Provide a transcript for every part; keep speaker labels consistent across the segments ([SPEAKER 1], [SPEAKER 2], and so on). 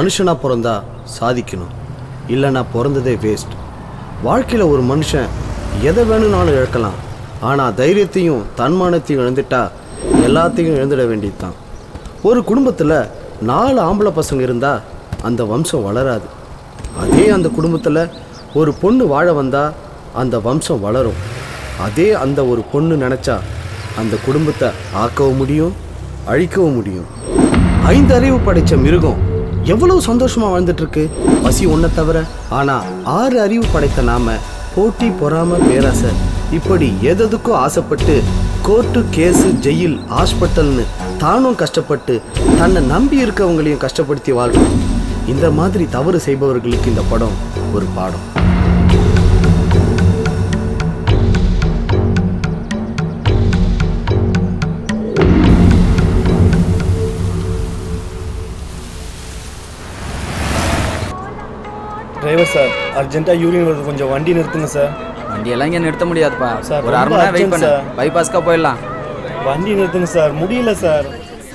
[SPEAKER 1] மனுஷனா பிறந்தா சாதிக்கணும் இல்லைன்னா பிறந்ததே வேஸ்ட் வாழ்க்கையில் ஒரு மனுஷன் எதை வேணும்னாலும் இழக்கலாம் ஆனால் தைரியத்தையும் தன்மானத்தையும் இழந்துட்டா எல்லாத்தையும் இழந்துட வேண்டியதுதான் ஒரு குடும்பத்தில் நாலு ஆம்பளை பசங்க இருந்தால் அந்த வம்சம் வளராது அதே அந்த குடும்பத்தில் ஒரு பொண்ணு வாழ வந்தால் அந்த வம்சம் வளரும் அதே அந்த ஒரு பொண்ணு நினச்சா அந்த குடும்பத்தை ஆக்கவும் முடியும் அழிக்கவும் முடியும் ஐந்து அறிவு படைச்ச மிருகம் எவ்வளவு சந்தோஷமா வாழ்ந்துட்டு இருக்கு பசி ஒன்றை தவிர ஆனா ஆறு அறிவு படைத்த நாம போட்டி பொறாம பேராசை இப்படி எததுக்கும் ஆசைப்பட்டு கோர்ட்டு கேஸு ஜெயில் ஹாஸ்பிட்டல்னு தானும் கஷ்டப்பட்டு தன்னை நம்பி இருக்கவங்களையும் கஷ்டப்படுத்தி வாழ்றோம் இந்த மாதிரி தவறு செய்பவர்களுக்கு இந்த படம் ஒரு பாடம்
[SPEAKER 2] டிரைவர் சார் அர்ஜென்ட்டாக யூரின் வருது கொஞ்சம் வண்டி நிறுத்துங்க சார்
[SPEAKER 3] வண்டியெல்லாம் இங்கே நிறுத்த முடியாதுப்பா
[SPEAKER 2] சார்,
[SPEAKER 3] ஒரு அரை
[SPEAKER 2] ரொம்ப
[SPEAKER 3] மணி நேரம் வெயிட்
[SPEAKER 2] urgent
[SPEAKER 3] பண்ணு
[SPEAKER 2] சார்.
[SPEAKER 3] பைபாஸ்க்கா போயிடலாம்
[SPEAKER 2] வண்டி நிறுத்துங்க சார் முடியல சார்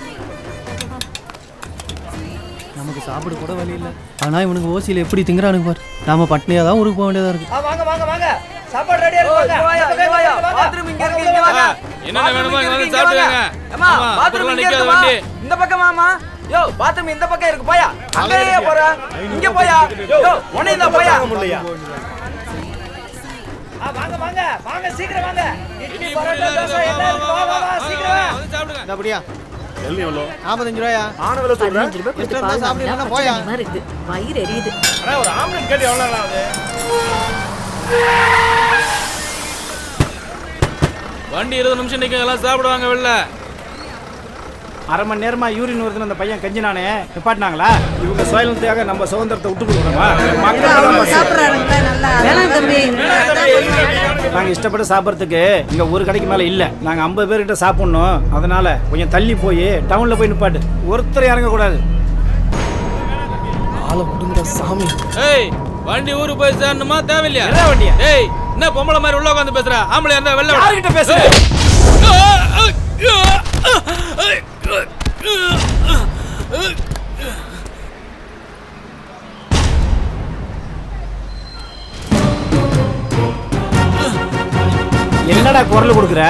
[SPEAKER 4] நமக்கு சாப்பிட கூட வழி இல்லை ஆனால் இவனுக்கு ஓசியில் எப்படி திங்குறானுங்க பார் நாம பட்னியாக தான் ஊருக்கு போக வேண்டியதாக இருக்கு
[SPEAKER 5] வாங்க வாங்க வாங்க சாப்பாடு ரெடியா இருக்கு
[SPEAKER 3] பாத்ரூம் இங்க இருக்கு இங்க வாங்க
[SPEAKER 6] என்னென்ன வேணுமோ இங்க வந்து
[SPEAKER 3] இங்க
[SPEAKER 6] சாப்பிட்டுக்கங்க.
[SPEAKER 3] அம்மா
[SPEAKER 6] ஆமா,
[SPEAKER 3] பாத்ரூம்
[SPEAKER 6] அப்புறம்
[SPEAKER 3] இங்க
[SPEAKER 6] நிக்காத
[SPEAKER 3] இருக்குமா
[SPEAKER 6] வண்டி.
[SPEAKER 3] இந்த பக்கமாமா யோ பாத்ரூம் இந்த பக்கம் இருக்கு போயா அங்க ஏன் போற இங்க போயா யோ உன்னை இந்த போயா
[SPEAKER 2] முடியலையா
[SPEAKER 5] வாங்க வாங்க வாங்க சீக்கிரம் வாங்க இட்லி பரோட்டா தோசை எல்லாம் இருக்கு வா வா வா சீக்கிரம் வா
[SPEAKER 6] வந்து சாப்பிடுங்க
[SPEAKER 4] அப்படியா
[SPEAKER 2] எல்லாம் எவ்வளோ
[SPEAKER 4] நாற்பத்தஞ்சு ரூபாயா
[SPEAKER 2] ஆனவரை சொல்கிறேன்
[SPEAKER 7] பதினஞ்சு ரூபாய் கொடுத்து
[SPEAKER 4] எத்தனை
[SPEAKER 7] பால்
[SPEAKER 4] சாப்பிட்டு
[SPEAKER 7] வாங்கினா
[SPEAKER 4] இருந்தா போயா?
[SPEAKER 7] பச்சை இருக்குது வயிறு எரியுது
[SPEAKER 2] ஆனால் ஒரு ஆம்லெட் கேட்டு எவ்வளோ நேரம் ஆகுது
[SPEAKER 6] வண்டி இருபது நிமிஷம் நிக்க எல்லாம் சாப்பிடுவாங்க வெளில
[SPEAKER 8] அரை மணி நேரமா யூரின் வருதுன்னு அந்த பையன் கெஞ்சினானே நிப்பாட்டினாங்களா இவங்க சுயநலத்துக்காக நம்ம சுதந்திரத்தை விட்டு கொடுக்கணுமா
[SPEAKER 7] வேணாம் தம்பி
[SPEAKER 8] நாங்க இஷ்டப்பட்டு சாப்பிட்றதுக்கு இங்க ஒரு கடைக்கு மேல இல்ல நாங்க ஐம்பது பேர்கிட்ட சாப்பிடணும் அதனால கொஞ்சம் தள்ளி போய் டவுன்ல போய் நிப்பாட்டு ஒருத்தர் இறங்க கூடாது
[SPEAKER 2] ஆளை விடுங்க சாமி
[SPEAKER 6] ஏய் வண்டி ஊருக்கு போய் சேரணுமா தேவையில்லையா
[SPEAKER 8] என்ன வண்டியா
[SPEAKER 6] ஏய் என்ன பொம்பளை மாதிரி உள்ள உட்காந்து பேசுற ஆம்பளை இருந்தா வெளில விடு.
[SPEAKER 8] யார்கிட்ட பேசுற என்னடா குரல் கொடுக்குற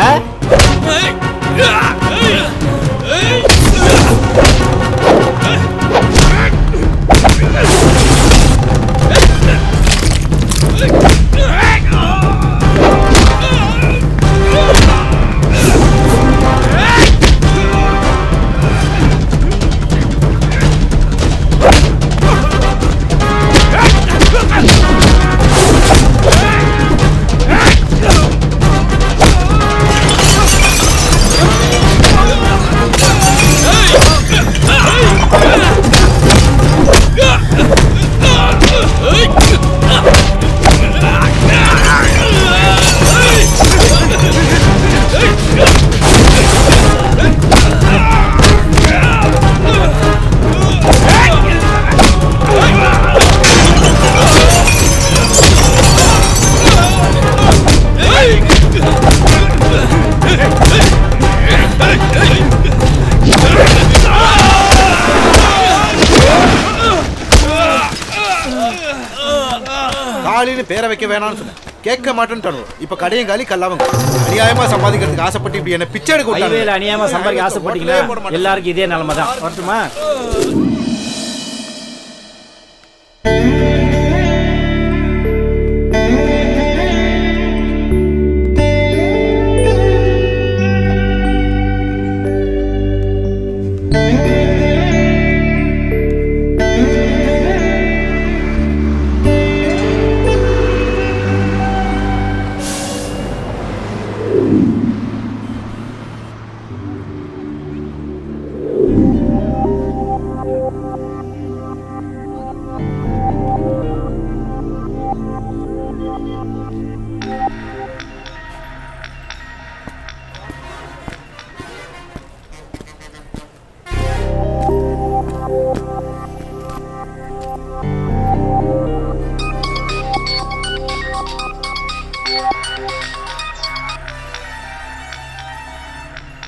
[SPEAKER 9] காலின்னு பேரை வைக்க வேணாம்னு சொன்னேன் கேட்க மாட்டேன்னு இப்ப கடையும் காலி கல்லாமங்க அநியாயமா சம்பாதிக்கிறதுக்கு ஆசைப்பட்டு இப்படி என்ன பிச்சை எடுக்க விட்டாங்க.
[SPEAKER 8] ஹைவேல அநியாயமா சம்பாதிக்க
[SPEAKER 9] ஓட்டலே போட
[SPEAKER 8] ஆசைப்பட்டீங்கன்னா
[SPEAKER 9] மாட்டேன்.
[SPEAKER 8] எல்லாருக்கும் இதே நிலைமை தான் வரட்டுமா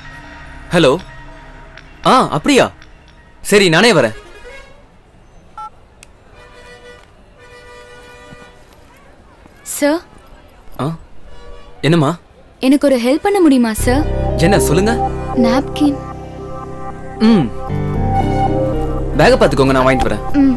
[SPEAKER 10] ஹலோ ஆ அப்படியா சரி நானே வரேன்
[SPEAKER 7] சார்
[SPEAKER 10] ஆ என்னம்மா
[SPEAKER 7] எனக்கு ஒரு ஹெல்ப் பண்ண முடியுமா சார்
[SPEAKER 10] என்ன சொல்லுங்க
[SPEAKER 7] நாப்கின்
[SPEAKER 10] ம் பேக்கை பார்த்துக்கோங்க நான் வாங்கிட்டு வரேன்
[SPEAKER 7] ம்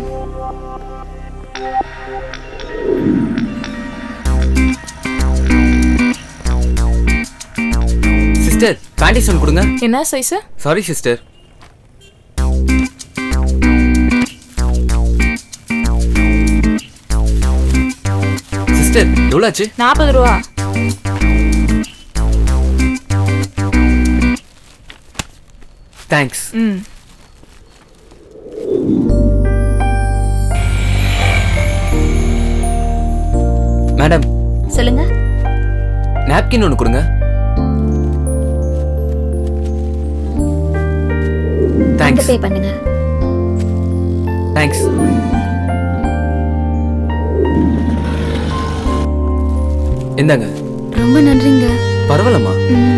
[SPEAKER 10] சிஸ்டர் பேண்டிஸ் ஒன்று கொடுங்க
[SPEAKER 11] என்ன சைஸ்
[SPEAKER 10] சாரி சிஸ்டர் சிஸ்டர் எவ்வளோ ஆச்சு
[SPEAKER 11] நாற்பது ரூபா
[SPEAKER 10] தேங்க்ஸ்
[SPEAKER 11] ம்
[SPEAKER 10] மேடம்
[SPEAKER 7] சொல்லுங்க
[SPEAKER 10] நாப்கின் ஒன்று கொடுங்க தேங்க்ஸ்
[SPEAKER 7] பே பண்ணுங்க
[SPEAKER 10] தேங்க்ஸ் இந்தாங்க
[SPEAKER 7] ரொம்ப நன்றிங்க
[SPEAKER 10] பரவாயில்லம்மா
[SPEAKER 7] ம்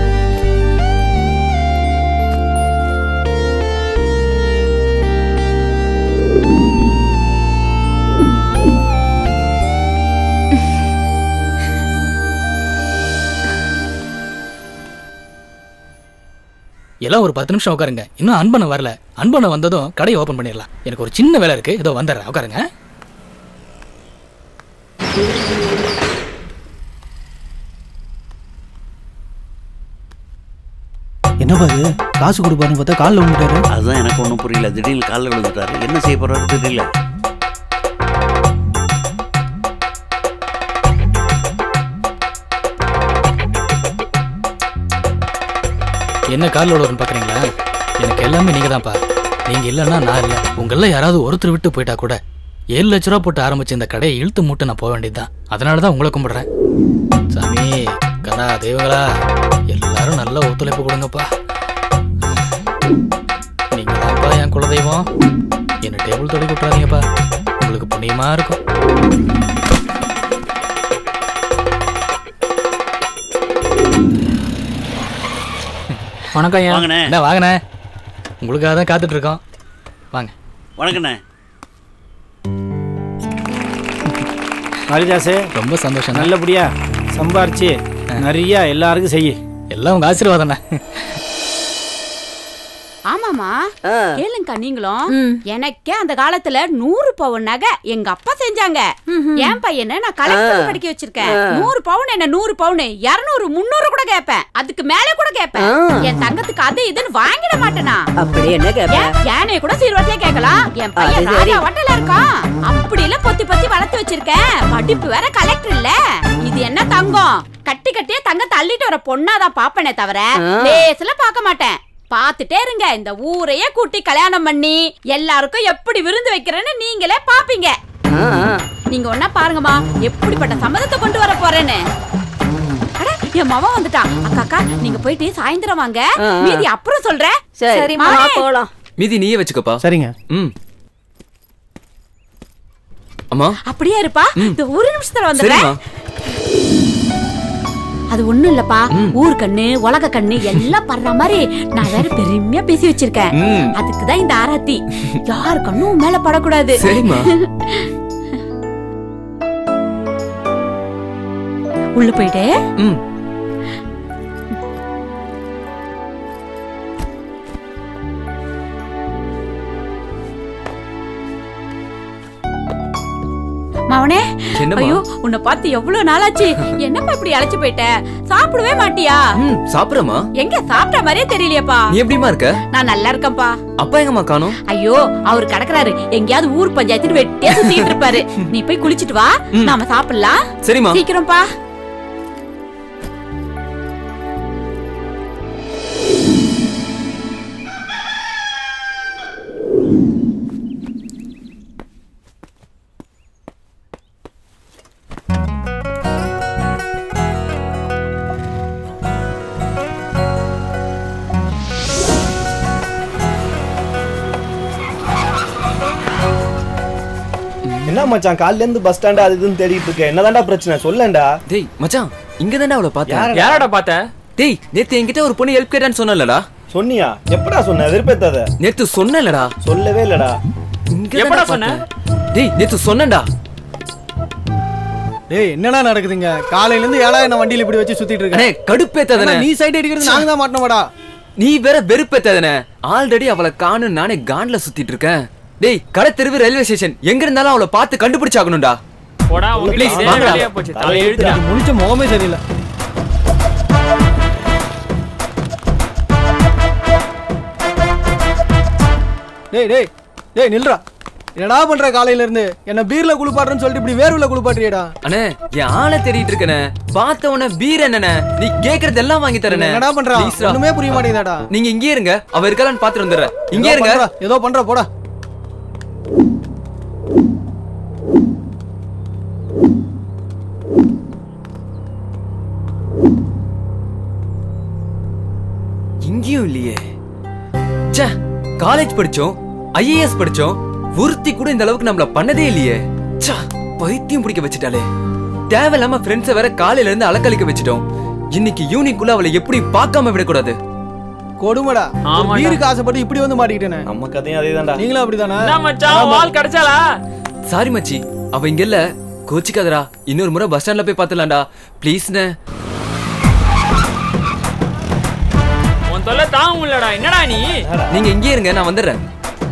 [SPEAKER 12] எல்லாம் ஒரு பத்து நிமிஷம் உட்காருங்க இன்னும் அன்பனை வரல அன்பனை வந்ததும் கடையை ஓபன் பண்ணிடலாம் எனக்கு ஒரு சின்ன வேலை இருக்கு இதோ வந்துடுறேன் உட்காருங்க
[SPEAKER 4] என்னப்பா இது காசு கொடுப்பாருன்னு பார்த்தா காலில் விழுந்துட்டாரு
[SPEAKER 13] அதுதான் எனக்கு ஒன்றும் புரியல திடீர்னு காலில் விழுந்துட்டாரு என்ன செய்ய போறாரு தெரியல
[SPEAKER 12] என்ன காலில் விடுறதுன்னு பார்க்குறீங்களா எனக்கு எல்லாமே நீங்கள் தான்ப்பா நீங்கள் இல்லைன்னா நான் இல்லை உங்களில் யாராவது ஒருத்தர் விட்டு போயிட்டா கூட ஏழு லட்ச ரூபா போட்டு ஆரம்பிச்ச இந்த கடையை இழுத்து மூட்டு நான் போக வேண்டியதுதான் அதனால தான் உங்களை கும்பிடுறேன் சாமி கண்ணா தெய்வங்களா எல்லாரும் நல்ல ஒத்துழைப்பு கொடுங்கப்பா நீங்க தான்ப்பா என் குலதெய்வம் என்ன டேபிள் தொடக்கி விட்டுறாதீங்கப்பா உங்களுக்கு புண்ணியமா இருக்கும் வணக்கம் ஐயா
[SPEAKER 13] வாங்கண்ணே.
[SPEAKER 12] என்ன வாங்கண்ணே உங்களுக்காக தான் காத்துட்டு இருக்கோம் வாங்க
[SPEAKER 13] வணக்கண்ணே
[SPEAKER 8] ஹரிதாசே
[SPEAKER 12] ரொம்ப சந்தோஷம்
[SPEAKER 8] நல்லபடியா சம்பாரிச்சு நிறைய எல்லாருக்கும் செய்யு
[SPEAKER 12] எல்லாம் உங்க ஆசீர்வாதம்
[SPEAKER 14] ஆமாமா கேளுங்கக்கா நீங்களும் எனக்கே அந்த காலத்துல நூறு பவுன் நகை எங்க அப்பா செஞ்சாங்க என் பையனை நான் கலெக்டர் படிக்க வச்சிருக்கேன் நூறு பவுன் என்ன நூறு பவுன் இருநூறு முந்நூறு கூட கேட்பேன் அதுக்கு மேல கூட கேட்பேன் என் தங்கத்துக்கு அது இதுன்னு வாங்கிட மாட்டேனா
[SPEAKER 15] அப்படி என்ன கேப்ப?
[SPEAKER 14] ஏன், யானைய கூட சீர்வரிசையா கேட்கலாம் என் பையன்
[SPEAKER 15] அது சரி.
[SPEAKER 14] ராஜா வட்டல இருக்கான் அப்படி எல்லாம் பொத்தி பொத்தி வளர்த்து வச்சிருக்கேன் படிப்பு வேற கலெக்டர் இல்ல இது என்ன தங்கம் கட்டி கட்டியே தங்கத்தை அள்ளிட்டு வர பொண்ணாதான் பாப்பனே தவிர
[SPEAKER 15] ஆ.
[SPEAKER 14] லேசுல பார்க்க மாட்டேன் பாத்துட்டே இருங்க இந்த ஊரையே கூட்டி கல்யாணம் பண்ணி எல்லாருக்கும் எப்படி விருந்து வைக்கிறேன்னு நீங்களே பாப்பீங்க நீங்க ஒன்னா பாருங்கம்மா எப்படிப்பட்ட சம்மதத்தை கொண்டு வர போறேன்னு அட, என் மவன் வந்துட்டான் அக்கா அக்கா நீங்க போயிட்டு சாயந்தரம் வாங்க
[SPEAKER 15] ஆ, ஆ.
[SPEAKER 14] மீதி அப்புறம் சொல்றேன்
[SPEAKER 15] சரி,
[SPEAKER 14] சரிம்மா
[SPEAKER 15] வா, போலாம்.
[SPEAKER 10] மீதி நீயே வச்சுக்கோப்பா
[SPEAKER 4] சரிங்க
[SPEAKER 10] ம் அம்மா
[SPEAKER 14] அப்படியே இருப்பா
[SPEAKER 10] ம்.
[SPEAKER 14] இந்த ஒரு நிமிஷத்துல
[SPEAKER 10] சரிம்மா
[SPEAKER 14] வந்துடுறேன் அது ஒண்ணும் இல்லப்பா ஊர் கண்ணு உலக கண்ணு எல்லாம் படுற மாதிரி நான் வேற பெருமையா பேசி வச்சிருக்கேன்
[SPEAKER 10] ம்.
[SPEAKER 14] அதுக்குதான் இந்த ஆராத்தி யார் கண்ணும் உன் மேல படக்கூடாது
[SPEAKER 10] சரிம்மா.
[SPEAKER 14] உள்ள போயிட்டு
[SPEAKER 10] ம்
[SPEAKER 14] மவனே
[SPEAKER 10] என்னம்மா?
[SPEAKER 14] ஐயோ உன்னை பார்த்து எவ்வளவு நாளாச்சு என்னப்பா இப்படி அழைச்சு போயிட்ட சாப்பிடவே மாட்டியா
[SPEAKER 10] ம் சாப்பிட்றமா
[SPEAKER 14] எங்க சாப்பிட்ட மாதிரியே தெரியலையேப்பா
[SPEAKER 10] நீ எப்படிமா இருக்க
[SPEAKER 14] நான் நல்லா இருக்கேன்ப்பா
[SPEAKER 10] அப்பா எங்கம்மா காணோம்
[SPEAKER 14] ஐயோ அவர் கிடக்குறாரு எங்கேயாவது ஊர் பஞ்சாயத்து வெட்டியா சுத்திட்டு இருப்பாரு நீ போய் குளிச்சிட்டு வா
[SPEAKER 10] ம்.
[SPEAKER 14] நாம சாப்பிடலாம்
[SPEAKER 10] சரிம்மா.
[SPEAKER 14] சீக்கிரம்ப்பா
[SPEAKER 2] என்ன மச்சான் காலையில இருந்து பஸ் ஸ்டாண்ட் அது இதுன்னு தேடிட்டு இருக்க என்னதான்டா பிரச்சனை சொல்லேன்டா
[SPEAKER 10] டேய் மச்சான் இங்க தானே அவளை பார்த்தேன்
[SPEAKER 2] யாரடா?
[SPEAKER 10] யாரடா பார்த்த டேய் நேத்து என்கிட்ட ஒரு பொண்ணு ஹெல்ப் கேட்டான்னு சொன்னலடா
[SPEAKER 2] சொன்னியா எப்படா சொன்ன வெறுப்பேத்தாத
[SPEAKER 10] நேத்து சொன்னலடா
[SPEAKER 2] சொல்லவே இல்லடா
[SPEAKER 10] எப்படா சொன்ன டேய் நேத்து சொன்னேன்டா
[SPEAKER 4] டேய் என்னடா நடக்குதுங்க காலையில இருந்து ஏழா என்ன வண்டியில இப்படி வச்சு சுத்திட்டு
[SPEAKER 10] அண்ணே
[SPEAKER 4] இருக்கேன்
[SPEAKER 10] கடுப்பேத்தாதனே
[SPEAKER 4] நீ சைடு அடிக்கிறது நாங்க தான் மாட்டோமாடா
[SPEAKER 10] நீ வேற வெறுப்பேத்தாதனே ஆல்ரெடி அவளை காணு நானே கான்ல சுத்திட்டு இருக்கேன் டேய் கடை தெருவு ரயில்வே ஸ்டேஷன் எங்க இருந்தாலும் அவளை பார்த்து கண்டுபிடிச்சாகணும்டா
[SPEAKER 11] போடா
[SPEAKER 10] Please,
[SPEAKER 11] உங்களுக்கு
[SPEAKER 10] வாங்கடா.
[SPEAKER 11] வேலையா போச்சு தலை எழுதுடா
[SPEAKER 4] முடிச்ச முகமே சரியில்லை டேய் டேய் டேய் நில்றா என்னடா பண்ற காலையில இருந்து என்ன பீர்ல குளிப்பாட்டுறேன்னு சொல்லிட்டு இப்படி வேர்வுல குளிப்பாட்டுறியடா
[SPEAKER 10] அண்ணே என் ஆளை தேடிட்டு இருக்கனே பார்த்த உடனே பீர் என்னண்ணே நீ கேக்குறது எல்லாம் வாங்கி தரேனே
[SPEAKER 4] என்னடா பண்றா?
[SPEAKER 10] Please டா.
[SPEAKER 4] ஒண்ணுமே புரிய மாட்டேங்குதாடா.
[SPEAKER 10] நீங்க இங்கே இருங்க அவ இருக்கலான்னு பாத்துட்டு வந்துடுறேன் இங்கே
[SPEAKER 4] ஏதோ
[SPEAKER 10] இருங்க
[SPEAKER 4] பண்றா, ஏதோ பண்ற போடா
[SPEAKER 10] இங்கேயும் இல்லையே ச்சே காலேஜ் படிச்சோம் ஐஏஎஸ் படிச்சோம் ஒருத்தி கூட இந்த அளவுக்கு நம்மள பண்ணதே இல்லையே ச்சே பைத்தியம் பிடிக்க வச்சுட்டாலே தேவையில்லாம ஃப்ரெண்ட்ஸை வேற காலையில இருந்து அலக்கழிக்க வச்சுட்டோம் இன்னைக்கு ஈவினிங்குள்ள அவளை எப்படி பார்க்காம விடக்கூடாது
[SPEAKER 4] கொடுமடா ஒரு
[SPEAKER 11] ஆமாடா.
[SPEAKER 4] பீருக்கு ஆசைப்பட்டு இப்படி வந்து மாட்டிக்கிட்டேனே
[SPEAKER 2] நம்ம கதையும் அதே தான்டா
[SPEAKER 4] நீங்களும் அப்படிதானே
[SPEAKER 11] என்ன மச்சான் வால் கிடைச்சாளா
[SPEAKER 10] சாரி மச்சி அவ இங்க இல்ல கோச்சிக்காதடா இன்னொரு முறை பஸ் ஸ்டாண்ட்ல போய் பாத்துலாம்டா ப்ளீஸ்ண்ணே
[SPEAKER 11] உன் தொல்லை தாங்க முடியலடா என்னடா நீ
[SPEAKER 10] நீங்க இங்கே இருங்க நான் வந்துடுறேன்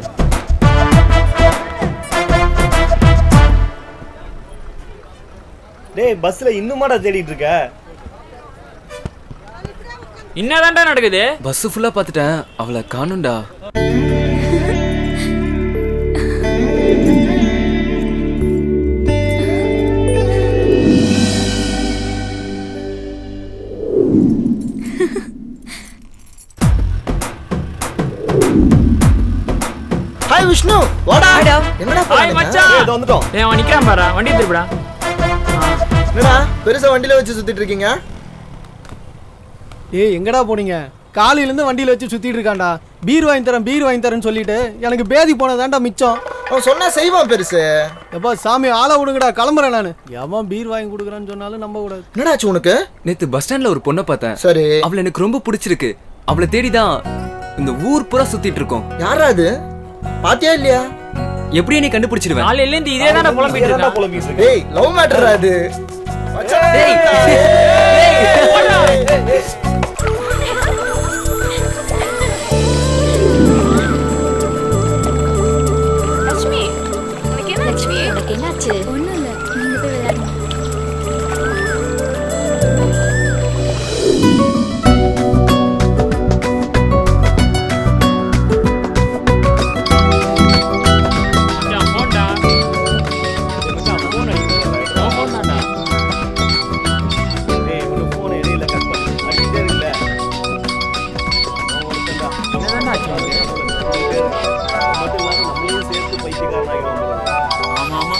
[SPEAKER 2] டேய் பஸ்ல இன்னுமாடா தேடிட்டு இருக்க
[SPEAKER 11] என்னதான்டா நடக்குது
[SPEAKER 10] பஸ் ஃபுல்லா பாத்துட்டேன் அவளை காணும்டா
[SPEAKER 9] ஹாய் விஷ்ணு வாடா என்னடா
[SPEAKER 11] ஹாய் மச்சான்
[SPEAKER 2] ஏய், இதோ வந்துட்டோம்
[SPEAKER 11] ஏய் அவன் நிக்கிறான் பாரு வண்டி திருப்பிடா
[SPEAKER 9] என்னடா பெருசா வண்டியில வச்சு சுத்திட்டு இருக்கீங்க
[SPEAKER 4] ஏய் எங்கடா போனீங்க காலையில இருந்து வண்டியில வச்சு சுத்திட்டு இருக்கான்டா பீர் வாங்கி தரேன் பீர் வாங்கி தரேன்னு சொல்லிட்டு எனக்கு பேதி போனதாண்டா மிச்சம்
[SPEAKER 9] அவன் சொன்னா செய்வான் பெருசு
[SPEAKER 4] எப்பா சாமி ஆளை விடுங்கடா கிளம்புறேன் நானு எவன் பீர் வாங்கி கொடுக்குறான்னு சொன்னாலும் நம்ப கூடாது
[SPEAKER 9] என்னடாச்சு உனக்கு
[SPEAKER 10] நேத்து பஸ் ஸ்டாண்ட்ல ஒரு பொண்ணை பார்த்தேன்
[SPEAKER 9] சரி
[SPEAKER 10] அவளை எனக்கு ரொம்ப பிடிச்சிருக்கு அவளை தேடிதான் இந்த ஊர் பூரா சுத்திட்டு இருக்கோம்
[SPEAKER 9] யாரா அது பாத்தியா இல்லையா
[SPEAKER 10] எப்படியே நீ கண்டுபிடிச்சிருவேன்
[SPEAKER 11] நாளையில இருந்து இதே தானே புலம்பிட்டு
[SPEAKER 2] இதே தான்டா
[SPEAKER 11] இருக்கான்
[SPEAKER 2] புலம்பிட்டு இருக்க.
[SPEAKER 9] டேய் லவ் மேட்டர் அது
[SPEAKER 7] லட்சுமி உனக்கு என்ன லட்சுமி உனக்கு என்னாச்சு ஒண்ணும் இல்ல நீங்க போய் விளையாடுங்க
[SPEAKER 11] மச்சான் போன்டா
[SPEAKER 2] மச்சான், phone அடிக்குது.
[SPEAKER 11] உன் phone தான்டா.
[SPEAKER 2] டேய், உனக்கு phone இடையில cut பண்ணு. அடிக்கிட்டே இருக்குல்ல. அவன் ஒருத்தன்டா.
[SPEAKER 11] என்னதான்டா ஆச்சு உனக்கு?
[SPEAKER 2] அடிக்கிட்டே இருக்கு. அவன் மட்டும் இல்லாம நம்மளையும் சேர்த்து பைத்தியக்காரன் ஆகிடுவான் போல இருக்கு.
[SPEAKER 11] ஆமா ஆமா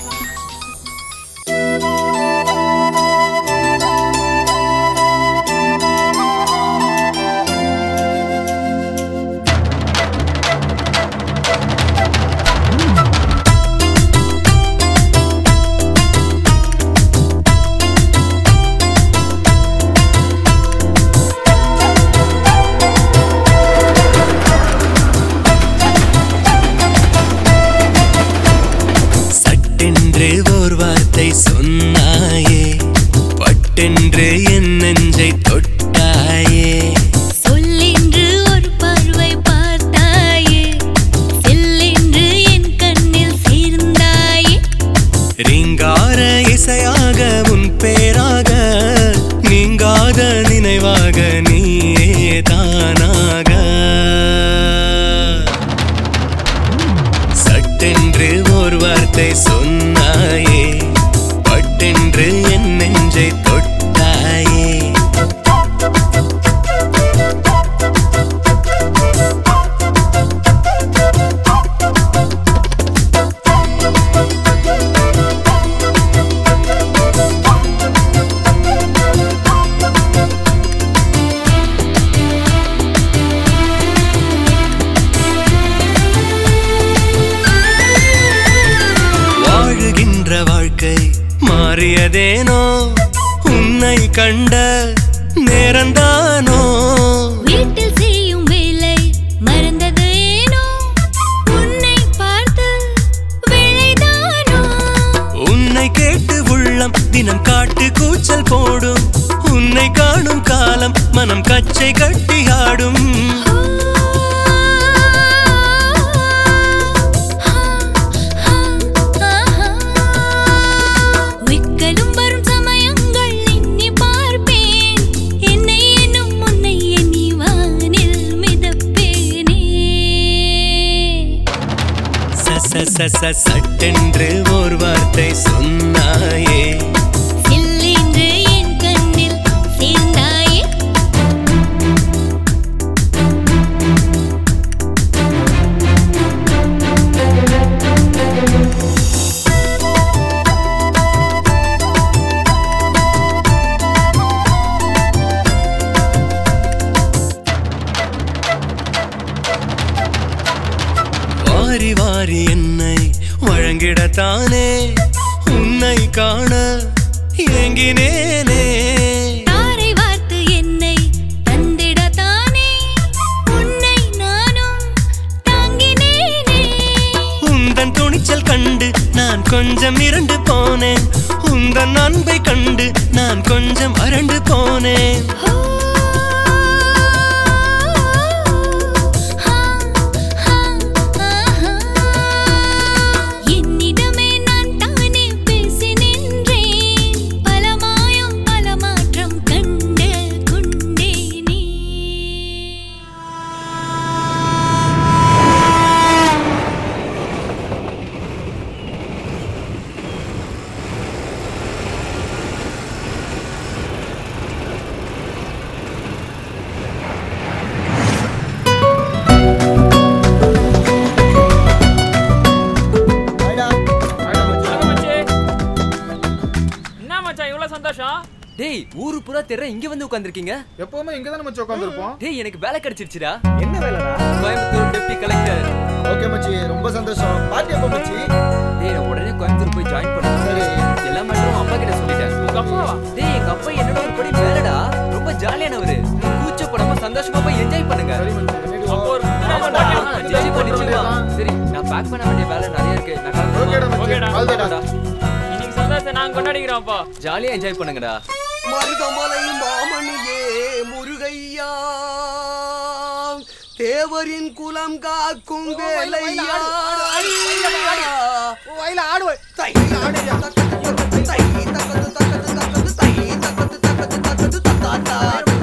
[SPEAKER 15] சட்டென்று ஓர் வார்த்தை சொன்னாயே பட்டென்று என் நெஞ்சை தொட்டாயே
[SPEAKER 16] சொல்லென்று ஒரு பார்வை பார்த்தாயே செல்லென்று என் கண்ணில் சேர்ந்தாயே
[SPEAKER 15] ரீங்கார இசையாக உன் பேராக நீங்காத நினைவாக நீயே தானாக சட்டென்று ஓர் வார்த்தை சொன்னாயே பட்டென்று என் நெஞ்சை தொட்டாயே வாழுகின்ற வாழ்க்கை மாறியதேனோ உன்னை கண்ட நேரந்தானோ
[SPEAKER 16] வீட்டில் செய்யும் வேலை மறந்தது ஏனோ உன்னை பார்த்து வேலைதானோ
[SPEAKER 15] உன்னை கேட்டு உள்ளம் தினம் காட்டு கூச்சல் போடும் உன்னை காணும் காலம் மனம் கச்சை கட்டி ஆடும்
[SPEAKER 16] விக்கலும் வரும் சமயங்கள் எண்ணி பார்ப்பேன் என்னை எண்ணும் உன்னை எண்ணி வானில் மிதப்பேனே
[SPEAKER 15] ச ச ச ச சட்டென்று ஒரு வார்த்தை சொன்னாயே
[SPEAKER 16] சில்லென்று என் கண்ணில் சேர்ந்தாயே
[SPEAKER 15] வாரி வாரி என்னை வழங்கிடத்தானே உன்னை காண ஏங்கினேனே
[SPEAKER 16] தாரை வார்த்து என்னை தந்திடத்தானே உன்னை நானும் தாங்கினேனே
[SPEAKER 15] உந்தன் துணிச்சல் கண்டு நான் கொஞ்சம் இரண்டு போனேன் உந்தன் அன்பை கண்டு நான் கொஞ்சம் அரண்டு போனேன்
[SPEAKER 16] என்னிடமே நான் தானே பேசி நின்றேன் பல மாயம் பல மாற்றம் கண்டு கொண்டேனே
[SPEAKER 11] என்ன மச்சான் இவ்வளவு சந்தோஷம்
[SPEAKER 10] டேய் ஊரு பூரா தெர இங்க வந்து உட்கார்ந்திருக்கீங்க
[SPEAKER 2] எப்பவுமே இங்க தானே மச்சி உட்காந்துருப்போம்
[SPEAKER 10] டேய் எனக்கு வேலை கிடைச்சிருச்சுடா
[SPEAKER 2] என்ன வேலைடா
[SPEAKER 10] கோயம்புத்தூர் டெப்டி கலெக்டர்
[SPEAKER 2] ஓகே மச்சி ரொம்ப சந்தோஷம் பாட்டி எப்போ மச்சி
[SPEAKER 10] டேய் நான் உடனே கோயம்புத்தூர் போய் ஜாயின் பண்ணணும்
[SPEAKER 2] சரி.
[SPEAKER 10] எல்லா மேட்டரும் அப்பா கிட்ட சொல்லிட்டேன்
[SPEAKER 11] உங்க அப்பாவா
[SPEAKER 10] டேய் எங்க அப்பா என்னோட ஒரு படி மேலடா ரொம்ப ஜாலியானவரு கூச்சப்படாம சந்தோஷமா போய் என்ஜாய் பண்ணுங்க
[SPEAKER 11] அப்போ ஒரு
[SPEAKER 10] ஆ, நிச்சயமா, நிச்சயமா. சரி நான் பேக் பண்ண வேண்டிய வேலை நிறைய இருக்கு நான்
[SPEAKER 2] ஓகேடா மச்சி
[SPEAKER 11] ஓகேடா.
[SPEAKER 2] ஆல் த
[SPEAKER 11] இன்னைக்கு சந்தோஷத்தை நாங்க கொண்டாடிக்கிறோம் அப்பா
[SPEAKER 10] ஜாலியா என்ஜாய் பண்ணுங்கடா
[SPEAKER 17] மருதமலை மாமணியே முருகையா தேவரின் குலம் காக்கும் வேலையா
[SPEAKER 2] வயல ஆடுவே
[SPEAKER 17] தை ஆடையா தை தக்கது தக்கது தக்கது தை தக்கது தக்கது தக்கது தத்தாத்தா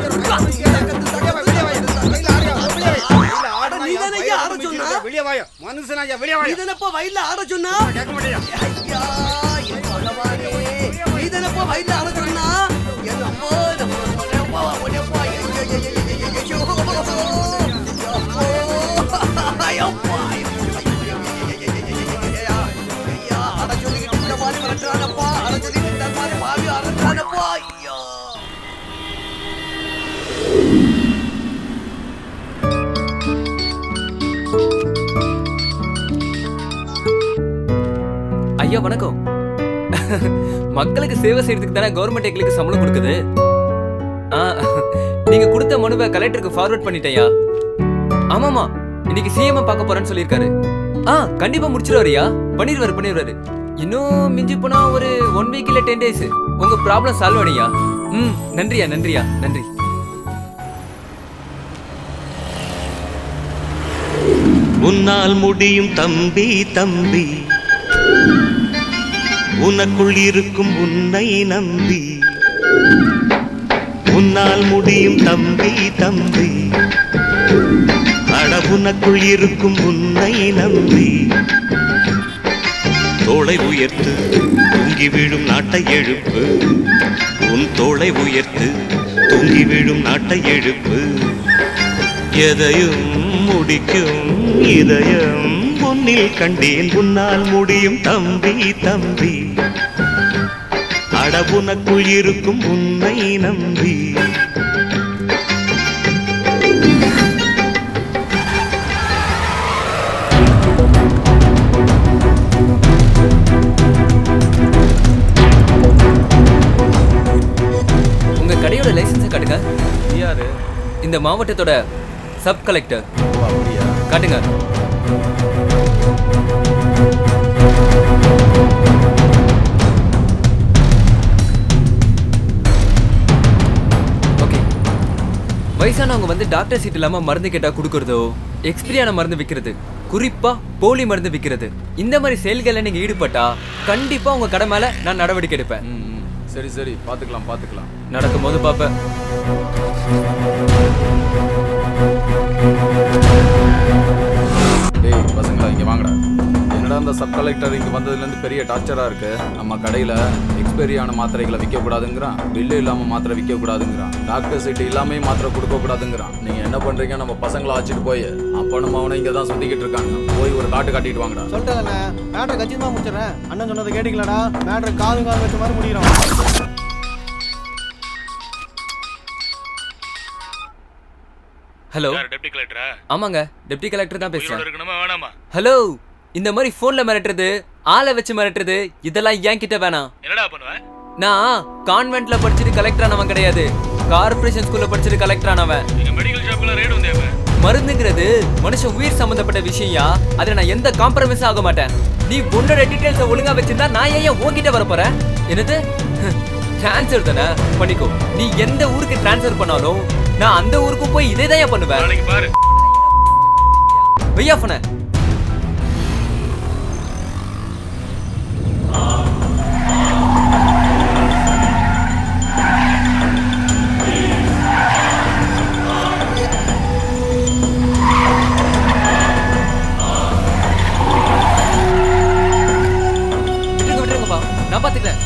[SPEAKER 17] நீதானையா ஆட சொன்னா
[SPEAKER 2] வெளியே வாயா மனுஷனாயா வெளியே வாயா
[SPEAKER 17] நீதானப்பா வயல்ல ஆட சொன்னா
[SPEAKER 2] கேட்க மாட்டியா
[SPEAKER 17] ஐயா என் பகவானே நீதானப்பா வயல்ல ஆட சொன்னா என் அம்மா நம்ம உடப்பா உடப்பா ஐயோ ஐயோ ஐயோ ஐயோ அப்பா ஐயா ஆட சொல்லிக்கிட்டு இந்த மாதிரி வரட்டானப்பா ஆட சொல்லிக்கிட்டு இந்த மாதிரி பாவி அரட்டானப்பா ஐயோ
[SPEAKER 10] ஐயா வணக்கம் மக்களுக்கு சேவை செய்யறதுக்கு தானே கவர்மெண்ட் எங்களுக்கு சம்பளம் கொடுக்குது ஆ, நீங்க கொடுத்த மனுவை கலெக்டருக்கு ஃபார்வர்ட் பண்ணிட்டேயா ஆமாமா இன்னைக்கு சிஎம் பார்க்க போறேன்னு சொல்லியிருக்காரு ஆ கண்டிப்பா முடிச்சிருவாருயா பண்ணிடுவாரு பண்ணிடுவாரு இன்னும் மிஞ்சி போனா ஒரு ஒன் வீக் இல்ல டென் டேஸ் உங்க ப்ராப்ளம் சால்வ் ஆனியா ம் நன்றியா நன்றியா நன்றி
[SPEAKER 15] உன்னால் முடியும் தம்பி தம்பி உனக்குள் இருக்கும் உன்னை நம்பி உன்னால் முடியும் தம்பி தம்பி அட உனக்குள் இருக்கும் உன்னை நம்பி தோளை உயர்த்து தூங்கி விழும் நாட்டை எழுப்பு உன் தோளை உயர்த்து தூங்கி விழும் நாட்டை எழுப்பு எதையும் முடிக்கும் இதயம் பொன்னில் கண்டேன் உன்னால் முடியும் தம்பி தம்பி அட உனக்குள் இருக்கும் உன்னை நம்பி
[SPEAKER 10] உங்க கடையோட லைசன்ஸை காட்டுங்க யாரு இந்த மாவட்டத்தோட சப் கலெக்டர் காட்டுங்க வயசானவங்க வந்து டாக்டர் சீட் இல்லாம மருந்து கேட்டா கொடுக்கறதோ எக்ஸ்பிரியான மருந்து விற்கிறது குறிப்பா போலி மருந்து விற்கிறது இந்த மாதிரி செயல்களில் நீங்க ஈடுபட்டா கண்டிப்பா உங்க கடை மேல நான் நடவடிக்கை எடுப்பேன்
[SPEAKER 6] சரி சரி பாத்துக்கலாம் பாத்துக்கலாம்
[SPEAKER 10] நடக்கும் போது பாப்பேன்
[SPEAKER 6] டேய் பசங்களா இங்க வாங்கடா என்னடா அந்த சப் கலெக்டர் இங்க வந்ததுல இருந்து பெரிய டார்ச்சரா இருக்கு நம்ம கடையில எக்ஸ்பைரி ஆன மாத்திரைகளை விற்க கூடாதுங்கிறான் பில்லு இல்லாம மாத்திரை விற்க கூடாதுங்கிறான் டாக்டர் சீட் இல்லாம மாத்திரை கொடுக்க கூடாதுங்கிறான் நீங்க என்ன பண்றீங்க நம்ம பசங்களை அழைச்சிட்டு போய் அப்பனும் அவனை இங்க தான் சுத்திக்கிட்டு இருக்காங்க போய் ஒரு காட்டு காட்டிட்டு வாங்கடா
[SPEAKER 4] சொல்லிட்டேன் மேட்ரை கச்சிதமா முடிச்சிடுறேன் அண்ணன் சொன்னதை கேட்டீங்களாடா மேட்ரை காது காது வச்ச மாதிரி முடிக்கிறோம்
[SPEAKER 10] ஹலோ
[SPEAKER 6] டெப்டி கலெக்டரா
[SPEAKER 10] ஆமாங்க டெப்டி கலெக்டர் தான் பேசுறேன்
[SPEAKER 6] இருக்கணுமா வேணாமா
[SPEAKER 10] ஹலோ இந்த மாதிரி போன்ல மிரட்டுறது ஆளை வச்சு மிரட்டுறது இதெல்லாம் ஏன் கிட்ட வேணாம்
[SPEAKER 6] என்னடா பண்ணுவ
[SPEAKER 10] நான் கான்வென்ட்ல படிச்சிட்டு கலெக்டர் ஆனவன் கிடையாது கார்ப்பரேஷன் ஸ்கூல்ல படிச்சிட்டு கலெக்டர் ஆனவன்
[SPEAKER 6] நீங்க மெடிக்கல் ஷாப்ல ரேட் வந்தேன்
[SPEAKER 10] மருந்துங்கிறது மனுஷன் உயிர் சம்பந்தப்பட்ட விஷயம்யா அதுல நான் எந்த காம்ப்ரமைஸும் ஆக மாட்டேன் நீ உன்னோட டீடைல்ஸை ஒழுங்கா வச்சிருந்தா நான் ஏன் ஏன் உன்கிட்ட வர போறேன் என்னது ட்ரான்ஸ்ஃபர் தானே பண்ணிக்கோ நீ எந்த ஊருக்கு ட்ரான்ஸ்ஃபர் பண்ணாலும் நான் அந்த ஊருக்கு போய் இதே தான் பண்ணுவேன்
[SPEAKER 6] நாளைக்கு பாரு
[SPEAKER 10] வெய்யா போன விட்டுருங்க விட்டுருங்கப்பா நான் பாத்துக்கிறேன்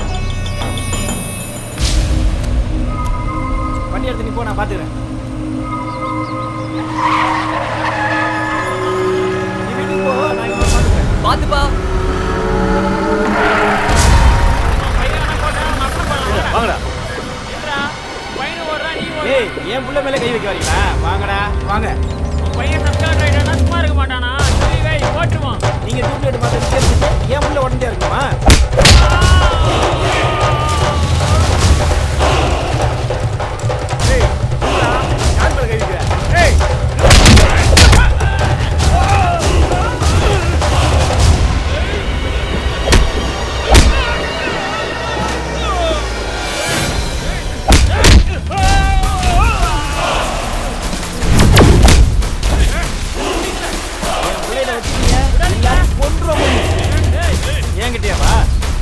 [SPEAKER 8] வண்டி எடுத்து நீ போ நான் பாத்துக்கிறேன் நீ வீட்டுக்கு போ நான் இங்க பாத்துக்கிறேன்
[SPEAKER 10] பாத்துப்பா
[SPEAKER 8] வாங்கடா ஏய் என் புள்ள மேல கை வைக்க வரீங்களா வாங்கடா வாங்க
[SPEAKER 11] பையன் சப்ஸ்கிரைப் ஆயிட்டானா சும்மா இருக்க மாட்டானா சொல்லி வை போட்டுருவான்
[SPEAKER 8] நீங்க டூப்ளேட் மாத்த விக்கிறதுக்கு என் புள்ள உடனே இருக்குமா யார் மேல கை வைக்கிற ஏய் என் புள்ளையில வச்சுக்கீங்க எல்லாரும் கொன்றுவோம் என்கிட்டயாவா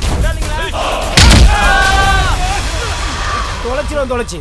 [SPEAKER 8] தொலைச்சிரும் தொலைச்சி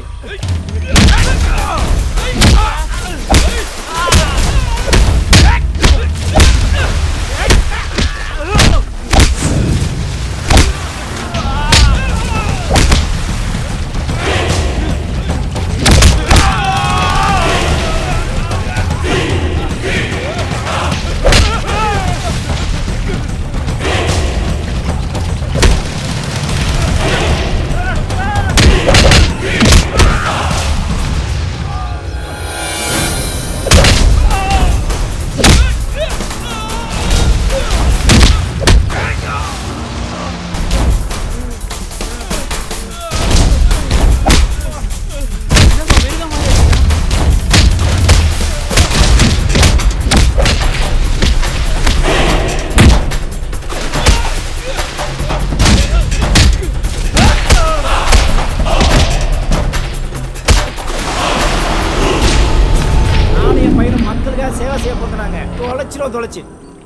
[SPEAKER 8] நானும் என் பையனும் மக்களுக்காக சேவை செய்ய போகிறாங்க தொலைச்சிரும் தொலைச்சி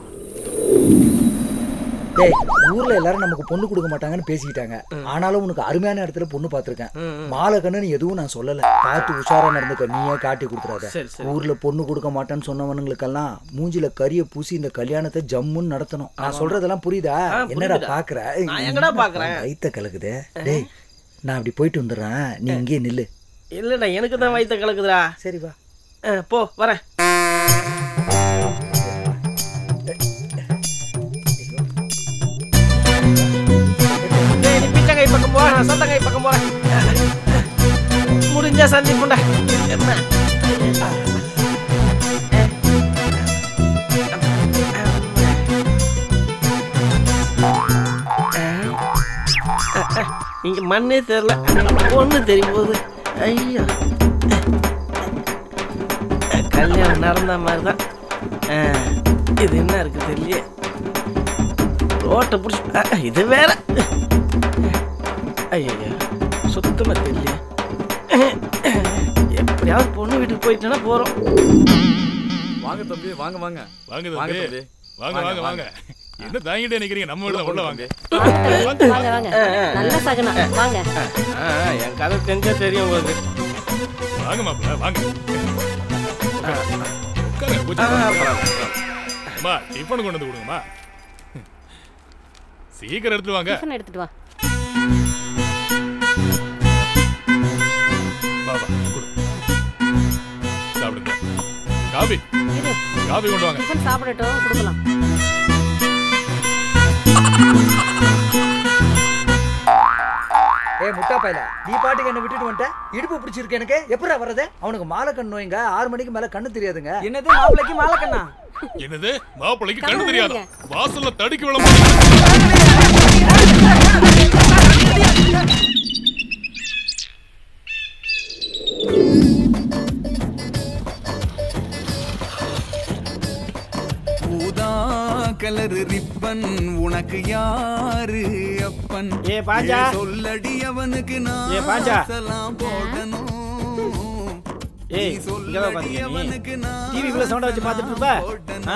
[SPEAKER 18] டேய் ஊர்ல எல்லாரும் நமக்கு பொண்ணு கொடுக்க மாட்டாங்கன்னு பேசிக்கிட்டாங்க ஆனாலும் உனக்கு அருமையான இடத்துல பொண்ணு பார்த்திருக்கேன் மாலை கண்ணுன்னு எதுவும் நான் சொல்லல பார்த்து உஷாரா நடந்துக்க நீயே காட்டி கொடுத்துறாத
[SPEAKER 8] சரி, சரி.
[SPEAKER 18] ஊர்ல பொண்ணு கொடுக்க மாட்டேன்னு சொன்னவனுங்களுக்கெல்லாம் மூஞ்சில கரிய பூசி இந்த கல்யாணத்தை ஜம்முன்னு நடத்தணும் நான் சொல்றதெல்லாம் புரியுதா
[SPEAKER 8] ஆ,
[SPEAKER 18] என்னடா
[SPEAKER 8] புரியுதுடா.
[SPEAKER 18] பாக்குற
[SPEAKER 8] நான் எங்கடா பாக்குறேன்?
[SPEAKER 18] வயித்த கலக்குது டேய் நான் அப்படி போயிட்டு வந்துடுறேன் நீ இங்கேயே நில்லு
[SPEAKER 8] இல்லடா எனக்கு தான் வயித்த கலக்குதுடா
[SPEAKER 18] சரி வா
[SPEAKER 8] போ வரேன் டேய், நீ பிச்சங்கை பக்கம் போ நான் சந்தங்கை பக்கம் போறேன் முடிஞ்சா சந்திப்புண்டா என்ன இங்க மண்ணே தெரியல ஒண்ணு தெரியும் போது ஐயா கல்யாணம் நடந்த மாதிரி தான் இது என்ன இருக்கு தெரியல ரோட்டை பிடிச்சி இது வேற ஐயா சுத்தமா தெரியல எப்படி எப்படியாவது பொண்ணு வீட்டுக்கு போயிட்டேன்னா போறோம்
[SPEAKER 6] வாங்க தம்பி வாங்க வாங்க
[SPEAKER 19] வாங்க
[SPEAKER 6] வாங்க
[SPEAKER 19] தம்பி
[SPEAKER 6] தம்பி
[SPEAKER 19] வாங்க வாங்க வாங்க என்ன தாங்கிட்டே நிக்கிறீங்க நம்ம வீட்டுல உள்ள வாங்க
[SPEAKER 5] வாங்க வாங்க நல்ல சகனம் வாங்க
[SPEAKER 2] என் கதை தெரிஞ்சா தெரியும் உங்களுக்கு
[SPEAKER 19] வாங்க மாப்பிள்ள வாங்க உட்காருங்க, பூஜை பண்ணுங்க. அம்மா டிஃபன் கொண்டு வந்து கொடுங்கம்மா சீக்கிரம் எடுத்துட்டு வாங்க
[SPEAKER 5] டிஃபன் எடுத்துட்டு வா
[SPEAKER 19] வா, வா, கொடு. சாப்பிடுங்க காபி
[SPEAKER 5] இரு
[SPEAKER 19] காபி கொண்டு வாங்க
[SPEAKER 5] டிஃபன் சாப்பிடட்டும் கொடுக்கலாம்
[SPEAKER 18] ஏய் முட்டா பையல நீ பாட்டுக்கு என்ன விட்டுட்டு வந்துட்ட இடுப்பு பிடிச்சிருக்கு எனக்கு எப்படா வர்றது அவனுக்கு மாலை கண் நோய்ங்க ஆறு மணிக்கு மேல கண்ணு தெரியாதுங்க
[SPEAKER 3] என்னது மாப்பிளைக்கு மாலை கண்ணா
[SPEAKER 19] என்னது மாப்பிள்ளைக்கு கண்ணு
[SPEAKER 5] கண்ணு
[SPEAKER 19] தெரியாதா
[SPEAKER 5] தெரியாதா?
[SPEAKER 19] வாசல்ல தடுக்கி விட
[SPEAKER 6] ஊதா கலர் ரிப்பன் உனக்கு யாரு அப்பன்
[SPEAKER 8] ஏ பாஞ்சா.
[SPEAKER 6] ஏ சொல்லடி அவனுக்கு நான்
[SPEAKER 8] ஏ பாஞ்சா.
[SPEAKER 6] சலாம் போடணும்
[SPEAKER 8] ஏய் இங்க வா பாத்தீங்க நீ டிவிக்குள்ள சவுண்ட வச்சு பார்த்துட்டு இருப்ப ஆ?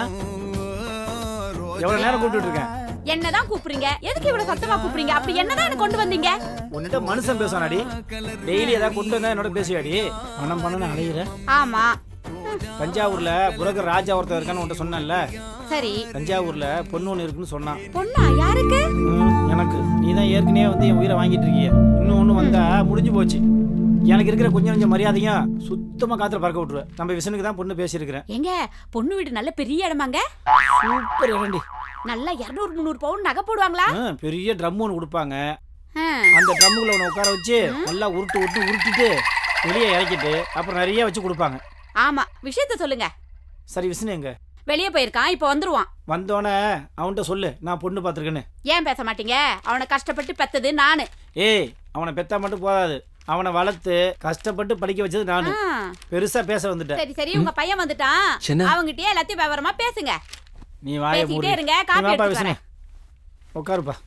[SPEAKER 8] எவ்வளவு நேரம் கூப்பிட்டு இருக்கேன்
[SPEAKER 14] என்னதான் கூப்பிடுறீங்க எதுக்கு இவ்வளவு சத்தமா கூப்பிடுறீங்க அப்படி என்னதான் எனக்கு கொண்டு வந்தீங்க
[SPEAKER 8] உன்னிட்ட மனுஷன் பேசுவானாடி டெய்லி ஏதாவது கொண்டு வந்தா என்னோட பேசுவாடி பணம் பண்ணணும் அலையிற
[SPEAKER 14] ஆமா
[SPEAKER 8] தஞ்சாவூர்ல புரோக்கர் ராஜா ஒருத்தர் இருக்கான்னு உன்கிட்ட சொன்னேன்ல
[SPEAKER 14] சரி
[SPEAKER 8] தஞ்சாவூர்ல பொண்ணு ஒன்று இருக்குன்னு சொன்னான்
[SPEAKER 14] பொண்ணா யாருக்கு
[SPEAKER 8] ம், எனக்கு நீ தான் ஏற்கனவே வந்து என் உயிரை வாங்கிட்டு இருக்கிய இன்னும் ஒன்று வந்தா முடிஞ்சு போச்சு எனக்கு இருக்கிற கொஞ்சம் கொஞ்சம் மரியாதையும் சுத்தமா காத்துல பறக்க விட்டுருவேன் நம்ம விசனுக்கு தான் பொண்ணு பேசியிருக்கிறேன்
[SPEAKER 14] எங்க பொண்ணு வீடு நல்ல பெரிய இடமாங்க
[SPEAKER 8] சூப்பர் இரண்டி
[SPEAKER 14] நல்லா இருநூறு முந்நூறு பவுன் நகை போடுவாங்களா
[SPEAKER 8] ஆ, பெரிய ட்ரம் ஒன்று கொடுப்பாங்க
[SPEAKER 14] ஆ.
[SPEAKER 8] அந்த ட்ரம்முக்குள்ள உன்னை உட்கார வச்சு நல்லா உருட்டு உருட்டு உருட்டிட்டு வெளியே இறக்கிட்டு அப்புறம் நிறைய வச்சு கொடுப்பாங்க
[SPEAKER 14] ஆமா விஷயத்த சொல்லுங்க
[SPEAKER 8] சரி விஷ்ணு எங்க
[SPEAKER 14] வெளியே போயிருக்கான் இப்போ வந்துருவான்
[SPEAKER 8] வந்தோடனே அவன்கிட்ட சொல்லு நான் பொண்ணு பார்த்துருக்கேன்னு
[SPEAKER 14] ஏன் பேச மாட்டீங்க அவனை கஷ்டப்பட்டு பெத்தது நானு
[SPEAKER 8] ஏய் அவனை பெத்தா மட்டும் போதாது அவனை வளர்த்து கஷ்டப்பட்டு படிக்க வச்சது நானு
[SPEAKER 14] ஆ.
[SPEAKER 8] பெருசா பேச வந்துட்டேன்
[SPEAKER 14] சரி சரி உங்க பையன் வந்துட்டான்
[SPEAKER 8] சின்ன.
[SPEAKER 14] அவங்கிட்டயே எல்லாத்தையும் விவரமா பேசுங்க
[SPEAKER 8] நீ வாய
[SPEAKER 14] பேசிக்கிட்டே
[SPEAKER 8] மூடு
[SPEAKER 14] இருங்க,
[SPEAKER 8] நீ
[SPEAKER 14] காப்பி
[SPEAKER 8] வாப்பா
[SPEAKER 14] எடுத்துட்டு
[SPEAKER 8] விஷ்ணு
[SPEAKER 14] வரேன்.
[SPEAKER 8] உட்காருப்பா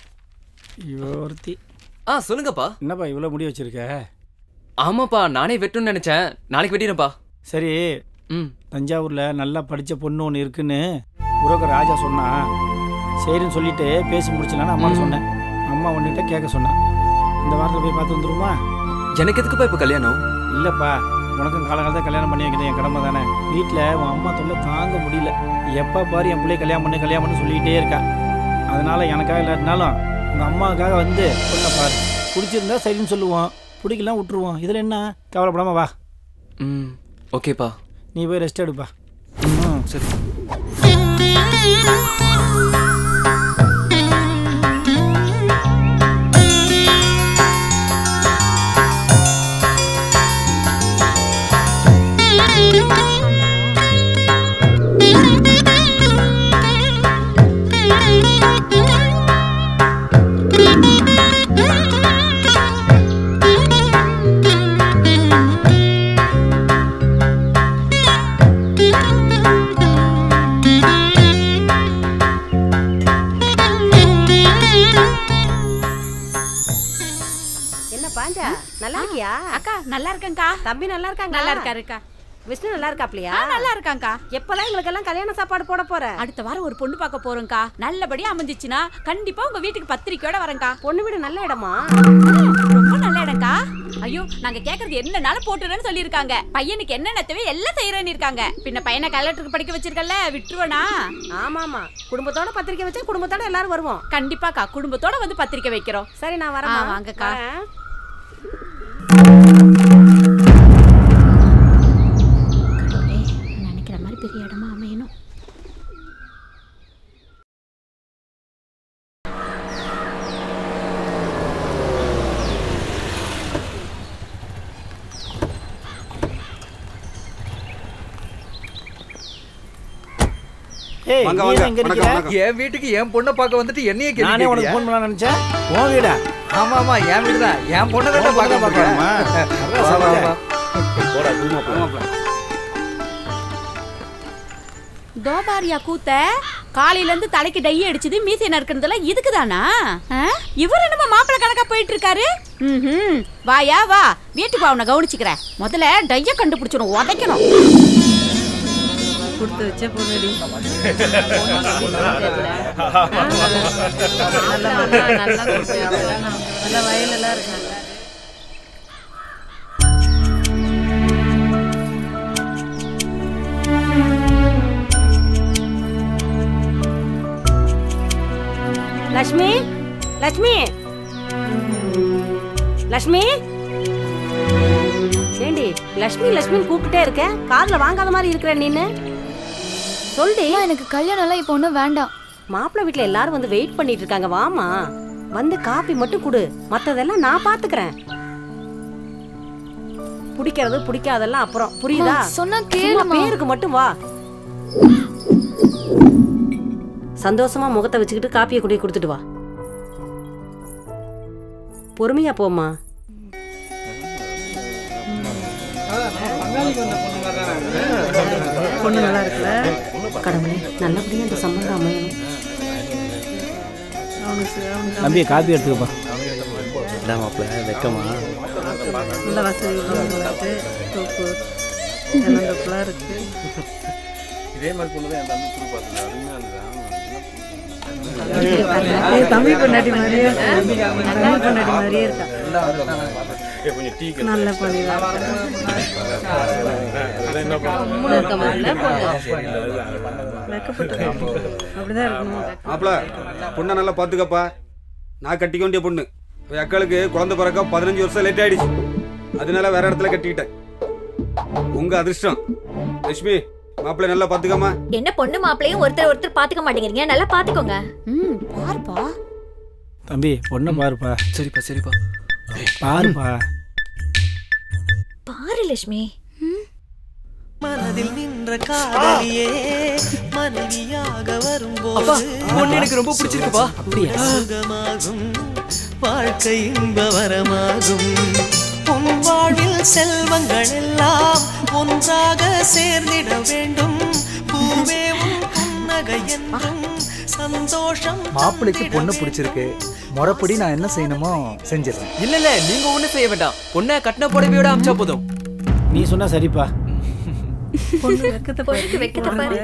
[SPEAKER 8] இவ ஒருத்தி
[SPEAKER 10] ஆ சொல்லுங்கப்பா
[SPEAKER 8] என்னப்பா இவ்வளோ முடி வச்சிருக்க
[SPEAKER 10] ஆமாப்பா நானே வெட்டுன்னு நினைச்சேன் நாளைக்கு வெட்டிடுறேன்ப்பா
[SPEAKER 8] சரி
[SPEAKER 10] ம்
[SPEAKER 8] தஞ்சாவூர்ல நல்லா படிச்ச பொண்ணு ஒன்று இருக்குன்னு புரோக்கர் ராஜா சொன்னா சரின்னு சொல்லிட்டு பேசி முடிச்சலான்னு அம்மா சொன்னேன் அம்மா ஒன்றுகிட்ட கேட்க சொன்னான் இந்த வாரத்தில் போய் பார்த்து வந்துருமா
[SPEAKER 10] எனக்கு எதுக்குப்பா இப்போ கல்யாணம்
[SPEAKER 8] இல்லைப்பா உனக்கும் காலகாலத்தில் கல்யாணம் பண்ணி வைக்கிறது என் கடமை தானே வீட்டில் உன் அம்மா தொல்லை தாங்க முடியல எப்போ பாரு என் பிள்ளைய கல்யாணம் பண்ணு கல்யாணம் பண்ணு சொல்லிக்கிட்டே இருக்கா அதனால எனக்காக இல்லாட்டினாலும் உங்கள் அம்மாவுக்காக வந்து பொண்ணை பாரு பிடிச்சிருந்தா சரின்னு சொல்லுவோம் பிடிக்கலாம் விட்டுருவோம் இதில் என்ன கவலைப்படாம வா
[SPEAKER 10] ம் ஓகேப்பா
[SPEAKER 8] நீ போய் ரெஸ்ட் எடுப்பா ம்
[SPEAKER 10] சரி
[SPEAKER 5] என்ன பாஞ்சா நல்லா இருக்கியா
[SPEAKER 14] அக்கா நல்லா இருக்கேன்க்கா
[SPEAKER 5] தம்பி நல்லா இருக்காங்க
[SPEAKER 14] நல்லா இருக்காருக்கா
[SPEAKER 5] விஷ்ணு நல்லா இருக்காப்லையா
[SPEAKER 14] ஆ, நல்லா இருக்காங்கக்கா
[SPEAKER 5] எப்பெல்லாம் எங்களுக்கு எல்லாம் கல்யாண சாப்பாடு போட போற
[SPEAKER 14] அடுத்த வாரம் ஒரு பொண்ணு பார்க்க போறோம்க்கா நல்லபடியா அமைஞ்சிச்சுன்னா கண்டிப்பா உங்க வீட்டுக்கு பத்திரிக்கையோட வரேன்க்கா
[SPEAKER 5] பொண்ணு வீடு நல்ல இடமா
[SPEAKER 14] ரொம்ப நல்ல இடம்க்கா ஐயோ நாங்க கேக்குறது என்னனாலும் போட்டுறேன்னு சொல்லியிருக்காங்க பையனுக்கு என்னென்ன தேவை எல்லாம் செய்யறேன்னு இருக்காங்க பின்ன பையனை கலெக்டருக்கு படிக்க வச்சிருக்கல விட்டுருவனா
[SPEAKER 5] ஆமா ஆமா குடும்பத்தோட பத்திரிக்கை வச்சா குடும்பத்தோட எல்லாரும் வருவோம்
[SPEAKER 14] கண்டிப்பாக்கா குடும்பத்தோட வந்து பத்திரிக்கை வைக்கிறோம்
[SPEAKER 5] சரி நான்
[SPEAKER 14] ஆ,
[SPEAKER 5] வரேன்
[SPEAKER 14] வாங்கக்கா. நினைக்கிற மாதிரி பெரிய இடமா அமையணும்
[SPEAKER 8] ஏய்
[SPEAKER 9] வாங்க,
[SPEAKER 8] நீ
[SPEAKER 9] வாங்க.
[SPEAKER 8] தான் இங்க
[SPEAKER 9] வணக்கம்,
[SPEAKER 8] இருக்கிற?
[SPEAKER 9] வணக்கம்.
[SPEAKER 2] என் வீட்டுக்கு என் பொண்ணை பார்க்க வந்துட்டு என்னையே கேள்வி
[SPEAKER 8] நானே உனக்கு
[SPEAKER 2] கேட்கிறியா?
[SPEAKER 8] ஃபோன் பண்ணலாம் நினைச்சேன் உன் வீடா
[SPEAKER 2] ஆமா ஆமா என் வீடு தான் என் பொண்ணை
[SPEAKER 8] உன்
[SPEAKER 2] தான்
[SPEAKER 8] பொண்ணை
[SPEAKER 2] பார்க்க
[SPEAKER 8] பார்க்கணுமா?
[SPEAKER 2] பார்க்கணுமா
[SPEAKER 8] அதான் சொல்றேன்.
[SPEAKER 2] போடா பூமா
[SPEAKER 14] தோபாரியா கூத்த காலையில இருந்து தலைக்கு டை அடிச்சது மீசை நறுக்கிறதுல இதுக்குதானா ஆ? இவர் என்னமோ மாப்பிள்ளை கணக்கா போயிட்டு இருக்காரு ம்ஹும். வாயா வா வீட்டுக்கு வா உன்னை கவனிச்சுக்கிறேன் முதல்ல டைய கண்டுபிடிச்சிடும் உதைக்கணும் கொடுத்து வச்ச பொண்ணுடி நல்ல வயலெல்லாம் இருக்காங்க
[SPEAKER 20] லக்ஷ்மி லக்ஷ்மி லக்ஷ்மி ஏண்டி லக்ஷ்மி லக்ஷ்மின்னு கூப்பிட்டுட்டே இருக்க கார்ல வாங்காத மாதிரி இருக்கிற நீனு சொல்டி
[SPEAKER 7] எனக்கு கல்யாணம் எல்லாம் இப்போ ஒன்றும் வேண்டாம்
[SPEAKER 20] மாப்பிள்ளை வீட்ல எல்லாரும் வந்து வெயிட் பண்ணிட்டு இருக்காங்க வாமா வந்து காப்பி மட்டும் கொடு மத்ததெல்லாம் நான் பாத்துக்கிறேன் பிடிக்கிறது பிடிக்காதெல்லாம் அப்புறம் புரியுதா
[SPEAKER 7] அம்மா, சொன்னா
[SPEAKER 20] சும்மா
[SPEAKER 7] கேளும்மா.
[SPEAKER 20] பேருக்கு மட்டும் வா சந்தோஷமா முகத்தை வச்சுக்கிட்டு காப்பியை குடி கொடுத்துட்டு வா பொறுமையா போம்மா பொண்ணு நல்லா இருக்குல்ல கடவுளே நல்லபடியா இந்த சம்பந்தம் அமையணும்
[SPEAKER 8] தம்பி காப்பி எடுத்துக்கப்பா
[SPEAKER 13] என்ன மாப்பிள்ள வெக்கமா
[SPEAKER 20] நல்ல வசதி உள்ளவங்களுக்கு தோப்பு நல்லபடியாக இருக்கு
[SPEAKER 19] இதே மாதிரி பொண்ணு தான் என் தம்பி புது பார்த்தது அருமையா இருந்தது
[SPEAKER 20] ஏய், தம்பி பொண்டாட்டி மாதிரியே இருக்கு. தம்பி பொண்டாட்டி மாதிரியே இருக்கா.
[SPEAKER 19] கொஞ்சம் டீ
[SPEAKER 20] நல்ல பொண்ணு
[SPEAKER 19] மூணு இருக்க மாதிரில
[SPEAKER 20] அப்படிதான் இருக்கணும்
[SPEAKER 21] மாப்பிள பொண்ணை நல்லா பார்த்துக்கப்பா நான் கட்டிக்க வேண்டிய பொண்ணு என் அக்காளுக்கு குழந்தை பிறக்க பதினஞ்சு வருஷம் லேட் ஆயிடுச்சு அதனால வேற இடத்துல கட்டிக்கிட்டேன் உங்க அதிர்ஷ்டம் லட்சுமி மாப்பிள்ளை நல்லா பார்த்துக்கம்மா
[SPEAKER 7] என்ன பொண்ணு மாப்பிளையும் ஒருத்தர் ஒருத்தர் பாத்துக்க மாட்டேங்கிறீங்க நல்லா பாத்துக்கோங்க
[SPEAKER 14] ம் பாருப்பா
[SPEAKER 8] தம்பி பொண்ணை பாருப்பா
[SPEAKER 10] சரிப்பா சரிப்பா
[SPEAKER 8] பாருப்பா
[SPEAKER 7] பாரு லட்சுமி
[SPEAKER 15] மனதில் நின்ற காதலியே மனைவியாக வரும்போது
[SPEAKER 10] அப்பா, பொண்ணு எனக்கு ரொம்ப பிடிச்சிருக்குப்பா.
[SPEAKER 15] அப்படியா சுகமாகும் வாழ்க்கை இன்ப வரமாகும் உன் வாழ்வில் செல்வங்கள் எல்லாம் ஒன்றாக சேர்ந்திட வேண்டும் பூவே உன் புன்னகை என்றும் சந்தோஷம்
[SPEAKER 18] மாப்பிள்ளைக்கு பொண்ணு பிடிச்சிருக்கு முறைப்படி நான் என்ன செய்யணுமோ செஞ்சிடறேன்
[SPEAKER 10] இல்ல இல்ல நீங்க ஒண்ணும் செய்ய வேண்டாம் பொண்ணை கட்டின புடவையோட அமிச்சா போதும்
[SPEAKER 8] நீ சொன்னா சரிப்பா
[SPEAKER 20] பொண்ணு வெக்கத்தை
[SPEAKER 7] பொண்ணுக்கு வெக்கத்தை பாரு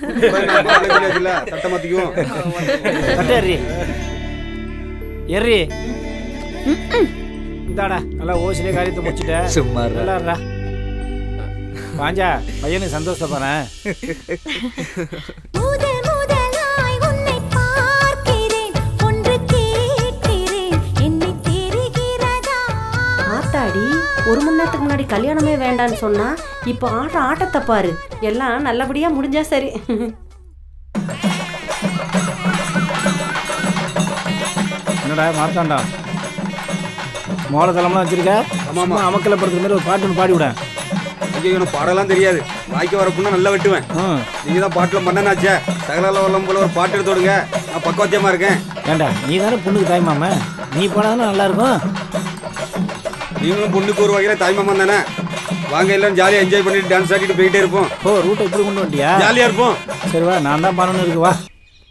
[SPEAKER 21] தட்டை மாத்திக்குவோம்
[SPEAKER 8] கட்ட எறி எறி இந்தாடா நல்லா ஓசிலே காரியத்தை முடிச்சுட்ட
[SPEAKER 18] சும்மா இருடா.
[SPEAKER 8] நல்லா இருடா. வாஞ்சா பையனுக்கு சந்தோஷப்படுறேன்
[SPEAKER 16] முதல் முதலாய் உன்னை பார்க்கிறேன் ஒன்று கேட்கிறேன் என்னை தெரிகிறதா
[SPEAKER 20] ஆத்தாடி ஒரு மணி நேரத்துக்கு முன்னாடி கல்யாணமே வேண்டான்னு சொன்னா இப்போ ஆடுற ஆட்டத்தை பாரு எல்லாம் நல்லபடியா முடிஞ்சா சரி
[SPEAKER 8] என்னடா மார்த்தாண்டா மோளத்தலம்லாம் வச்சிருக்க ஆமாம் அமக்கலை படுத்துற மாதிரி ஒரு பாட்டு ஒன்று பாடி விட
[SPEAKER 21] ஐயோ எனக்கு பாடலாம் தெரியாது வாய்க்கு வர பொண்ணை நல்லா வெட்டுவேன் நீங்க தான் பாட்டுல மன்னனாச்சே சகலால வல்லம் போல ஒரு பாட்டு எடுத்து விடுங்க நான் பக்கவத்தியமா இருக்கேன்
[SPEAKER 8] ஏண்டா நீ தானே பொண்ணுக்கு தாய் மாமன் நீ போனா நல்லா இருக்கும்
[SPEAKER 21] நீங்களும் பொண்ணுக்கு ஒரு வகையில தாய்மாமா தானே வாங்க எல்லாம் ஜாலியா என்ஜாய் பண்ணிட்டு டான்ஸ் ஆடிட்டு போயிட்டே இருப்போம்
[SPEAKER 8] ஓ ரூட்டை இப்படி கொண்டு வந்துட்டியா
[SPEAKER 21] ஜாலியா இருப்போம்
[SPEAKER 8] சரி வா நான் தான் பண்ணணும் இருக்கு வா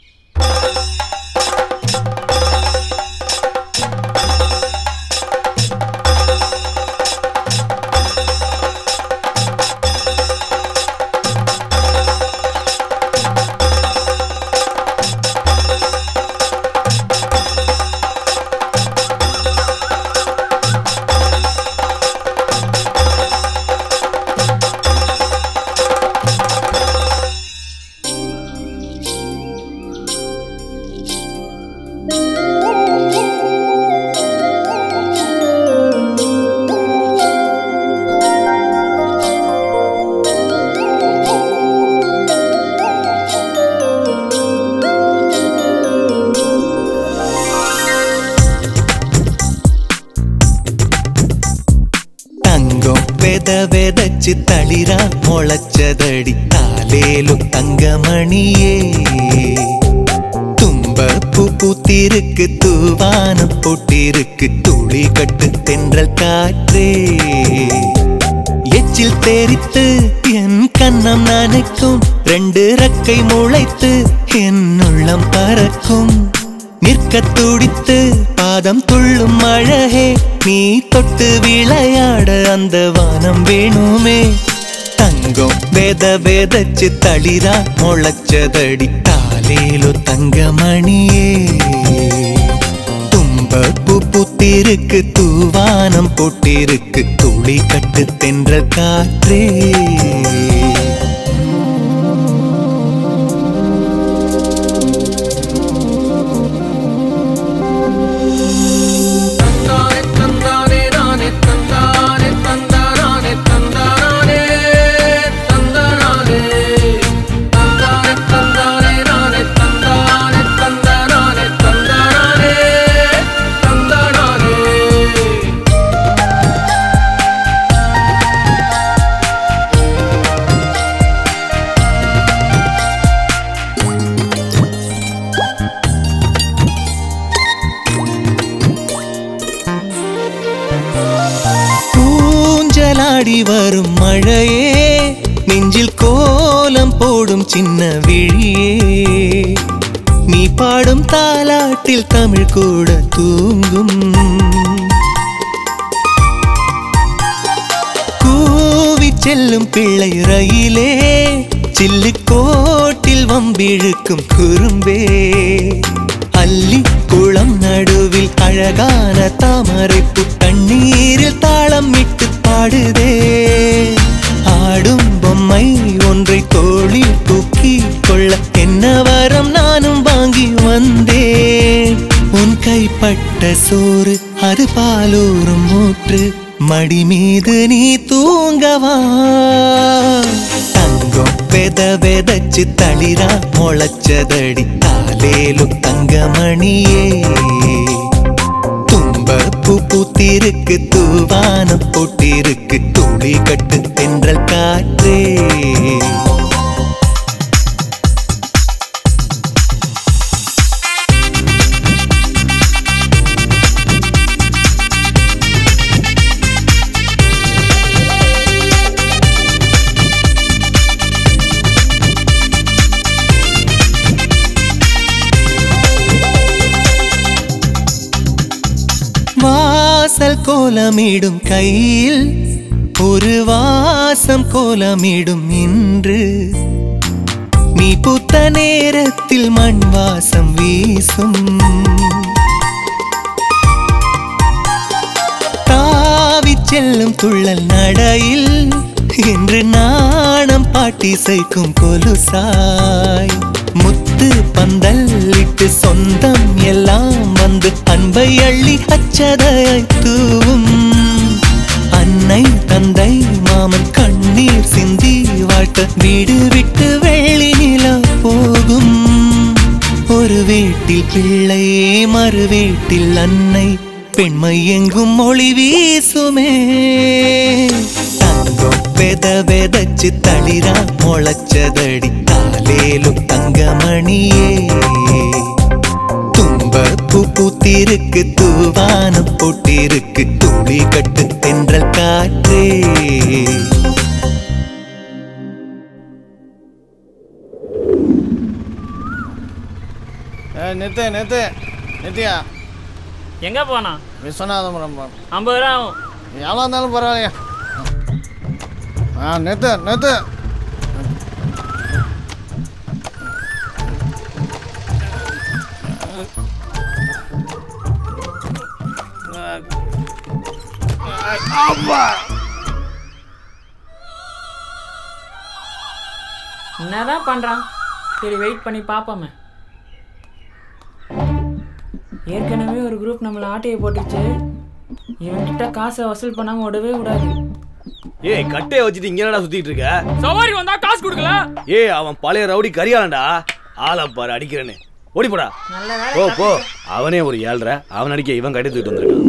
[SPEAKER 15] தங்கம் வெத வெதச்சு தளிரா முளைச்சதடி தாலேலும் தங்கமணியே தும்ப பூ பூத்திருக்கு தூவானம் போட்டிருக்கு துளி கட்டு தென்றல் காற்றே எச்சில் தேரித்து என் கண்ணம் நனைக்கும் ரெண்டு ரக்கை முளைத்து என் உள்ளம் பறக்கும் நிற்க துடித்து பாதம் துள்ளும் அழகே நீ தொட்டு விளையாட அந்த வானம் வேணுமே தங்கம் வேத வேதச்சு தளிரா முளைச்சதடி தாலேலோ தங்கமணியே தும்ப பூ பூத்திருக்கு தூவானம் போட்டிருக்கு துளி கட்டு தென்றல் காற்றே ஊஞ்சலாடி வரும் மழையே நெஞ்சில் கோலம் போடும் சின்ன விழியே நீ பாடும் தாலாட்டில் தமிழ் கூட தூங்கும் கூவி செல்லும் பிள்ளை ரயிலே சில்லு கோட்டில் வம்பிழுக்கும் குறும்பே அள்ளி குளம் நடுவில் அழகான தாமரைப்பு தண்ணீரில் தாளம் இட்டு பாடுதே ஆடும் பொம்மை ஒன்றை தோளில் தூக்கி கொள்ள என்ன வரம் நானும் வாங்கி வந்தேன் உன் கைப்பட்ட சோறு அது பாலூரும் மூற்று மடி மீது நீ தூங்கவா தங்கம் வெத வெதச்சு தளிரா முளைச்சதடி தாலேலும் தங்கமணியே தும்ப பூ பூத்திருக்கு தூவானம் போட்டிருக்கு துளி கட்டு தென்றல் காற்றே வாசல் கோலமிடும் கையில் ஒரு வாசம் கோலமிடும் இன்று நீ புத்த நேரத்தில் மண் வாசம் வீசும் தாவி செல்லும் துள்ளல் நடையில் என்று நாணம் பாட்டிசைக்கும் கொலுசாய் முத்து பந்தல் இட்டு சொந்தம் எல்லாம் வந்து அன்பை அள்ளி அச்சதையாய் தூவும் அன்னை தந்தை மாமன் கண்ணீர் சிந்தி வாழ்த்த வீடு விட்டு வெள்ளி நிலா போகும் ஒரு வீட்டில் பிள்ளை மறு வீட்டில் அன்னை பெண்மை எங்கும் மொழி வீசுமே தங்கம் வெத வெதச்சு தளிரா முளைச்சதடி தாலேலும் தங்கமணியே தும்ப பூ பூத்திருக்கு தூவானம் போட்டிருக்கு துளி கட்டு தென்றல் காற்றே
[SPEAKER 2] நிறுத்து நிறுத்து நிறுத்தியா
[SPEAKER 11] எங்க போனா
[SPEAKER 2] விஸ்வநாதபுரம் போ.
[SPEAKER 11] ஐம்பது ரூபா ஆகும்
[SPEAKER 2] எவ்வளோ இருந்தாலும் பரவாயில்லையா ஆ நிறுத்து நிறுத்து அப்பா
[SPEAKER 11] என்னதான் பண்றான் சரி வெயிட் பண்ணி பார்ப்போமே ஏற்கனவே ஒரு குரூப் நம்மளை ஆட்டையை போட்டுச்சு இவன்கிட்ட காசை வசூல் பண்ணாம விடவே விடாது
[SPEAKER 3] ஏய் கட்டைய வச்சுட்டு இங்க என்னடா சுத்திட்டு இருக்க
[SPEAKER 11] சவாரி வந்தா காசு கொடுக்கல
[SPEAKER 3] ஏய் அவன் பழைய ரவுடி கரியாளன்டா ஆளை பாரு அடிக்கிறேன்னு ஓடி போடா
[SPEAKER 11] நல்ல வேலை
[SPEAKER 3] போ போ அவனே ஒரு ஏழ்ற அவன் அடிக்க இவன் கட்டி தூக்கிட்டு வந்திருக்கான்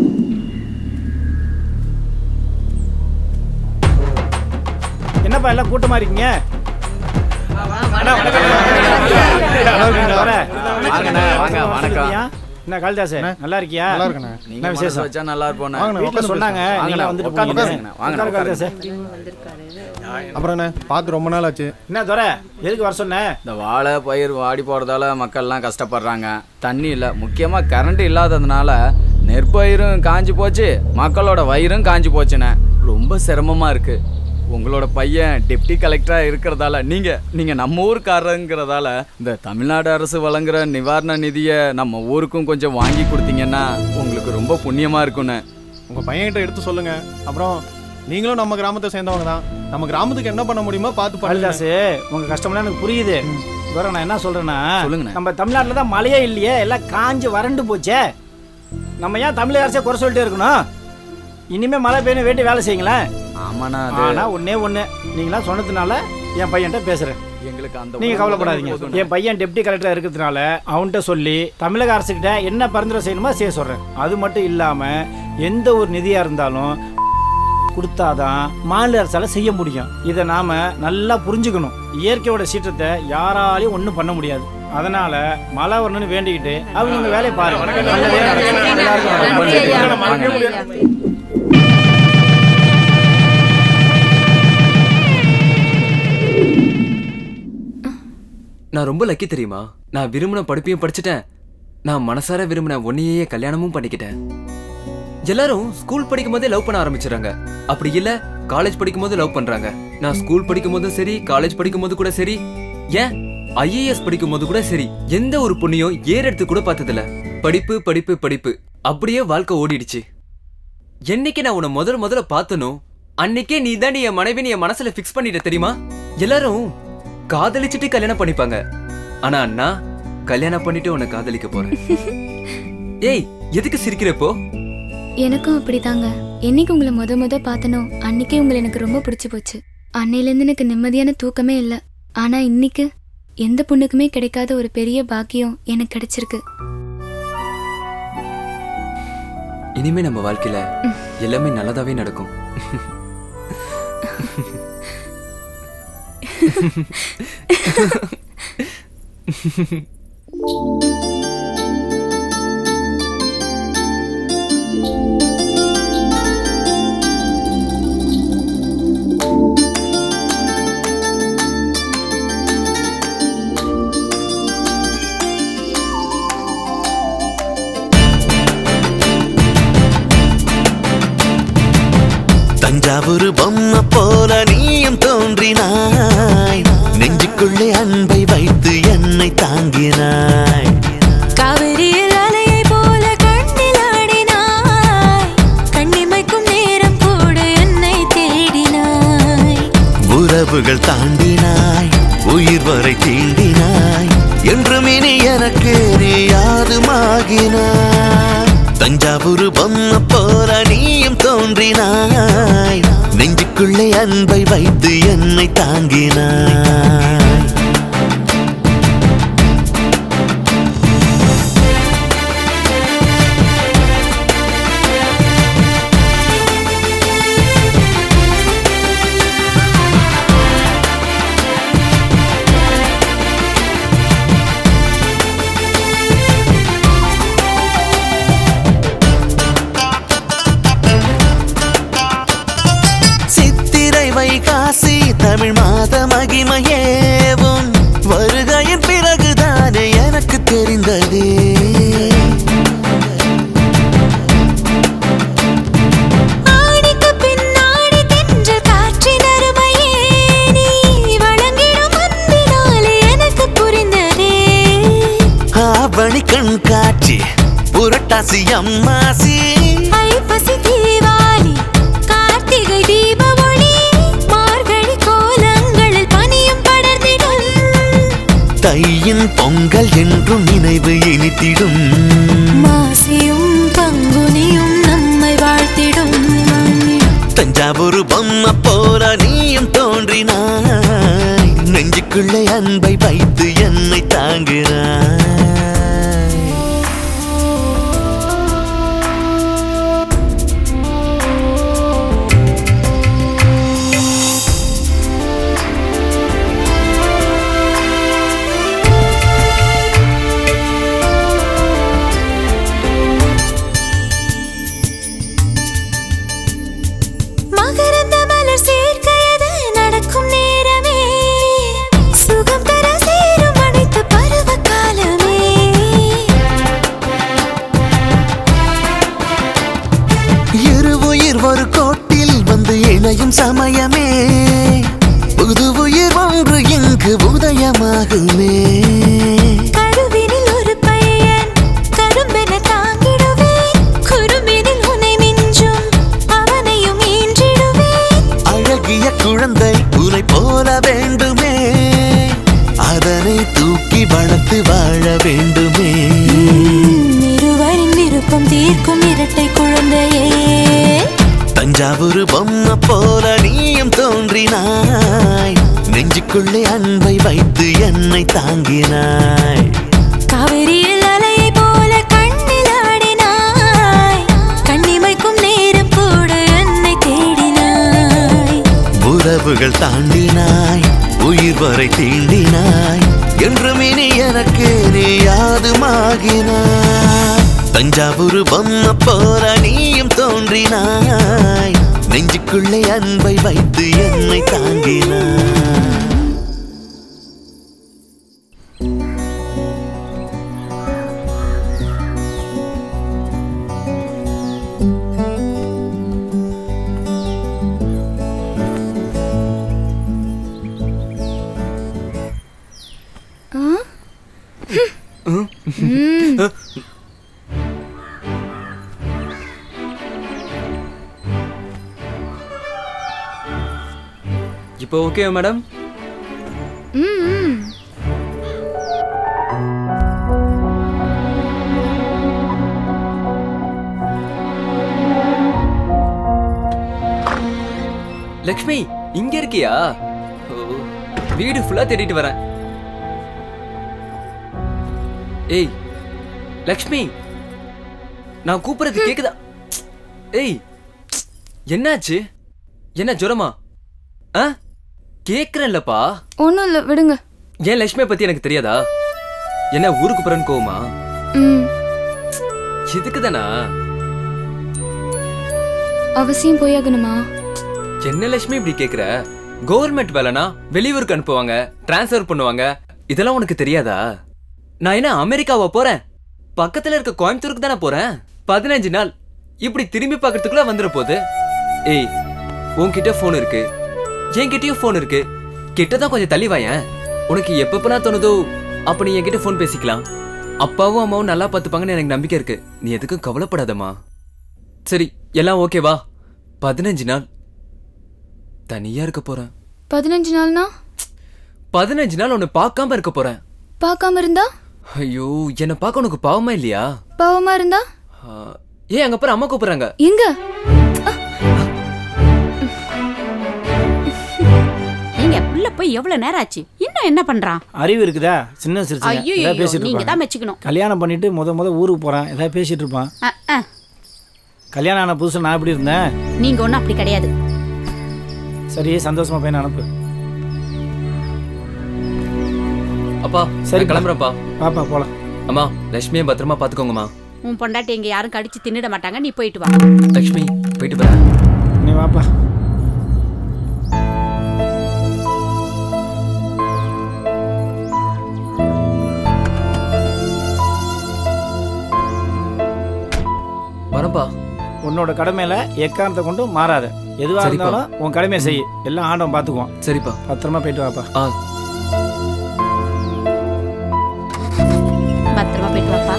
[SPEAKER 8] என்னப்பா எல்லாம் கூட்டமா இருக்கீங்க அண்ணா, வணக்கம். நல்லா இருக்கீங்களா? வர.
[SPEAKER 6] வாங்கண்ணே, வாங்க, வணக்கம்.
[SPEAKER 8] சரியா? என்ன காளிதாஸ் நல்லா இருக்கியா
[SPEAKER 6] நல்லா இருக்கேண்ணே.
[SPEAKER 8] என்ன
[SPEAKER 6] நீங்க மனசு
[SPEAKER 8] விசேஷம்
[SPEAKER 6] வச்சா நல்லா இருப்போண்ணே.
[SPEAKER 8] வாங்கண்ணே, வீட்டுல
[SPEAKER 6] உட்காந்து
[SPEAKER 8] சொன்னாங்க
[SPEAKER 6] பேசுங்க.
[SPEAKER 8] நீங்க
[SPEAKER 6] வாங்கண்ணே,
[SPEAKER 8] வந்துட்டு
[SPEAKER 6] உட்காந்து
[SPEAKER 8] போனீங்க
[SPEAKER 6] பேசுங்கண்ணே. வாங்கண்ணே,
[SPEAKER 8] உட்காரு காளிதாஸ்
[SPEAKER 2] அப்புறம் என்ன பார்த்து ரொம்ப நாள் ஆச்சு
[SPEAKER 8] என்ன துரை எதுக்கு வர சொன்ன
[SPEAKER 6] இந்த வாழை பயிர் வாடி போகிறதால மக்கள்லாம் கஷ்டப்படுறாங்க தண்ணி இல்லை முக்கியமாக கரண்ட் இல்லாததுனால நெற்பயிரும் காஞ்சி போச்சு மக்களோட வயிறும் காஞ்சி போச்சுண்ணே ரொம்ப சிரமமாக இருக்குது உங்களோட பையன் டெப்டி கலெக்டராக இருக்கிறதால நீங்கள் நீங்கள் நம்ம ஊருக்காரங்கிறதால இந்த தமிழ்நாடு அரசு வழங்குற நிவாரண நிதியை நம்ம ஊருக்கும் கொஞ்சம் வாங்கி கொடுத்தீங்கன்னா உங்களுக்கு ரொம்ப புண்ணியமாக இருக்குண்ணே
[SPEAKER 2] உங்க பையன்கிட்ட எடுத்து சொல்லுங்க அப்புறம் நீங்களும் நம்ம கிராமத்தை சேர்ந்தவங்க தான் நம்ம கிராமத்துக்கு என்ன பண்ண முடியுமோ பார்த்து
[SPEAKER 8] காளிதாஸ்
[SPEAKER 2] பண்ணுங்க
[SPEAKER 8] உங்க கஷ்டம்லாம் எனக்கு புரியுது துரை நான் என்ன சொல்றேன்னா
[SPEAKER 6] சொல்லுங்கண்ணே.
[SPEAKER 8] நம்ம தமிழ்நாட்டில் தான் மழையே இல்லையே எல்லாம் காஞ்சு வறண்டு போச்சே நம்ம ஏன் தமிழக அரசே குறை சொல்லிட்டே இருக்கணும் இனிமே மழை பெய்யணும் வேண்டி வேலை செய்யுங்களேன்
[SPEAKER 6] ஆமாண்ணா
[SPEAKER 8] ஆனா ஒண்ணே ஒண்ணு நீங்களாம் சொன்னதுனால என் பையன்கிட்ட பேசுறேன்
[SPEAKER 6] எங்களுக்கு அந்த
[SPEAKER 8] நீங்க
[SPEAKER 6] உணர்வு
[SPEAKER 8] கவலைப்படாதீங்க
[SPEAKER 6] போதும்ண்ணே.
[SPEAKER 8] என் பையன் டெப்டி கலெக்டரா இருக்கிறதுனால அவன்கிட்ட சொல்லி தமிழக அரசுகிட்ட என்ன பரிந்துரை செய்யணுமோ செய்ய சொல்றேன் அது மட்டும் இல்லாம எந்த ஒரு நிதியா இருந்தாலும் கொடுத்தாதான் மாநில அரசால செய்ய முடியும் இதை நாம நல்லா புரிஞ்சுக்கணும் இயற்கையோட சீற்றத்தை யாராலையும் ஒன்றும் பண்ண முடியாது அதனால மழை வரணும்னு வேண்டிக்கிட்டு அவங்க உங்க வேலையை பாருங்க நல்லதே நடக்கும். எல்லாருக்கும் வணக்கம்.
[SPEAKER 10] நான் ரொம்ப லக்கி தெரியுமா நான் விரும்பின படிப்பையும் படிச்சுட்டேன் நான் மனசார விரும்பின ஒன்னையே கல்யாணமும் பண்ணிக்கிட்டேன் எல்லாரும் ஸ்கூல் படிக்கும் போதே லவ் பண்ண ஆரம்பிச்சிடுறாங்க அப்படி இல்ல காலேஜ் படிக்கும் போது லவ் பண்றாங்க நான் ஸ்கூல் படிக்கும் போதும் சரி காலேஜ் படிக்கும் போது கூட சரி ஏன் ஐஏஎஸ் படிக்கும் போது கூட சரி எந்த ஒரு பொண்ணையும் ஏர் எடுத்து கூட பார்த்ததில்ல படிப்பு படிப்பு படிப்பு அப்படியே வாழ்க்கை ஓடிடுச்சு என்னைக்கு நான் உன்னை முதல் முதல்ல பார்த்தனோ அன்னைக்கே நீ தான் என் மனைவி என் மனசுல ஃபிக்ஸ் பண்ணிட்ட தெரியுமா எல்லாரும் காதலிச்சுட்டு கல்யாணம் பண்ணிப்பாங்க ஆனா அண்ணா கல்யாணம் பண்ணிட்டு உன்னை காதலிக்க போறேன் ஏய் எதுக்கு சிரிக்கிறப்போ
[SPEAKER 1] எனக்கும் அப்படிதாங்க என்னைக்கு உங்களை முத முத பார்த்தனோ அன்னைக்கே உங்களை எனக்கு ரொம்ப பிடிச்சு போச்சு அன்னையிலேருந்து எனக்கு நிம்மதியான தூக்கமே இல்லை ஆனா இன்னைக்கு எந்த பொண்ணுக்குமே கிடைக்காத ஒரு பெரிய பாக்கியம் எனக்கு கிடைச்சிருக்கு
[SPEAKER 10] இனிமே நம்ம வாழ்க்கையில எல்லாமே நல்லதாவே நடக்கும்
[SPEAKER 15] தஞ்சாவூர் பொம்மை போல நீயும் தோன்றினாய் நெஞ்சுக்குள்ளே அன்பை வைத்து என்னை தாங்கினாய்
[SPEAKER 16] காவிரியில் அலையை போல கண்ணில் ஆடினாய் கண்ணிமைக்கும் நேரம் கூட என்னை தேடினாய்
[SPEAKER 15] உறவுகள் தாண்டினாய் உயிர் வரை தீண்டினாய் என்றும் இனி எனக்கு நீ யாருமாகினாய் தஞ்சாவூர் பொம்மை போல நீயும் தோன்றினாய் நெஞ்சுக்குள்ளே அன்பை வைத்து என்னை தாங்கினாய் சித்திரை வைகாசி தமிழ் மாத மகிமையேவும் வருகையின் பிறகுதானே எனக்கு தெரிந்ததே
[SPEAKER 16] ஆடிக்கு பின்னாடி தென்ற காற்றின் அருமையே நீ வழங்கிடும் அன்பினாலே எனக்கு புரிந்ததே
[SPEAKER 15] ஆவணி கண் காட்சி புரட்டாசி அம்மாசி
[SPEAKER 16] ஐப்பசி தீவாளி கார்த்திகை தீப ஒளி மார்கழி கோலங்களில் பனியும் படர்ந்திடும்
[SPEAKER 15] தையின் பொங்கல் என்றும் நினைவு இனித்திடும்
[SPEAKER 16] மாசியும் பங்குனியும் நம்மை வாழ்த்திடும்
[SPEAKER 15] தஞ்சாவூர் பொம்மை போல நீயும் தோன்றினாய் நெஞ்சுக்குள்ளே அன்பை வைத்து என்னை தாங்கினாய் இணையும் சமயமே புது உயிர் ஒன்று இங்கு உதயமாகுமே
[SPEAKER 16] கருவினில் ஒரு பையன் கரும்பென தாங்கிடுவேன் குறும்பினில் உனை மிஞ்சும் அவனையும் ஈன்றிடுவேன்
[SPEAKER 15] அழகிய குழந்தை உனை போல வேண்டுமே அதனை தூக்கி வளர்த்து வாழ வேண்டுமே
[SPEAKER 16] இருவரின் விருப்பம் தீர்க்கும் இரட்டை குழந்தையே
[SPEAKER 15] தஞ்சாவூர் பொம்மை போல நீயும் தோன்றினாய் நெஞ்சுக்குள்ளே அன்பை வைத்து என்னை தாங்கினாய்
[SPEAKER 16] காவிரியில் அலையை போல கண்ணில் ஆடினாய் கண்ணிமைக்கும் நேரம் கூட என்னை தேடினாய்
[SPEAKER 15] உறவுகள் தாண்டினாய் உயிர் வரை தீண்டினாய் என்றும் இனி எனக்கு நீ யாதுமாகினாய் தஞ்சாவூர் பொம்மை போல நீயும் தோன்றினாய் நெஞ்சுக்குள்ளே அன்பை வைத்து என்னை தாங்கினாய்
[SPEAKER 1] ஆ? ம்.
[SPEAKER 10] இப்போ ஓகே மேடம்
[SPEAKER 1] ம், ம்.
[SPEAKER 10] லக்ஷ்மி இங்க இருக்கியா ஓ, வீடு ஃபுல்லா தேடிட்டு வரேன் ஏய் லக்ஷ்மி நான் கூப்பிடுறது கேக்குதா ஏய் என்னாச்சு என்ன ஜுரமா ஆ கேக்குறேன்லப்பா
[SPEAKER 1] ஒண்ணும் இல்ல விடுங்க
[SPEAKER 10] ஏன் லக்ஷ்மியை பத்தி எனக்கு தெரியாதா என்ன ஊருக்கு போறேன்னு கோவமா
[SPEAKER 1] ம்
[SPEAKER 10] இதுக்கு தானா
[SPEAKER 1] அவசியம் போயாகணுமா
[SPEAKER 10] என்ன லட்சுமி இப்படி கேக்குற கவர்மெண்ட் வேலைனா வெளியூருக்கு அனுப்புவாங்க டிரான்ஸ்ஃபர் பண்ணுவாங்க இதெல்லாம் உனக்கு தெரியாதா நான் என்ன அமெரிக்காவா போறேன் பக்கத்துல இருக்க கோயம்புத்தூருக்கு தானே போறேன் பதினஞ்சு நாள் இப்படி திரும்பி பார்க்கறதுக்குள்ள வந்துட போகுது ஏய் உன்கிட்ட ஃபோன் இருக்கு என்கிட்டயும் ஃபோன் இருக்கு கிட்ட தான் கொஞ்சம் தள்ளி வாயேன் உனக்கு எப்பப்பெல்லாம் தோணுதோ அப்ப நீ என்கிட்ட ஃபோன் பேசிக்கலாம் அப்பாவும் அம்மாவும் நல்லா பார்த்துப்பாங்கன்னு எனக்கு நம்பிக்கை இருக்கு நீ எதுக்கும் கவலைப்படாதம்மா சரி எல்லாம் ஓகேவா பதினஞ்சு நாள் தனியா இருக்க போறேன்
[SPEAKER 1] பதினஞ்சு நாள்னா
[SPEAKER 10] பதினஞ்சு நாள் உன்னை பார்க்காம இருக்க போறேன்
[SPEAKER 1] பார்க்காம இருந்தா
[SPEAKER 10] ஐயோ என்ன பார்க்க உனக்கு பாவமா இல்லையா
[SPEAKER 1] பாவமா இருந்தா
[SPEAKER 10] ஆ, ஏன் அங்க அப்புறம் அம்மா கூப்பிடுறாங்க
[SPEAKER 1] எங்க
[SPEAKER 14] நீங்க புள்ள போய் எவ்வளவு நேரம் ஆச்சு இன்னும் என்ன பண்றான்
[SPEAKER 8] அறிவு இருக்குதா சின்ன சிறுசு
[SPEAKER 14] ஐயோ
[SPEAKER 8] ஏதாவது பேசிட்டு
[SPEAKER 14] நீங்க
[SPEAKER 8] இருப்பான்
[SPEAKER 14] தான் மெச்சுக்கணும்
[SPEAKER 8] கல்யாணம் பண்ணிட்டு முத முத ஊருக்கு போறான் ஏதாவது பேசிட்டு இருப்பான்
[SPEAKER 14] அஹ், அஹ்.
[SPEAKER 8] கல்யாணம் ஆன புதுசு நான் எப்படி இருந்தேன்
[SPEAKER 14] நீங்க ஒண்ணும் அப்படி கிடையாது
[SPEAKER 8] சரி சந்தோஷமா பையனை அனுப்பு
[SPEAKER 10] அப்பா
[SPEAKER 8] சரி,
[SPEAKER 10] சரி கிளம்புறப்பா
[SPEAKER 8] பாப்பா போலாம்
[SPEAKER 10] அம்மா லட்சுமியை பத்திரமா பாத்துக்கோங்கம்மா
[SPEAKER 14] உன் பொண்டாட்டி இங்க யாரும் கடிச்சு தின்னுட மாட்டாங்க நீ போயிட்டு வா
[SPEAKER 10] லட்சுமி போயிட்டு வரேன்
[SPEAKER 8] நீ வாப்பா
[SPEAKER 10] வரப்பா
[SPEAKER 8] உன்னோட கடமையில எக்காரணத்தை கொண்டு மாறாத எதுவா
[SPEAKER 10] சரிப்பா.
[SPEAKER 8] இருந்தாலும் உன் கடமையை செய் எல்லாம் ஆண்டவன் பாத்துக்குவான்
[SPEAKER 10] சரிப்பா
[SPEAKER 8] பத்திரமா போயிட்டு வாப்பா
[SPEAKER 10] ஆ
[SPEAKER 14] பத்திரமா போயிட்டு வாப்பா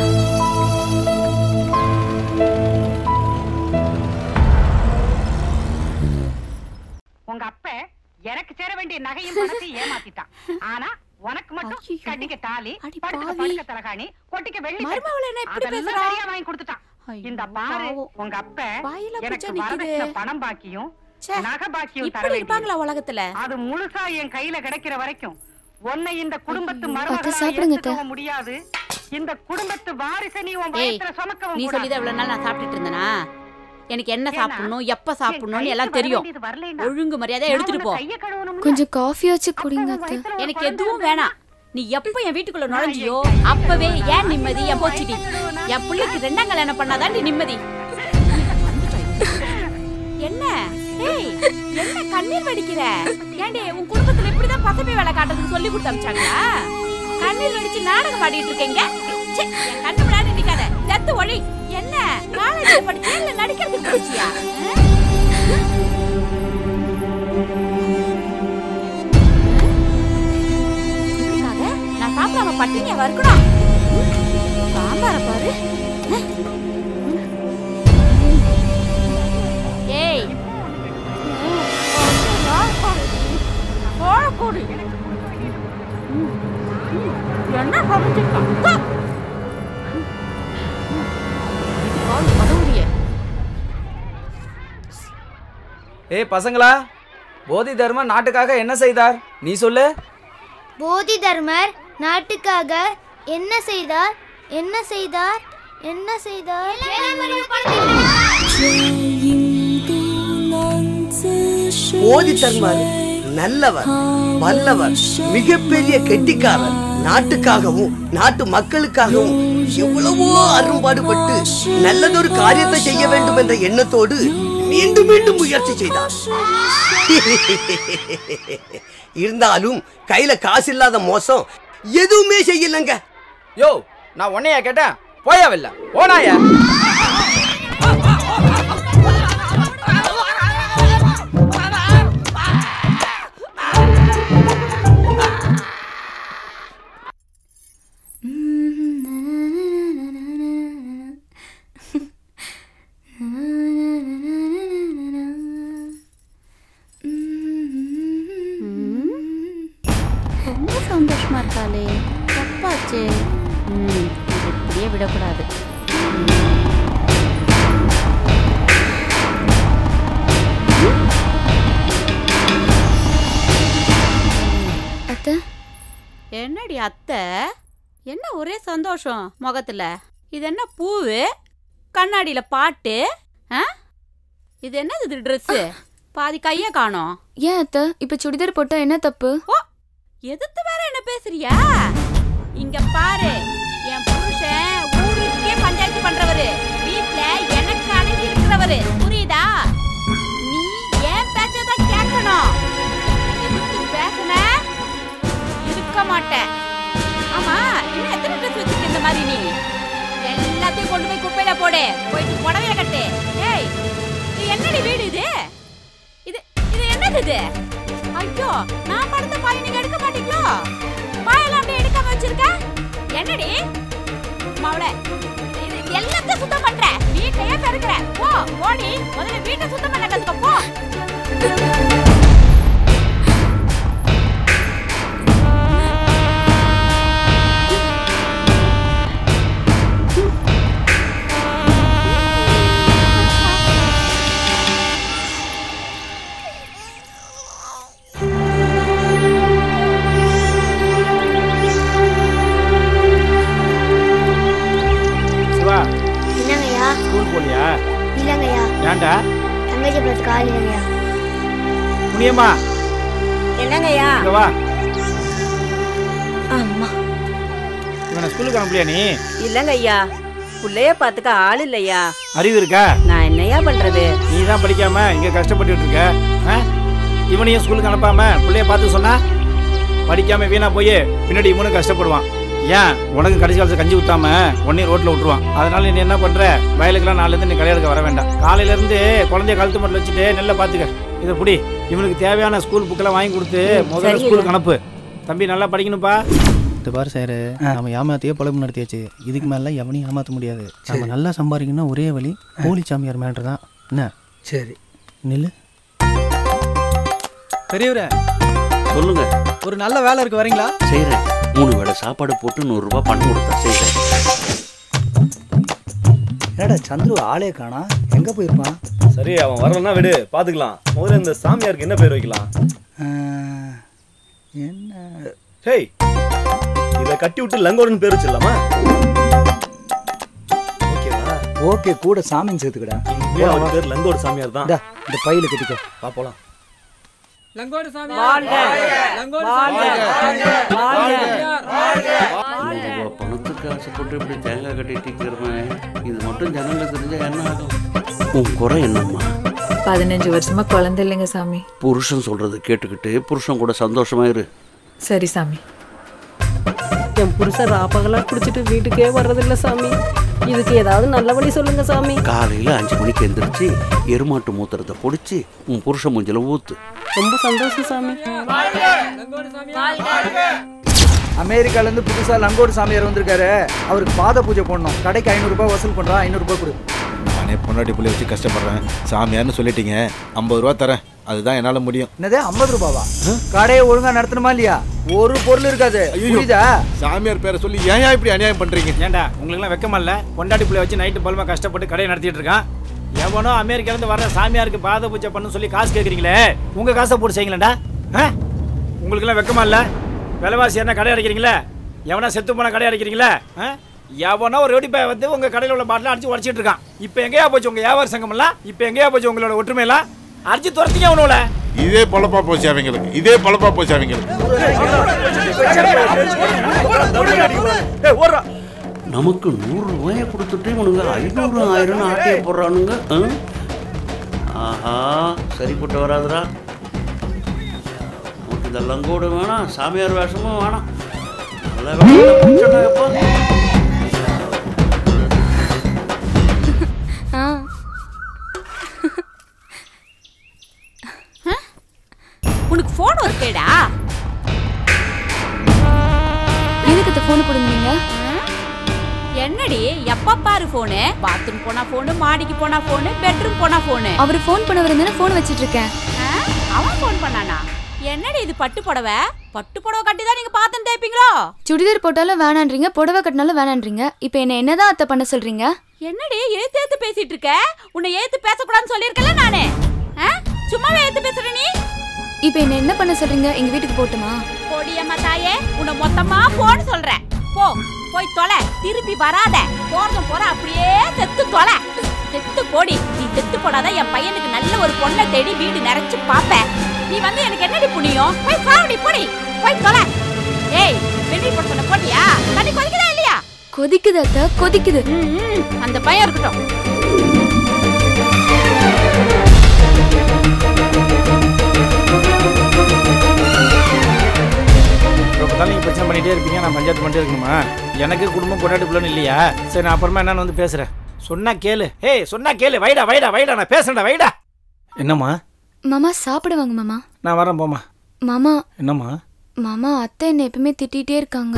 [SPEAKER 12] உங்க அப்ப எனக்கு சேர வேண்டிய நகையும் பணத்தையும் ஏமாத்திட்டான் ஆனா உனக்கு மட்டும் கட்டிக்க தாலி படுக்க படுக்க தலகாணி கொட்டிக்க வெள்ளி அதெல்லாம் நிறைய வாங்கி கொடுத்துட்டான் இந்த பாரு உங்க அப்ப எனக்கு
[SPEAKER 14] பூஜை நிக்குது.
[SPEAKER 12] வரதட்சணை பணம் பாக்கியும் நகை பாக்கியம் தர
[SPEAKER 14] இப்படி இருப்பாங்களா
[SPEAKER 12] வேண்டியது.
[SPEAKER 14] உலகத்துல
[SPEAKER 12] அது முழுசா என் கையில கிடைக்கிற வரைக்கும் உன்னை இந்த குடும்பத்து
[SPEAKER 1] அத்தை,
[SPEAKER 12] மருமகளா
[SPEAKER 1] சாப்பிடுங்க, அத்தை.
[SPEAKER 12] ஏத்துக்கவும் முடியாது இந்த குடும்பத்து வாரிசை நீ உன்
[SPEAKER 14] ஏய்
[SPEAKER 12] வயத்துல சுமக்கவும்
[SPEAKER 14] நீ
[SPEAKER 12] கூடாது.
[SPEAKER 14] சொல்லிதான் இவ்வளவு நாள் நான் சாப்பிட்டுட்டு இருந்தேனா எனக்கு என்ன சாப்பிடணும் எப்ப சாப்பிடணும்னு எல்லாம் தெரியும் ஒழுங்கு மரியாதை எடுத்துட்டு போ
[SPEAKER 1] கொஞ்சம் காஃபி வச்சு குடிங்க அத்தை
[SPEAKER 14] எனக்கு எதுவும் வேணாம் நீ எப்ப என் வீட்டுக்குள்ள நுழைஞ்சியோ அப்பவே ஏன் நிம்மதி என் போச்சுடி என் பிள்ளைக்கு ரெண்டாம் கல்யாணம் பண்ணாதான் நிம்மதி என்ன ஏய் என்ன கண்ணீர் வடிக்கிற ஏண்டி உன் குடும்பத்துல இப்படிதான் பசப்பை வேலை காட்டுறதுக்கு சொல்லி கொடுத்து அமிச்சாங்களா கண்ணீர் வடிச்சு நாடகம் பாடிட்டு இருக்கீங்க ச்சே, என் கண்ணு முன்னாடி நிக்காத செத்து ஒழி என்ன காலேஜ்ல படிச்சியா இல்ல நடிக்கிறதுக்கு படிச்சியா சட்னியை வறுக்கணும் சாம்பார பாரு ஏய் கோழக்கூடி என்ன சமைச்சிருக்கா மதுவுடைய
[SPEAKER 3] ஏய் பசங்களா போதி தர்மர் நாட்டுக்காக என்ன செய்தார் நீ சொல்லு
[SPEAKER 17] போதி தர்மர் நாட்டுக்காக என்ன செய்தார் என்ன செய்தார் என்ன செய்தார்
[SPEAKER 22] போதி தர்மர் நல்லவர் வல்லவர் மிகப்பெரிய கெட்டிக்காரர் நாட்டுக்காகவும் நாட்டு மக்களுக்காகவும் எவ்வளவோ அரும்பாடுபட்டு நல்லதொரு காரியத்தை செய்ய வேண்டும் என்ற எண்ணத்தோடு மீண்டும் மீண்டும் முயற்சி செய்தார் இருந்தாலும் கையில காசு இல்லாத மோசம் எதுவுமே செய்யலங்க
[SPEAKER 3] யோ நான் உன்னையா கேட்டேன் போயா வெளில போனாயா
[SPEAKER 14] ரொம்ப சந்தோஷமா இருக்காளே தப்பாச்சு ம் இது இப்படியே விடக்கூடாது
[SPEAKER 1] அத்தை
[SPEAKER 14] என்னடி அத்தை என்ன ஒரே சந்தோஷம் முகத்துல இது என்ன பூவு கண்ணாடியில பாட்டு ஆ? இது என்னது இது ட்ரெஸ் பாதி கைய காணோம்
[SPEAKER 1] ஏன் அத்தை இப்ப சுடிதார் போட்டா என்ன தப்பு
[SPEAKER 14] எதிர்த்து வேற என்ன பேசுறியா இங்க பாரு என் புருஷன் ஊருக்கே பஞ்சாயத்து பண்றவரு வீட்ல எனக்கு அடங்கி இருக்கிறவரு புரியுதா நீ ஏன் பேச்சதான் கேட்கணும் எதிர்த்து பேசுன இருக்க மாட்டேன் ஆமா இன்னும் எத்தனை ட்ரெஸ் வச்சிருக்க இந்த மாதிரி நீ எல்லாத்தையும் கொண்டு போய் குப்பையில போடு போயிட்டு புடவைய கட்டு ஏய் இது என்னடி வீடு இது இது இது என்னது இது ஐயோ நான் படுத்த பாய் நீங்க எடுக்க மாட்டீங்களோ பாயெல்லாம் அப்படியே எடுக்காம வச்சிருக்க என்னடி மாவள இது எல்லாத்தையும் சுத்தம் பண்ற வீட்டையே பெருக்கிற போ போடி முதல்ல வீட்டை சுத்தம் பண்ண கத்துக்க போ
[SPEAKER 8] சிவா
[SPEAKER 17] என்னங்கய்யா
[SPEAKER 8] ஸ்கூல் போலியா
[SPEAKER 17] இல்லைங்கய்யா
[SPEAKER 8] ஏன்டா
[SPEAKER 17] தங்கச்சி படத்துக்கு ஆள் இல்லைங்கய்யா
[SPEAKER 8] முனியம்மா
[SPEAKER 20] என்னங்கய்யா
[SPEAKER 8] இங்க வா
[SPEAKER 20] அம்மா
[SPEAKER 8] இவனை ஸ்கூலுக்கு அனுப்பலையா நீ
[SPEAKER 20] இல்லங்க ஐயா புள்ளைய பாத்துக்க ஆள் இல்லையா
[SPEAKER 8] அறிவு இருக்கா
[SPEAKER 20] நான் என்னையா பண்றது
[SPEAKER 8] நீ தான் படிக்காம இங்க கஷ்டப்பட்டுட்டு இருக்க ஆ? இவனையும் ஸ்கூலுக்கு அனுப்பாம பிள்ளைய பார்த்து சொன்னா படிக்காம வீணா போய் பின்னாடி இவனும் கஷ்டப்படுவான் ஏன் உனக்கு கடைசி காலத்துல கஞ்சி ஊத்தாம உன்னையும் ரோட்ல விட்டுருவான் அதனால நீ என்ன பண்ற வயலுக்கெல்லாம் நாளைல இருந்து நீ கல்யாணத்துக்கு வர வேண்டாம் காலையில இருந்து குழந்தைய கழுத்து மட்டும் வச்சுட்டு நல்லா பாத்துக்க இதை புடி இவனுக்கு தேவையான ஸ்கூல் புக்கெல்லாம் வாங்கி கொடுத்து முதல்ல
[SPEAKER 4] சரிங்க.
[SPEAKER 8] ஸ்கூலுக்கு அனுப்பு தம்பி நல்லா படிக்கணும்ப்பா
[SPEAKER 4] இது பாரு சார் நம்ம ஏமாத்தியே பொழப்பு நடத்தியாச்சு இதுக்கு மேல எவனையும் ஏமாத்த முடியாது நம்ம நல்லா சம்பாதிக்கணும்னா ஒரே வழி போலி சாமியார் மேட்ரு தான் என்ன
[SPEAKER 18] சரி
[SPEAKER 4] நில்லு
[SPEAKER 13] பெரியவரே சொல்லுங்க
[SPEAKER 4] ஒரு நல்ல வேலை இருக்கு வரீங்களா
[SPEAKER 13] செய்கிறேன் மூணு வேளை சாப்பாடு போட்டு நூறுரூவா பணம் கொடுத்தா செய்கிறேன்
[SPEAKER 18] என்னடா சந்துரு ஆளே காணா எங்க போயிருப்பான்
[SPEAKER 23] சரி அவன் வரலன்னா விடு பாத்துக்கலாம் முதல்ல இந்த சாமியாருக்கு என்ன பேர் வைக்கலாம்
[SPEAKER 18] என்ன
[SPEAKER 23] ஹேய் இத கட்டி விட்டு லங்கோடன் பேர் வச்சிடலாமா ஓகேவா
[SPEAKER 18] ஓகே கூட சாமின்னு சேர்த்துக்கடா
[SPEAKER 23] இனிமே அவர் பேர் லங்கோடு சாமியார் தான்
[SPEAKER 18] இந்தா, இந்த பையில கட்டிக்கோ
[SPEAKER 23] வா போலாம்
[SPEAKER 11] லங்கோடு சாமி
[SPEAKER 23] வாழ்க!
[SPEAKER 11] லங்கோடு
[SPEAKER 23] வாழ்க!
[SPEAKER 11] சாமி
[SPEAKER 13] நூறுரூவா பணத்துக்கு ஆசைப்பட்டு இப்படி தேங்காய் கட்டிட்டு இருக்கிறவன் இது மட்டும் ஜனங்களுக்கு தெரிஞ்சா என்ன ஆகும் உன் குறை என்னம்மா
[SPEAKER 24] பதினஞ்சு வருஷமா குழந்தை இல்லைங்க சாமி
[SPEAKER 13] புருஷன் சொல்றது கேட்டுக்கிட்டு புருஷன் கூட சந்தோஷமா இரு
[SPEAKER 24] சரி சாமி
[SPEAKER 20] என் புருஷன் ராப்பகலா குடிச்சிட்டு வீட்டுக்கே வர்றதில்ல சாமி இதுக்கு ஏதாவது நல்ல வழி சொல்லுங்க சாமி
[SPEAKER 13] காலையில அஞ்சு மணிக்கு எந்திரிச்சு எருமாட்டு மூத்திரத்தை பொடிச்சு உன் புருஷன் மூஞ்சில ஊத்து
[SPEAKER 20] ரொம்ப சந்தோஷம் சாமி
[SPEAKER 11] லங்கோடு சாமி
[SPEAKER 18] அமெரிக்கால இருந்து புதுசா லங்கோடு சாமியார் வந்திருக்காரு அவருக்கு பாத பூஜை பண்ணணும் கடைக்கு ஐநூறுரூபா வசூல் பண்றான் ஐநூறுரூபா கொடு
[SPEAKER 5] நானே பொண்டாட்டி புள்ளி வச்சு கஷ்டப்படுறேன் சாமியார்னு சொல்லிட்டீங்க ஐம்பது ரூபா தரேன் அதுதான் என்னால் முடியும்
[SPEAKER 18] என்னது ஐம்பது ரூபாவா கடையை ஒழுங்கா நடத்தணுமா இல்லையா ஒரு பொருள் இருக்காது புரியுதா
[SPEAKER 5] சாமியார் பேரை சொல்லி ஏன் இப்படி அநியாயம் பண்றீங்க
[SPEAKER 8] ஏன்டா உங்களுக்குலாம் வெக்கமா இல்ல பொண்டாட்டி பிள்ளை வச்சு நைட்டு பல்மா கஷ்டப்பட்டு கடையை நடத்திட்டு இருக்கான் எவனோ அமெரிக்கால இருந்து வர சாமியாருக்கு பாத பூஜை பண்ணு சொல்லி காசு கேக்குறீங்களே உங்க காசை போட்டு செய்யுங்களேன்டா ஆ? உங்களுக்குலாம் வெக்கமா இல்ல விலைவாசி என்ன கடை அடைக்கிறீங்களே எவனா செத்து போனா கடை அடைக்கிறீங்களே ஆ? எவனோ ஒரு வெடிப்பை வந்து உங்க கடையில் உள்ள பாட்டில் அடிச்சு உடச்சிட்டு இருக்கான் இப்போ எங்கேயா போச்சு உங்க வியாபார சங்கம் எல்லாம் இப்போ எங்கேயா போச்சு உங்களோட ஒற்றுமை எல்லாம் அடிச்சு துரத்திங்க அவனோட
[SPEAKER 5] இதே பொழப்பா போச்சு அவங்களுக்கு இதே பொழப்பா போச்சு அவங்களுக்கு
[SPEAKER 13] நமக்கு நூறு ரூபாயை கொடுத்துட்டு இவனுங்க ஐநூறு ஆயிரம் ஆட்டையை போடுறானுங்க ஆ? ஆஹா சரிப்பட்டு வராதுடா நமக்கு இந்த லங்கோடு வேணாம் சாமியார் வேஷமும் வேணாம் நல்ல வேலையில பிடிச்சோம்டா எப்பா.
[SPEAKER 1] ஆ
[SPEAKER 14] உனக்கு போன் இருக்கேடா
[SPEAKER 1] எதுக்கு இந்த ஃபோனை போடுங்க
[SPEAKER 14] என்னடி எப்ப பாரு போனு பாத்ரூம் போனா போனு மாடிக்கு போனா போனு பெட்ரூம் போனா போனு
[SPEAKER 1] அவர் ஃபோன் பண்ணவர் தானே ஃபோன் வச்சிட்டு இருக்கேன்
[SPEAKER 14] அவன் ஃபோன் பண்ணானா என்னடி இது பட்டு புடவை பட்டு புடவை கட்டி தான் நீங்க பாத்தம் தேய்ப்பீங்களோ
[SPEAKER 1] சுடிதார் போட்டாலும் வேணான்றீங்க புடவை கட்டினாலும் வேணான்றீங்க இப்போ என்ன என்னதான் அத்தை பண்ண சொல்றீங்க
[SPEAKER 14] என்னடி ஏத்து ஏத்து பேசிட்டு இருக்க உன்னை ஏத்து பேசக்கூடாதுன்னு சொல்லியிருக்கல நானு ஆ? சும்மாவே ஏத்து பேசுற நீ
[SPEAKER 1] இப்போ என்ன என்ன பண்ண சொல்றீங்க எங்க வீட்டுக்கு போட்டுமா
[SPEAKER 14] பொடியம்மா தாயே உன்னை மொத்தமா போன்னு சொல்றேன் போ போய் தொலை திருப்பி வராத போறதும் போற அப்படியே செத்து தொலை செத்து போடி நீ செத்து போடாத என் பையனுக்கு நல்ல ஒரு பொண்ணை தேடி வீடு நிறைச்சு பாப்பேன் நீ வந்து எனக்கு என்னடி புண்ணியம் போய் சாவடி போடி போய் தொலை ஏய் வெந்நீர் போட்டு சொன்ன போட்டியா தண்ணி கொதிக்குதா இல்லையா
[SPEAKER 1] கொதிக்குது அத்தை கொதிக்குது
[SPEAKER 14] அந்த பையன் இருக்கட்டும்
[SPEAKER 8] ரொம்ப தான் நீங்கள் பிரச்சனை பண்ணிட்டே இருப்பீங்க நான் பஞ்சாயத்து பண்ணிட்டே இருக்கணுமா எனக்கு குடும்பம் கொண்டாடி பிள்ளைன்னு இல்லையா சரி நான் அப்புறமா என்னன்னு வந்து பேசுகிறேன் சொன்னா கேளு ஏய் சொன்னா கேளு வைடா வைடா வைடா நான் பேசுறேன்டா வைடா என்னம்மா
[SPEAKER 1] மாமா சாப்பிடுவாங்க மாமா
[SPEAKER 8] நான் வரேன் போம்மா
[SPEAKER 1] மாமா
[SPEAKER 8] என்னம்மா
[SPEAKER 1] மாமா அத்தை என்ன எப்பவுமே திட்டிகிட்டே இருக்காங்க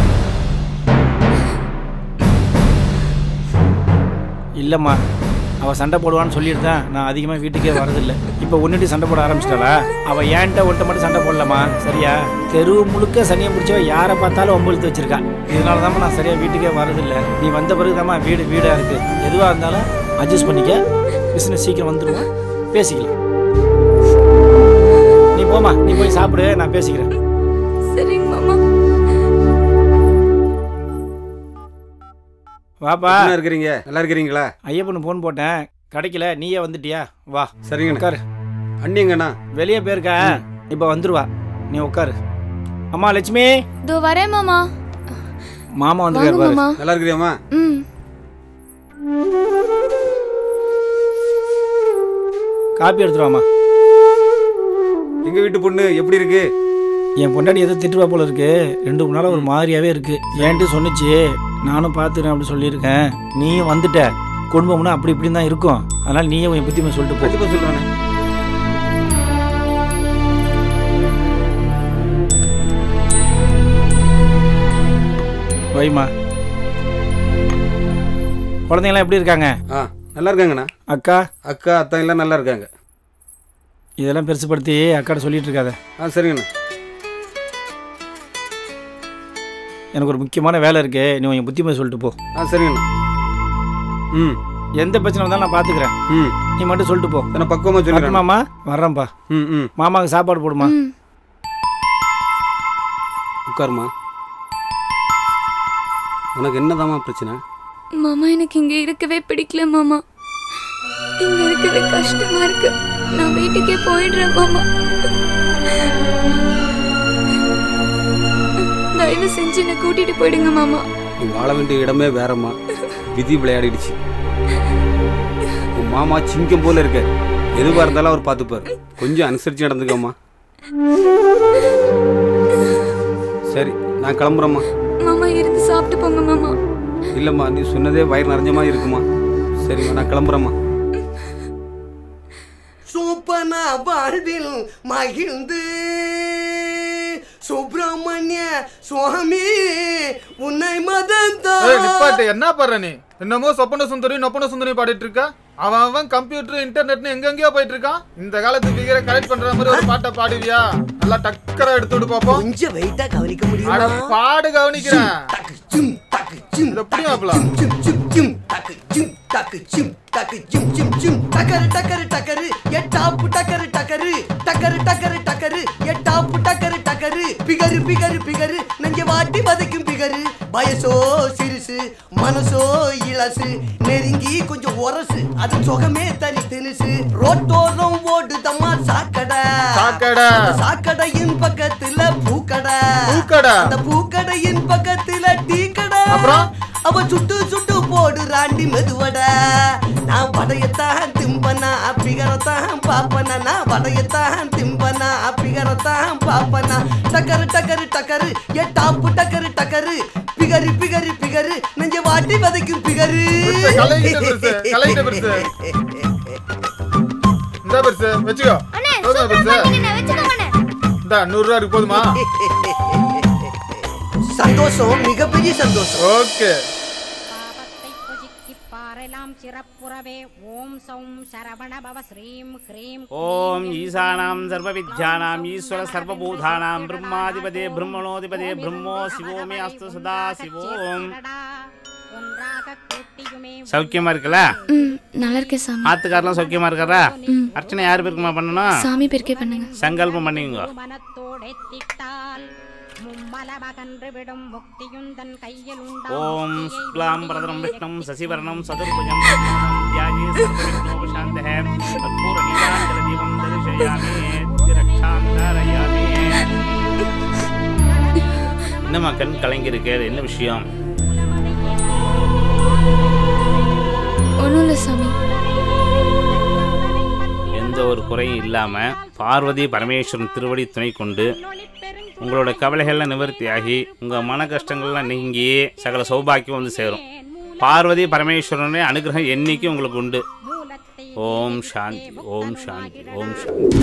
[SPEAKER 8] இல்லைம்மா அவள் சண்டை போடுவான்னு சொல்லிட்டு தான் நான் அதிகமாக வீட்டுக்கே வரதில்லை இப்போ ஒன்றுட்டி சண்டை போட ஆரம்பிச்சிட்டாளா அவள் ஏன்ட்ட ஒன்ட்ட மட்டும் சண்டை போடலம்மா சரியா தெரு முழுக்க சனியை பிடிச்சவ யாரை பார்த்தாலும் ஒம்பழுத்து வச்சிருக்கா இதனால தான் நான் சரியாக வீட்டுக்கே வரதில்லை நீ வந்த பிறகு வீடு வீடாக இருக்குது எதுவாக இருந்தாலும் அட்ஜஸ்ட் பண்ணிக்க பிஸ்னஸ் சீக்கிரம் வந்துடுவோம் பேசிக்கலாம் நீ போம்மா நீ போய் சாப்பிடு நான் பேசிக்கிறேன்
[SPEAKER 1] சரிங்க மாமா
[SPEAKER 8] வாப்பா
[SPEAKER 21] என்ன இருக்கிறீங்க நல்லா இருக்கிறீங்களா
[SPEAKER 8] ஐயப்பனு ஃபோன் போட்டேன் கிடைக்கல நீயே வந்துட்டியா வா
[SPEAKER 21] சரிங்கண்ணா.
[SPEAKER 8] உட்காரு
[SPEAKER 21] அண்ணி எங்கண்ணா
[SPEAKER 8] வெளியே போயிருக்கா இப்போ வந்துருவா நீ உட்காரு அம்மா லட்சுமி
[SPEAKER 1] இதோ வரேன் மாமா
[SPEAKER 8] மாமா
[SPEAKER 1] வாங்க
[SPEAKER 8] வந்துருக்காரு பாரு
[SPEAKER 1] மாமா
[SPEAKER 21] நல்லா இருக்கிறியாம்மா
[SPEAKER 1] ம்
[SPEAKER 8] காப்பி எடுத்துருவாமா
[SPEAKER 21] எங்க வீட்டு பொண்ணு எப்படி இருக்கு
[SPEAKER 8] என் பொண்டாடி எதோ திட்டுவா போல இருக்கு ரெண்டு மூணு நாளா ஒரு மாதிரியாவே இருக்கு ஏன்ட்டு சொன்னுச்சு நானும் பார்த்துறேன் அப்படி சொல்லியிருக்கேன் நீயும் வந்துட்ட குடும்பம்னா அப்படி இப்படி தான் இருக்கும் அதனால நீயே உன் புத்திமை சொல்லிட்டு போ
[SPEAKER 21] கண்டிப்பா சொல்றானே
[SPEAKER 8] வைமா குழந்தைங்களாம் எப்படி இருக்காங்க
[SPEAKER 21] ஆ நல்லா இருக்காங்கண்ணா
[SPEAKER 8] அக்கா
[SPEAKER 21] அக்கா அத்தா எல்லாம் நல்லா இருக்காங்க
[SPEAKER 8] இதெல்லாம் பெருசுப்படுத்தி அக்காட்ட சொல்லிட்டு இருக்காத
[SPEAKER 21] ஆ சரிங்கண்ணா
[SPEAKER 8] எனக்கு ஒரு முக்கியமான வேலை இருக்கு நீ உன் புத்திமை சொல்லிட்டு போ
[SPEAKER 21] ஆ சரிங்கண்ணா ம்
[SPEAKER 8] எந்த பிரச்சனை வந்தாலும் நான் பார்த்துக்கிறேன்
[SPEAKER 21] ம்
[SPEAKER 8] நீ மட்டும் சொல்லிட்டு போ
[SPEAKER 21] நான் பக்குவமா சொல்லிடுறேன்.
[SPEAKER 8] மாமா வர்றேன்ப்பா
[SPEAKER 21] ம் ம்
[SPEAKER 8] மாமாவுக்கு சாப்பாடு போடுமா
[SPEAKER 21] உட்காருமா உனக்கு என்னதாம்மா பிரச்சனை
[SPEAKER 1] மாமா எனக்கு இங்க இருக்கவே பிடிக்கல மாமா இங்க இருக்கவே கஷ்டமா இருக்கு நான் வீட்டுக்கே போயிடுறேன் மாமா தயவு செஞ்சு என்னை கூட்டிட்டு போயிடுங்க மாமா
[SPEAKER 21] நீ வாழ வேண்டிய இடமே வேறம்மா விதி விளையாடிடுச்சு உன் மாமா சிங்கம் போல இருக்க எதுவாக இருந்தாலும் அவர் பார்த்துப்பார் கொஞ்சம் அனுசரித்து நடந்துக்கம்மா சரி நான் கிளம்புறேம்மா
[SPEAKER 1] மாமா இருந்து சாப்பிட்டு போங்க மாமா
[SPEAKER 21] இல்லைம்மா நீ சொன்னதே வயிறு நிறைஞ்ச மாதிரி இருக்குமா சரிம்மா நான் கிளம்புறேம்மா
[SPEAKER 22] சூப்பன வாழ்வில் மகிழ்ந்து சுப்பிரமணிய சுவாமி உன்னை மதம்
[SPEAKER 2] ஏய், நிப்பாட்டு என்ன பாடுற நீ என்னமோ சொப்பன சுந்தரி நொப்பன சுந்தரி பாடிட்டு இருக்க அவன் அவன் கம்ப்யூட்டர் இன்டர்நெட்னு எங்கெங்கயோ போயிட்டு இருக்கான் இந்த காலத்து ஃபிகரை கரெக்ட் பண்ற மாதிரி ஒரு பாட்டை பாடுவியா நல்லா டக்கரா எடுத்து விடு பாப்போம்
[SPEAKER 22] கொஞ்சம் வெயிட்டா கவனிக்க முடியுமா
[SPEAKER 2] அட பாடு கவனிக்கிறேன் இது எப்படி மாப்பிள
[SPEAKER 22] டக்கு ஜிம் டக்கு ஜிம் டக்கு ஜிம் ஜிம் ஜிம் டக்கரு டக்கரு டக்கரு எட்டாப்பு டக்கரு டக்கரு டக்கரு டக்கரு டக்கரு எட்டாப்பு டக்கரு டக்கரு பிகரு பிகரு பிகரு நெஞ்ச வாட்டி வதைக்கும் பிகரு வயசோ சிறுசு மனசோ இளசு நெருங்கி கொஞ்சம் உரசு அது சுகமே தனி தினுசு ரோட்டோரம் ஓடுதம்மா சாக்கடை
[SPEAKER 2] சாக்கடை.
[SPEAKER 22] அந்த சாக்கடையின் பக்கத்துல பூக்கடை
[SPEAKER 2] பூக்கடை.
[SPEAKER 22] அந்த பூக்கடையின் பக்கத்துல டீ கடை
[SPEAKER 2] அப்புறம்?
[SPEAKER 22] அவ சுட்டு சுட்டு போடு ராண்டி மெதுவட நான் வடையத்தான் திம்பனா பிகரத்தான் பாப்பனா நான் வடையத்தான் திம்பனா பிகரத்தான் பாப்பனா டக்கரு டக்கரு டக்கரு ஏ டாப்பு டக்கரு டக்கரு பிகரு பிகரு பிகரு நெஞ்ச வாட்டி வதைக்கும் பிகரு
[SPEAKER 2] பெருசு, கலைகிட்ட பெருசு, கலைகிட்ட பெருசு. இந்த பெருசு வச்சுக்கோ எவ்வளவு பெருசு இந்த நூறு ரூபா இருக்கு போதுமா
[SPEAKER 22] சந்தோஷம் மிகப்பெரிய சந்தோஷம்
[SPEAKER 2] ஓகே
[SPEAKER 7] பாரெல்லாம் சிறப்புறவே ஓம் சௌம் சரவண பவ ஸ்ரீம் ஹ்ரீம்
[SPEAKER 8] ஓம் ஈசானாம் சர்வ வித்யானாம் ஈஸ்வர சர்வபூதானாம் பிரம்மாதிபதே பிரம்மணோதிபதே பிரம்மோ சிவோ மே அஸ்து சதா சிவோம் சௌக்கியமா இருக்கல
[SPEAKER 1] ம் நல்லா இருக்கேன் சாமி
[SPEAKER 8] ஆத்துக்காரெல்லாம் சௌக்கியமா இருக்காரா
[SPEAKER 1] ம்.
[SPEAKER 8] அர்ச்சனை யார் பேருக்குமா பண்ணணும்
[SPEAKER 1] சாமி பேருக்கே பண்ணுங்க
[SPEAKER 8] சங்கல்பம் பண்ணிக்கோங்க
[SPEAKER 7] மனத்தோடெத்திட்டால் மும்மலமகன்று விடும் முக்தியுந்தன் கையில்
[SPEAKER 8] ஓம் சுக்லாம் பிரதரம் விஷ்ணம் சசிவரணம் சதுர்புஜம் பிரம்மணம் தியாஜே சர்வவிக்னோபசாந்தः கற்பூர நீலாஞ்சல தீபம் தரிசயாமி ரக்ஷாம் தாரயாமி என்னம்மா கண் கலங்கிருக்கு அது என்ன விஷயம்
[SPEAKER 1] ஒன்றும் இல்லை சாமி
[SPEAKER 8] எந்த ஒரு குறையும் இல்லாம பார்வதி பரமேஸ்வரன் திருவடி துணை கொண்டு உங்களோட கவலைகள்லாம் நிவர்த்தியாகி உங்க மன கஷ்டங்கள்லாம் நீங்கி சகல சௌபாக்கியம் வந்து சேரும் பார்வதி பரமேஸ்வரனுடைய அனுகிரகம் என்னைக்கு உங்களுக்கு உண்டு ஓம் சாந்தி ஓம் சாந்தி ஓம் சாந்தி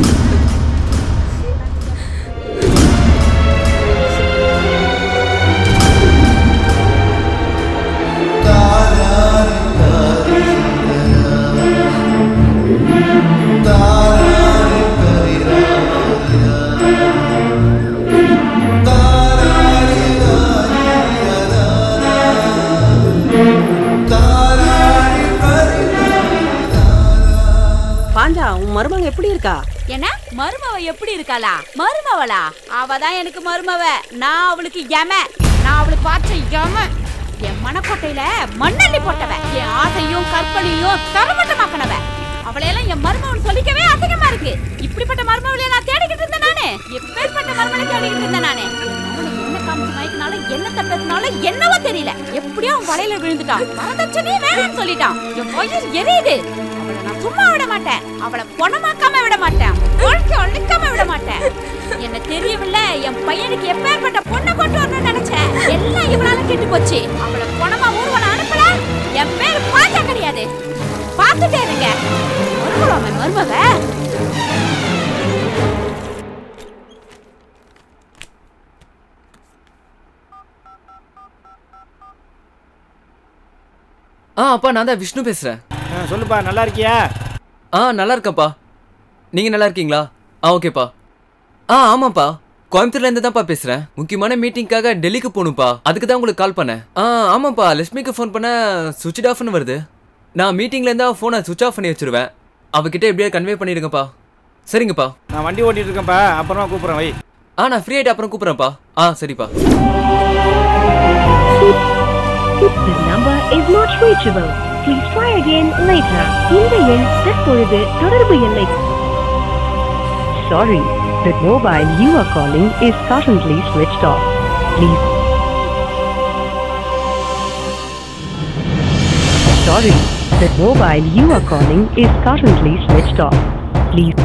[SPEAKER 20] பாண்டா உன் மருமக எப்படி இருக்கா
[SPEAKER 14] என்ன மருமவ எப்படி இருக்காளா மருமவளா அவ தான் எனக்கு மருமவ நான் அவளுக்கு எம நான் அவளுக்கு பார்த்த எம என் மனக்கோட்டையில மண்ணள்ளி போட்டவ என் ஆசையும் கற்பனையும் தரமட்டமாக்கனவ அவளையெல்லாம் என் மருமவன் சொல்லிக்கவே அதிகமா இருக்கு இப்படிப்பட்ட மருமவளைய நான் தேடிக்கிட்டு இருந்தேன் நானு எப்பேற்பட்ட மருமவளை தேடிக்கிட்டு இருந்தேன் நானு அவனை என்ன காமிச்சு மயக்கினாலும் என்ன தப்பத்தினாலும் என்னவோ தெரியல எப்படியோ அவன் வலையில விழுந்துட்டான் வரதட்சணையே வேணாம்னு சொல்லிட்டான் என் வயிறு எரியுது அவளை நான் சும்மா விட மாட்டேன் அவளை பொணமாக்காம விட மாட்டேன் ஒழிச்சு ஒழிக்காம விட மாட்டேன் என்ன தெரியவில்ல என் பையனுக்கு எப்பேற்பட்ட பொண்ணை கொண்டு வரணும்னு நினைச்சேன் எல்லாம் இவளால கெட்டு போச்சு அவளை பொணமா ஊர்வலம் அனுப்பல என் பேர் பாஜா கிடையாது பார்த்துட்டே இருங்க மருமக அவன் மருமக
[SPEAKER 10] ஆ அப்பா நான் தான் விஷ்ணு பேசுறேன்
[SPEAKER 8] சொல்லுப்பா நல்லா இருக்கியா
[SPEAKER 10] ஆ நல்லா இருக்கேன்ப்பா நீங்க நல்லா இருக்கீங்களா ஆ ஓகேப்பா ஆ ஆமாப்பா கோயம்புத்தூர்ல இருந்து தான்ப்பா பேசுறேன் முக்கியமான மீட்டிங்காக டெல்லிக்கு போகணும்ப்பா அதுக்கு தான் உங்களுக்கு கால் பண்ணேன் ஆ ஆமாப்பா லட்சுமிக்கு ஃபோன் பண்ண சுவிட்ச் ஆஃப்னு வருது நான் மீட்டிங்ல இருந்தா ஃபோனை சுவிட்ச் ஆஃப் பண்ணி வச்சிருவேன் அவகிட்ட எப்படியா கன்வே பண்ணிடுங்கப்பா சரிங்கப்பா
[SPEAKER 8] நான் வண்டி ஓட்டிட்டு இருக்கேன்ப்பா அப்புறமா கூப்பிடுறேன் வை
[SPEAKER 10] ஆ நான் ஃப்ரீ ஆயிட்டு அப்புறம் கூப்பிடுறேன்ப்பா ஆ சரிப்பா
[SPEAKER 9] This number is not reachable. Please try again later. இந்த எண் தற்பொழுது தொடர்பு இல்லை. Sorry, the mobile you are calling is currently switched off. Please. Sorry, the mobile you are calling is currently switched off. Please.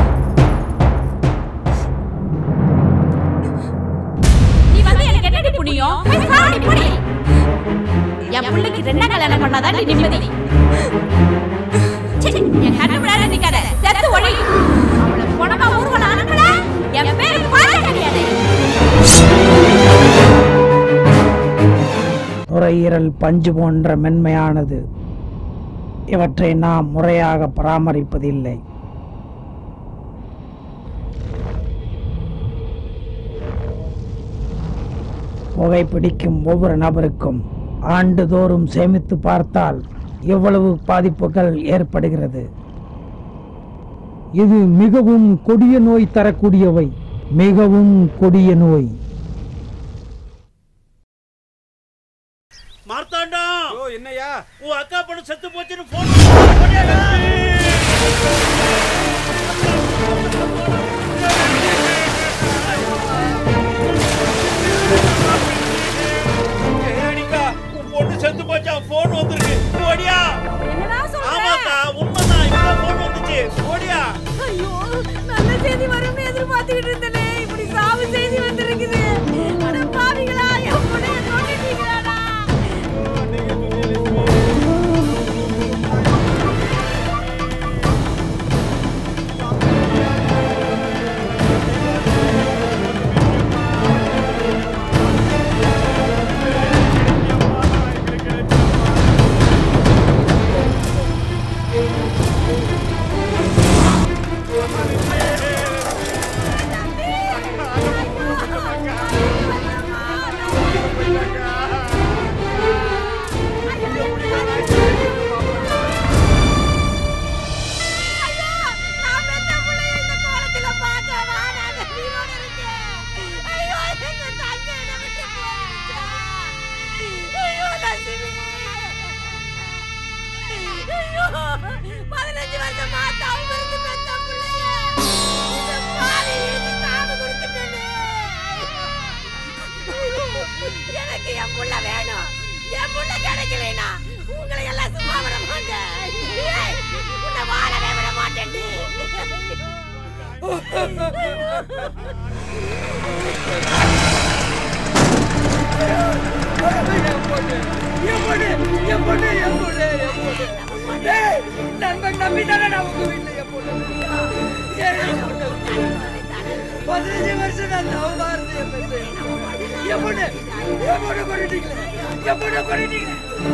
[SPEAKER 14] நீ வந்து எனக்கு என்னடி புண்ணியம் போய் சாடி போடி என் பிள்ளைக்கு ரெண்டா கல்யாணம் பண்ணாதான் நிம்மதி ச்சீ, என் கண்ணு முன்னாடி நிக்காத செத்து ஒழி அவளை பொணமா ஊர்வலம் அனுப்பல என் பேரு பாஜ கிடையாது
[SPEAKER 6] ஈரல் பஞ்சு போன்ற மென்மையானது இவற்றை நாம் முறையாக பராமரிப்பதில்லை புகைப்பிடிக்கும் ஒவ்வொரு நபருக்கும் ஆண்டுதோறும் சேமித்து பார்த்தால் எவ்வளவு பாதிப்புகள் ஏற்படுகிறது இது மிகவும் கொடிய நோய் தரக்கூடியவை மிகவும் கொடிய நோய்
[SPEAKER 15] மார்த்தாண்டா
[SPEAKER 21] ஓ என்னையா
[SPEAKER 15] உன் அக்கா பொண்ணு செத்து போச்சுன்னு போன் ஏடிக்கா உன் பொண்ணு செத்து போச்சா போன் வந்திருக்கு ஓடியா ஆமாக்கா உண்மைதான் இப்பதான் போன் வந்துச்சு ஓடியா
[SPEAKER 14] ஐயோ நல்ல செய்தி வரும்னு எதிர்பார்த்துக்கிட்டு இருந்தனே இப்படி சாவு செய்தி வந்திருக்குது அட பாவிகளா என் பொண்ணைய கொன்னுட்டீங்களாடா பதினஞ்சு வருஷமா தாவு மருந்து பெத்த பிள்ளைய இந்த பாவி இழுத்து சாவு கொடுத்துட்டேனே. எனக்கு என் புள்ள வேணும் என் புள்ள கிடைக்கலைனா உங்களை எல்லாம் சும்மா விட மாட்டேன் ஏய், உன்னை வாழவே விட மாட்டேன்
[SPEAKER 22] பதினஞ்சு வருஷம் நான் தவமா இருந்து என் பெண்ணு என் பொண்ணு என் பொண்ணு கொண்டுட்டீங்களே என் பொண்ணு கொண்டுட்டீங்களே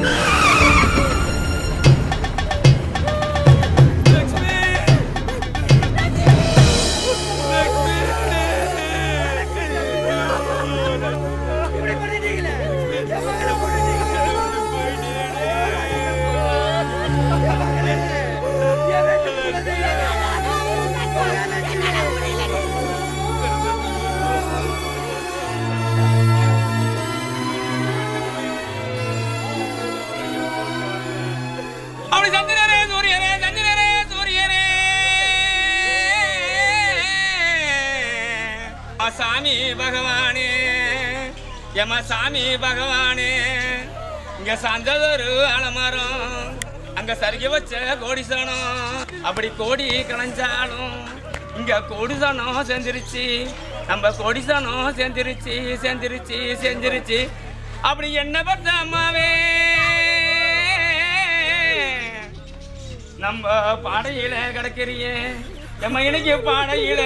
[SPEAKER 16] அப்படி சந்திரரே சூரியரே சந்திரரே சூரியரே ஆ சாமி பகவானே எம சாமி பகவானே இங்க சாந்ததொரு அலமரம் அங்க சருகி வச்ச கோடிசனம் அப்படி கோடி கலைஞ்சாலும் இங்க கோடிசனம் சேர்ந்துருச்சு நம்ம கோடிசனம் சேர்ந்துருச்சு சேர்ந்துருச்சு சேர்ந்துருச்சு அப்படி என்ன பத்த அம்மாவே நம்ம பாடையில கிடக்கிறியே எம்ம இன்னைக்கு பாடையில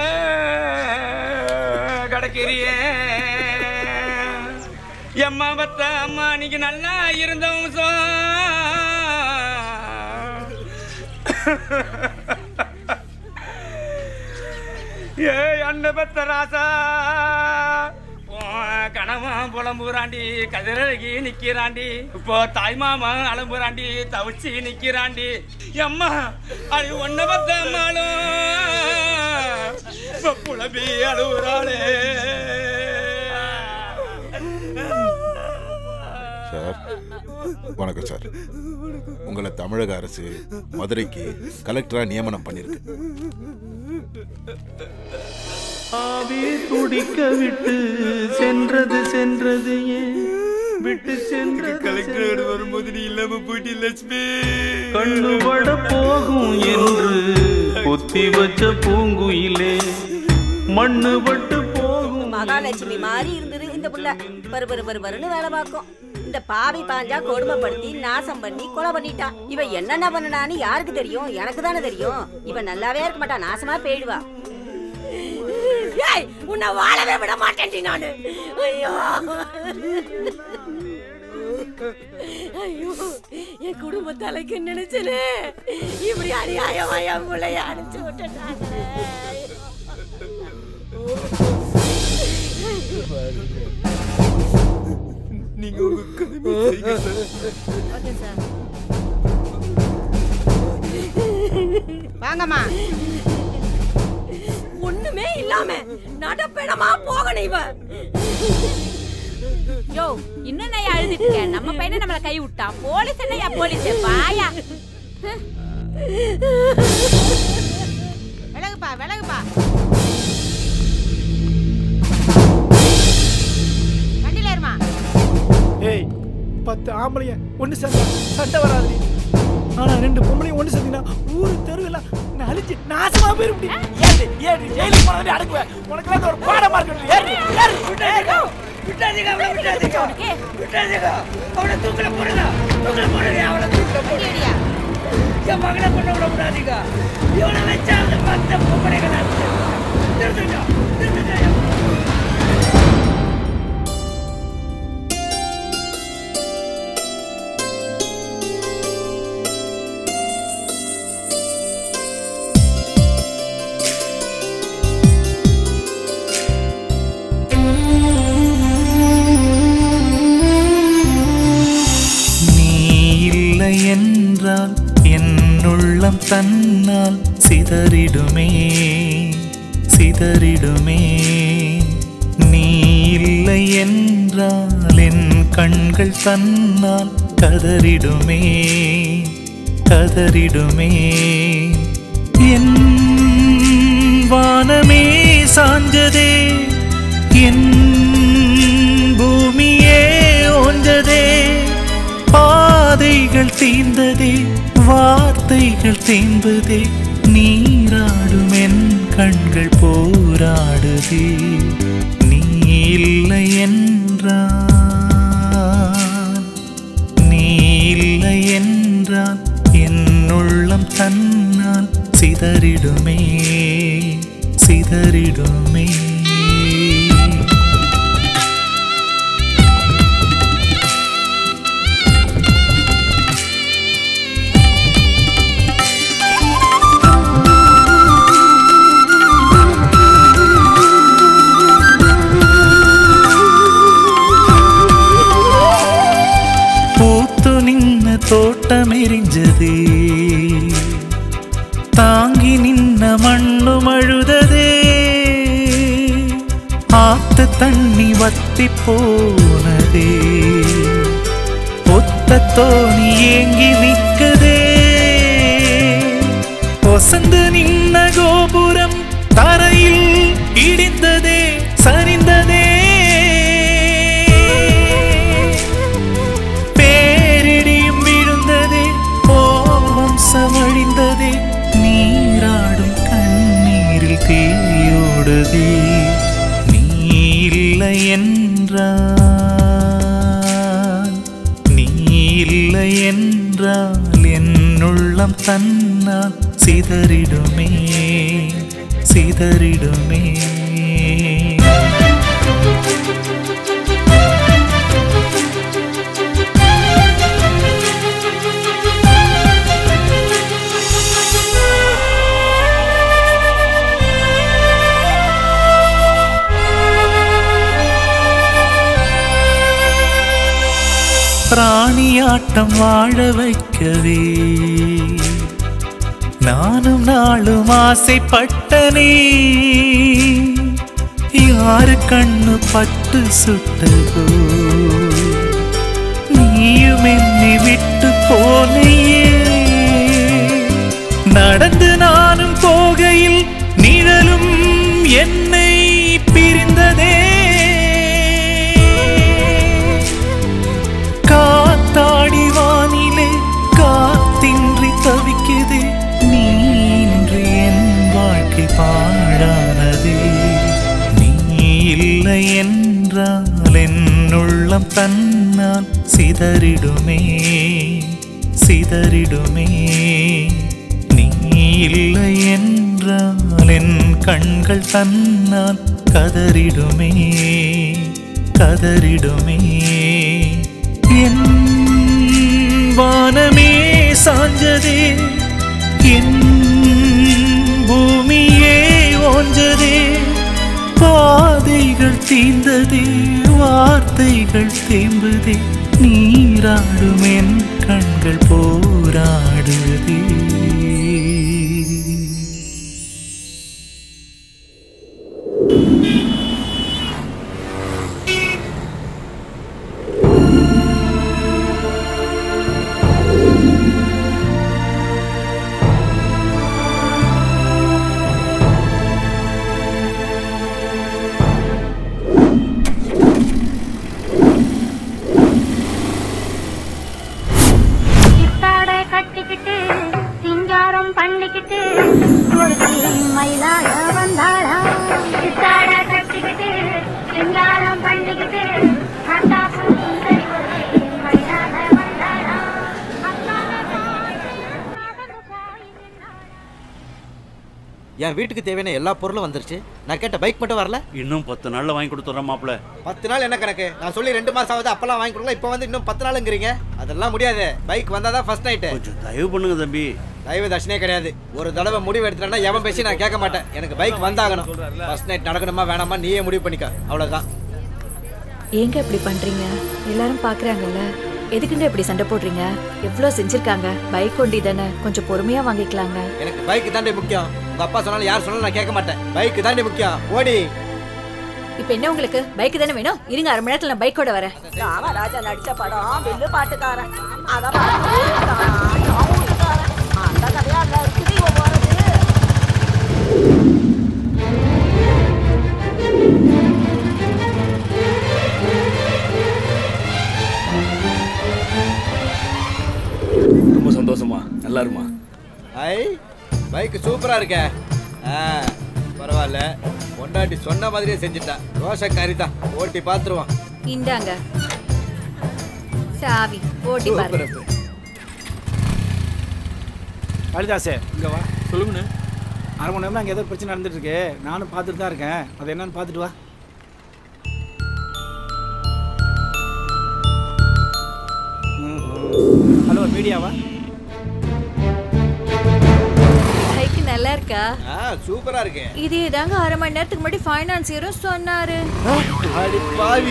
[SPEAKER 16] கிடக்கிறியே எம்மா பத்த அம்மா இன்னைக்கு நல்லா இருந்த ஏ அண்ண பத்த ராசா உன் கணவன் புலம்புறாண்டி கதிரழகி நிக்கிறாண்டி இப்போ தாய் மாமா அலம்புறாண்டி தவிச்சு நிக்கிறாண்டி எம்மா அது ஒன்ன பத்த அம்மாளும் இப்ப புலம்பி அழுகுறாளே
[SPEAKER 5] சார் வணக்கம் சார் உங்களை தமிழக அரசு மதுரைக்கு கலெக்டரா நியமனம் பண்ணிருக்கு
[SPEAKER 19] ஆவி துடிக்க விட்டு சென்றது சென்றது ஏன் விட்டு சென்ற
[SPEAKER 16] கலெக்டர் வரும்போது நீ இல்லாம போயிட்டு லட்சுமி
[SPEAKER 19] கண்ணு பட போகும் என்று பொத்தி வச்ச பூங்குயிலே மண்ணு பட்டு போகும்
[SPEAKER 25] மகாலட்சுமி மாதிரி இருந்தது இந்த புள்ள பரு பரு பரு பருன்னு வேலை பார்க்கும் இந்த பாவி பாஞ்சா கொடுமைப்படுத்தி நாசம் பண்ணி கொலை பண்ணிட்டா இவ என்னென்ன பண்ணனான்னு யாருக்கு தெரியும் எனக்கு தானே தெரியும் இவ நல்லாவே இருக்க மாட்டா நாசமா போயிடுவா
[SPEAKER 14] ஏய் உன்னை வாழவே விட மாட்டேன் நானு ஐயோ
[SPEAKER 25] ஐயோ என் குடும்ப தலைக்கு நினைச்சனே இப்படி அநியாயமா என் பிள்ளைய அனுப்பிச்சு விட்டுட்டாங்களே
[SPEAKER 22] நீங்க உங்க கடமை செய்யுங்க சார்
[SPEAKER 25] ஓகே சார்
[SPEAKER 14] வாங்கம்மா
[SPEAKER 25] ஒண்ணுமே இல்லாம நடப்பேனமா போகணும் இவன்
[SPEAKER 14] யோ இன்னும் நான் அழுதுட்டு இருக்கேன் நம்ம பையனை நம்மள கை விட்டான் போலீஸ் என்னையா போலீஸ் வாயா விலகுப்பா விலகுப்பா வண்டியில ஏறுமா
[SPEAKER 8] ஏய் பத்து ஆம்பளைங்க ஒன்று சேர்ந்தா சண்டை வராது ஆனா ரெண்டு பொம்பளையும் ஒன்று சேர்ந்தீங்கன்னா ஊரு தெருவில் நான் அழிச்சு நாசமா போயிட முடியும் ஏறு ஏறு ஜெயிலுக்கு போனது அடக்குவேன் உனக்கு வந்து ஒரு பாடமா இருக்கணும் ஏறு ஏறு விட்டாதீங்க விட்டாதீங்க அவளை விட்டாதீங்க விட்டாதீங்க அவளை தூக்கல போடுங்க தூக்கல போடுங்க அவளை தூக்கல போடுங்க என் மகளை கொண்டு விட விடாதீங்க இவனை வச்சா அந்த பத்து பொம்பளைகள் நிறுத்துங்க நிறுத்துங்க
[SPEAKER 19] நீ இல்லை என்றால் என் உள்ளம் தன்னால் சிதறிடுமே சிதறிடுமே நீ இல்லை என்றால் என் கண்கள் தன்னால் கதறிடுமே கதறிடுமே என் வானமே சாஞ்சதே என் பூமியே ஓஞ்சதே பாதைகள் தீர்ந்ததே வார்த்தைகள் தேம்பதே நீராடும் என் கண்கள் போராடுதே நீ இல்லை என்றால் நீ இல்லை என்றால் என் உள்ளம் தன்னால் சிதறிடுமே சிதறிடுமே பூத்து நின்ன தோட்டம் எரிஞ்சது தாங்கி நின்ன மண்ணு அழுததே ஆத்து தண்ணி வத்தி போனதே ஒத்த தோணி ஏங்கி நிற்குதே ஒசந்து நின்ன கோபுரம் தரையில் இடிந்ததே சரிந்ததே பேரிடியும் விழுந்ததே கோபம் சவழிந்ததே நீராடும் கண்ணீரில் தீயோடுதே நீ இல்லை என்றால் நீ இல்லை என்றால் என் உள்ளம் தன்னால் சிதறிடுமே சிதறிடுமே பிராணியாட்டம் வாழ வைக்கவே நானும் நாளும் ஆசைப்பட்டனே யாரு கண்ணு பட்டு சுட்டதோ நீயும் என்னை விட்டு போனையே நடந்து நானும் போகையில் நிழலும் என்னை பிரிந்ததே காத்தாடி வானிலே காத்தின்றி தவிக்குதே நீ இன்று என் வாழ்க்கை பாழானதே நீ இல்லை என்றால் என் உள்ளம் தன்னால் சிதறிடுமே சிதறிடுமே நீ இல்லை என்றால் என் கண்கள் தன்னால் கதறிடுமே கதறிடுமே என் வானமே சாஞ்சதே என் பூமியே ஓஞ்சதே பாதைகள் தீந்ததே வார்த்தைகள் தேம்புதே நீராடும் என் கண்கள் போராடுதே
[SPEAKER 3] சித்தாடை கட்டிக்கிட்டு சிங்காரம் பண்ணிக்கிட்டு ஒரு மயிலாக வந்தாளா சித்தாடை கட்டிக்கிட்டு சிங்காரம் பண்ணிக்கிட்டு அத்தாப்பு சுந்தரி ஒரு மயிலாக வந்தாளா
[SPEAKER 5] என் வீட்டுக்கு தேவையான எல்லா பொருளும் வந்துருச்சு நான் கேட்ட பைக் மட்டும் வரல
[SPEAKER 13] இன்னும் பத்து நாள்ல வாங்கி கொடுத்துட்றேன் மாப்பிள்ள
[SPEAKER 5] பத்து நாள் என்ன கணக்கு நான் சொல்லி ரெண்டு மாசம் ஆகுது அப்பெல்லாம் வாங்கி கொடுக்கல இப்போ வந்து இன்னும் பத்து நாளுங்கிறீங்க அதெல்லாம் முடியாது பைக் வந்தால் தான் ஃபர்ஸ்ட் நைட்டு
[SPEAKER 13] கொஞ்சம் தயவு பண்ணுங்க தம்பி
[SPEAKER 5] தயவு தர்ஷனே கிடையாது ஒரு தடவை முடிவு எடுத்துட்டேன்னா எவன் பேசி நான் கேட்க மாட்டேன் எனக்கு பைக் வந்தாகணும் ஃபர்ஸ்ட் நைட் நடக்கணுமா வேணாமா நீயே முடிவு பண்ணிக்க அவ்வளவுதான்
[SPEAKER 24] ஏங்க இப்படி பண்றீங்க எல்லாரும் பாக்குறாங்கல்ல எதுக்குங்க இப்படி சண்டை போடுறீங்க எவ்வளவு செஞ்சிருக்காங்க பைக் ஒண்டி தானே கொஞ்சம் பொறுமையா வாங்கிக்கலாங்க
[SPEAKER 5] எனக்கு பைக் தாண்டி முக்கியம் உங்க அப்பா சொன்னாலும் யார் சொன்னாலும் நான் கேட்க மாட்டேன் பைக் தாண்டி முக்கியம் ஓடி
[SPEAKER 24] இப்போ என்ன உங்களுக்கு பைக் தானே வேணும் இருங்க அரை மணி நேரத்துல நான் பைக்கோட வரேன்
[SPEAKER 25] ராமராஜா நடிச்ச படம் வெள்ளு பாட்டுக்காரன் அத பார்த்து ஊருக்காரன், அவன் ஊருக்காரன். அந்த கதையா இல்ல இருக்குது இவன் போறது
[SPEAKER 4] ரொம்ப சந்தோஷமா நல்லா இருமா
[SPEAKER 5] ஐ பைக் சூப்பரா இருக்கே ஆ பரவாயில்ல பொண்டாட்டி சொன்ன மாதிரியே செஞ்சுட்டா ரோஷக்காரி தான் ஓட்டி பார்த்துருவான்
[SPEAKER 24] இந்தாங்க சாவி ஓட்டி பாருங்க
[SPEAKER 8] காளிதாசே இங்கே வா சொல்லுங்கண்ணே அரை மணி நேரம் அங்கே ஏதோ பிரச்சனை நடந்துட்டு இருக்கு நானும் பார்த்துட்டு தான் இருக்கேன் அது என்னன்னு பார்த்துட்டு வா ஹலோ மீடியாவா
[SPEAKER 24] பைக் நல்லா இருக்கா
[SPEAKER 5] ஆ சூப்பரா இருக்கே
[SPEAKER 24] இதே தாங்க அரை மணி நேரத்துக்கு முன்னாடி ஃபைனான்சியரும் சொன்னாரு
[SPEAKER 5] அடி பாவி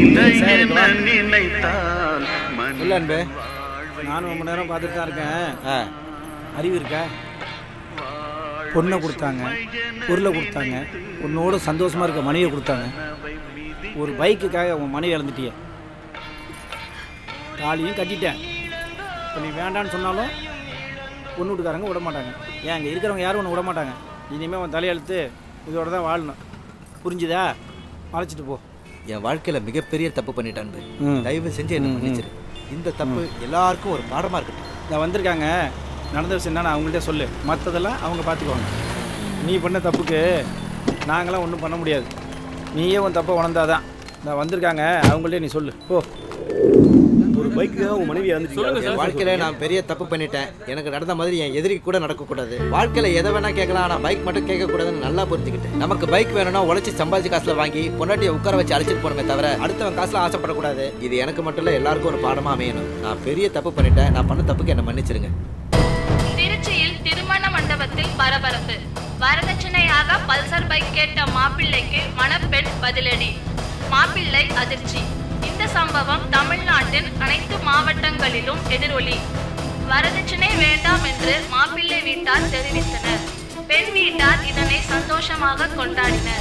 [SPEAKER 5] இல்ல அன்பே
[SPEAKER 8] நானும் ரொம்ப நேரம் பார்த்துட்டு தான் இருக்கேன் அறிவு இருக்கா பொண்ணை கொடுத்தாங்க பொருளை கொடுத்தாங்க உன்னோட சந்தோஷமா இருக்க மனைவியை கொடுத்தாங்க ஒரு பைக்குக்காக உன் மனைவி இழந்துட்டியே தாலியும் கட்டிட்டேன் இப்போ நீ வேண்டான்னு சொன்னாலும் பொண்ணு வீட்டுக்காரங்க விட மாட்டாங்க ஏன் அங்கே இருக்கிறவங்க யாரும் ஒன்று விட மாட்டாங்க இனிமேல் உன் தலையெழுத்து இதோட தான் வாழணும் புரிஞ்சுதா அழைச்சிட்டு போ
[SPEAKER 5] என் வாழ்க்கையில மிகப்பெரிய தப்பு பண்ணிட்டேன் அன்பு.
[SPEAKER 8] ம்.
[SPEAKER 5] தயவு செஞ்சு என்ன
[SPEAKER 8] ம், ம்.
[SPEAKER 5] மன்னிச்சிரு இந்த தப்பு எல்லாருக்கும் ஒரு பாடமா இருக்கட்டும்
[SPEAKER 8] நான் வந்திருக்காங்க நடந்த விஷயம் என்னன்னு அவங்கள்ட்ட சொல்லு மற்றதெல்லாம் அவங்க பார்த்துக்குவாங்க நீ பண்ண தப்புக்கு நாங்களாம் ஒன்றும் பண்ண முடியாது நீயே உன் தப்பை உணர்ந்தாதான் நான் வந்திருக்காங்க அவங்கள்ட்ட நீ சொல்லு போ
[SPEAKER 4] ஒரு பைக்கு உங்க மனைவி
[SPEAKER 5] என் வாழ்க்கையில நான் பெரிய தப்பு பண்ணிட்டேன் எனக்கு நடந்த மாதிரி என் எதிரிக்கு கூட நடக்கக்கூடாது வாழ்க்கையில எதை வேணா கேட்கலாம் ஆனா பைக் மட்டும் கேட்கக்கூடாதுன்னு நல்லா புரிஞ்சுக்கிட்டேன் நமக்கு பைக் வேணும்னா உழைச்சி சம்பாதிச்சு காசுல வாங்கி பொண்டாட்டியை உட்கார வச்சு அழைச்சிட்டு போனமே தவிர அடுத்தவன் காசுல ஆசைப்படக்கூடாது இது எனக்கு மட்டும் இல்ல எல்லாருக்கும் ஒரு பாடமா அமையணும் நான் பெரிய தப்பு பண்ணிட்டேன் நான் பண்ண தப்புக்கு என்ன மன்னிச்சிருங்க
[SPEAKER 12] திருச்சியில் திருமண மண்டபத்தில் பரபரப்பு வரதட்சணையாக பல்சர் பைக் கேட்ட மாப்பிள்ளைக்கு மணப்பெண் பதிலடி மாப்பிள்ளை அதிர்ச்சி இந்த சம்பவம் தமிழ்நாட்டின் அனைத்து மாவட்டங்களிலும் எதிரொலி வரதட்சணை வேண்டாம் என்று மாப்பிள்ளை வீட்டார் தெரிவித்தனர் பெண் வீட்டார் இதனை சந்தோஷமாக கொண்டாடினர்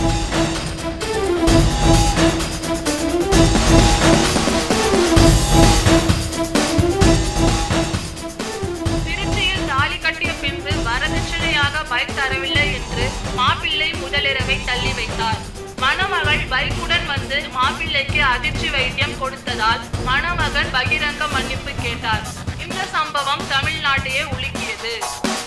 [SPEAKER 12] திருச்சியில் தாலி கட்டிய பின்பு வரதட்சணையாக பைக் தரவில்லை என்று மாப்பிள்ளை முதலிரவை தள்ளி வைத்தார் மணமகள் பைக்குடன் வந்து மாப்பிள்ளைக்கு அதிர்ச்சி வைத்தியம் கொடுத்ததால் மணமகன் பகிரங்க மன்னிப்பு கேட்டார் இந்த சம்பவம் தமிழ்நாட்டையே உலுக்கியது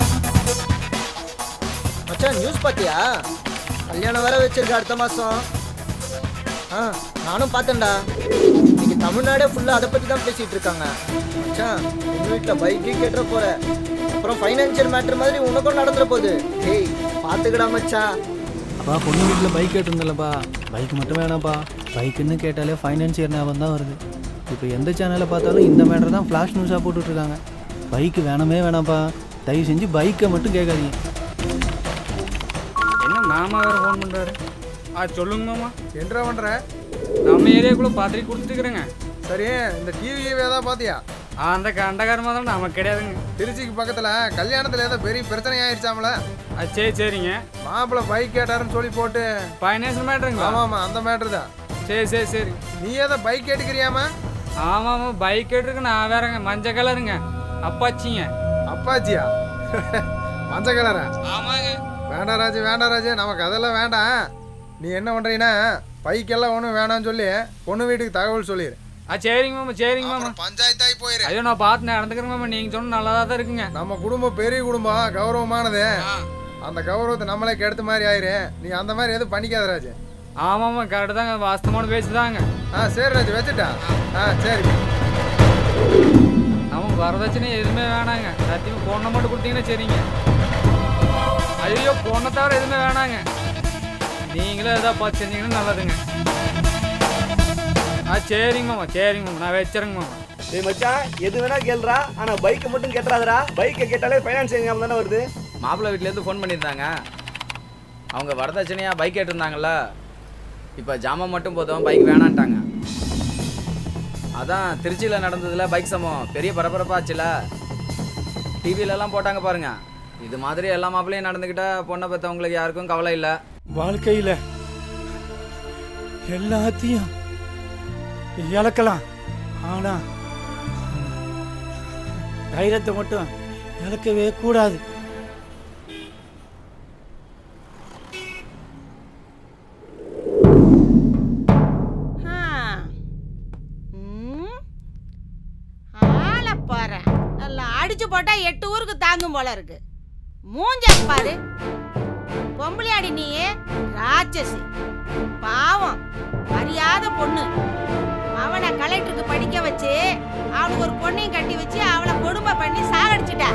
[SPEAKER 17] மச்சான் நியூஸ் பார்த்தியா கல்யாணம் வேற வச்சிருக்க அடுத்த மாசம் ஆ நானும் பார்த்தேன்டா இன்னைக்கு தமிழ்நாடே ஃபுல்லாக அதை பற்றி தான் பேசிட்டு இருக்காங்க மச்சான் எங்கள் வீட்டில் பைக்கே கேட்டுற போற அப்புறம் ஃபைனான்சியல் மேட்டர் மாதிரி உனக்கும் நடந்துற போகுது டேய் பார்த்துக்கடா மச்சான்
[SPEAKER 23] அப்பா பொண்ணு வீட்டில் பைக் கேட்டிருந்தல்லப்பா பைக் மட்டும் வேணாம்ப்பா பைக்குன்னு கேட்டாலே ஃபைனான்சியர் ஞாபகம் தான் வருது
[SPEAKER 2] இப்போ எந்த சேனலை பார்த்தாலும் இந்த மேட்டர் தான் ஃப்ளாஷ் நியூஸாக போட்டுட்ருக்காங்க பைக்கு வேணாமே வேணாம்ப்பா தயவு செஞ்சு பைக்கை மட்டும் கேட்காதீங்க
[SPEAKER 16] என்ன மாமா வேற ஃபோன் பண்றாரு ஆ சொல்லுங்க மாமா
[SPEAKER 7] என்ன பண்ற
[SPEAKER 16] நம்ம ஏரியாக்குள்ள பாத்திரி கொடுத்துக்கிறேங்க
[SPEAKER 7] சரி இந்த டிவி ஏதாவது பாத்தியா
[SPEAKER 16] அந்த கண்டகாரமா தான் நமக்கு கிடையாதுங்க
[SPEAKER 7] திருச்சிக்கு பக்கத்துல கல்யாணத்துல ஏதோ பெரிய பிரச்சனை ஆயிடுச்சாமல
[SPEAKER 16] சரி சரிங்க
[SPEAKER 7] மாப்பிள்ள பைக் கேட்டாருன்னு சொல்லி போட்டு
[SPEAKER 16] ஃபைனான்ஸ் மேட்ருங்களா
[SPEAKER 7] ஆமா ஆமா அந்த மேட்ரு தான்
[SPEAKER 16] சரி சரி சரி
[SPEAKER 7] நீ ஏதோ பைக் எடுக்கிறியாமா
[SPEAKER 16] ஆமா ஆமா பைக் எடுத்துருக்கு நான் வேறங்க மஞ்சள் கலருங்க அப்பாச்சிங்க
[SPEAKER 7] அப்பாச்சியா மஞ்ச கலரா
[SPEAKER 16] ஆமாங்க
[SPEAKER 7] வேண்டாம் ராஜு வேண்டாம் ராஜு நமக்கு அதெல்லாம் வேண்டாம் நீ என்ன பண்றீங்கன்னா பைக்கெல்லாம் ஒன்றும் வேணாம்னு சொல்லி பொண்ணு வீட்டுக்கு தகவல் சொல்லிடு
[SPEAKER 16] ஆ சரிங்க மாமா சரிங்க மாமா
[SPEAKER 7] பஞ்சாயத்தாய் போயிரு
[SPEAKER 16] ஐயோ நான் பார்த்து நடந்துக்கிறேன் மாமா நீங்க சொன்ன நல்லா தான் இருக்குங்க
[SPEAKER 7] நம்ம குடும்பம் பெரிய குடும்பம் கௌரவமானது அந்த கௌரவத்தை நம்மளே கெடுத்த மாதிரி ஆயிரு நீ அந்த மாதிரி எதுவும் பண்ணிக்காத ராஜு
[SPEAKER 16] ஆமாம்மா கரெக்டு தாங்க வாஸ்தவமான பேசுதாங்க
[SPEAKER 7] ஆ சரி ராஜு வச்சுட்டா ஆ சரி
[SPEAKER 16] நமக்கு வரதட்சணை எதுவுமே வேணாங்க சத்தியமா பொண்ணை மட்டும் கொடுத்தீங்கன்னா சரிங்க ஐயோ பொண்ணை தவிர எதுவுமே வேணாங்க நீங்களே ஏதாவது பார்த்து செஞ்சீங்கன்னா நல்லதுங்க ஆ சரிங்க மாமா சரிங்க மாமா நான் வச்சுறேங்க மாமா
[SPEAKER 4] டேய் மச்சான் எது வேணா கேளுடா ஆனா பைக்கை மட்டும் கேட்டுறாதடா பைக்கை கேட்டாலே ஃபைனான்ஸ் ஞாபகம் தானே வருது
[SPEAKER 5] மாப்பிள்ளை வீட்டிலேருந்து ஃபோன் பண்ணியிருந்தாங்க அவங்க வரதட்சணையாக பைக் கேட்டிருந்தாங்கல்ல இப்போ ஜாமான் மட்டும் போதும் பைக் வேணான்ட்டாங்க அதான் திருச்சியில் நடந்ததுல பைக் சம்பவம் பெரிய பரபரப்பாச்சுல டிவிலெல்லாம் போட்டாங்க பாருங்க இது மாதிரி எல்லா மாப்பிள்ளையும் நடந்துக்கிட்டா பொண்ணை பெற்றவங்களுக்கு யாருக்கும் கவலை இல்லை
[SPEAKER 8] வாழ்க்கையில் எல்லாத்தையும் இழக்கலாம் ஆனா தைரியத்தை மட்டும் இழக்கவே கூடாது
[SPEAKER 11] ஆளை பாரு நல்லா அடிச்சு போட்டா எட்டு ஊருக்கு தாங்கும் போல இருக்கு மூஞ்ச பாரு பொம்பளையாடி நீ ராட்சசி பாவம் அறியாத பொண்ணு அவனை கலெக்டருக்கு படிக்க வச்சு அவனுக்கு ஒரு பொண்ணையும் கட்டி வச்சு அவளை கொடுமை பண்ணி சாகடிச்சிட்டா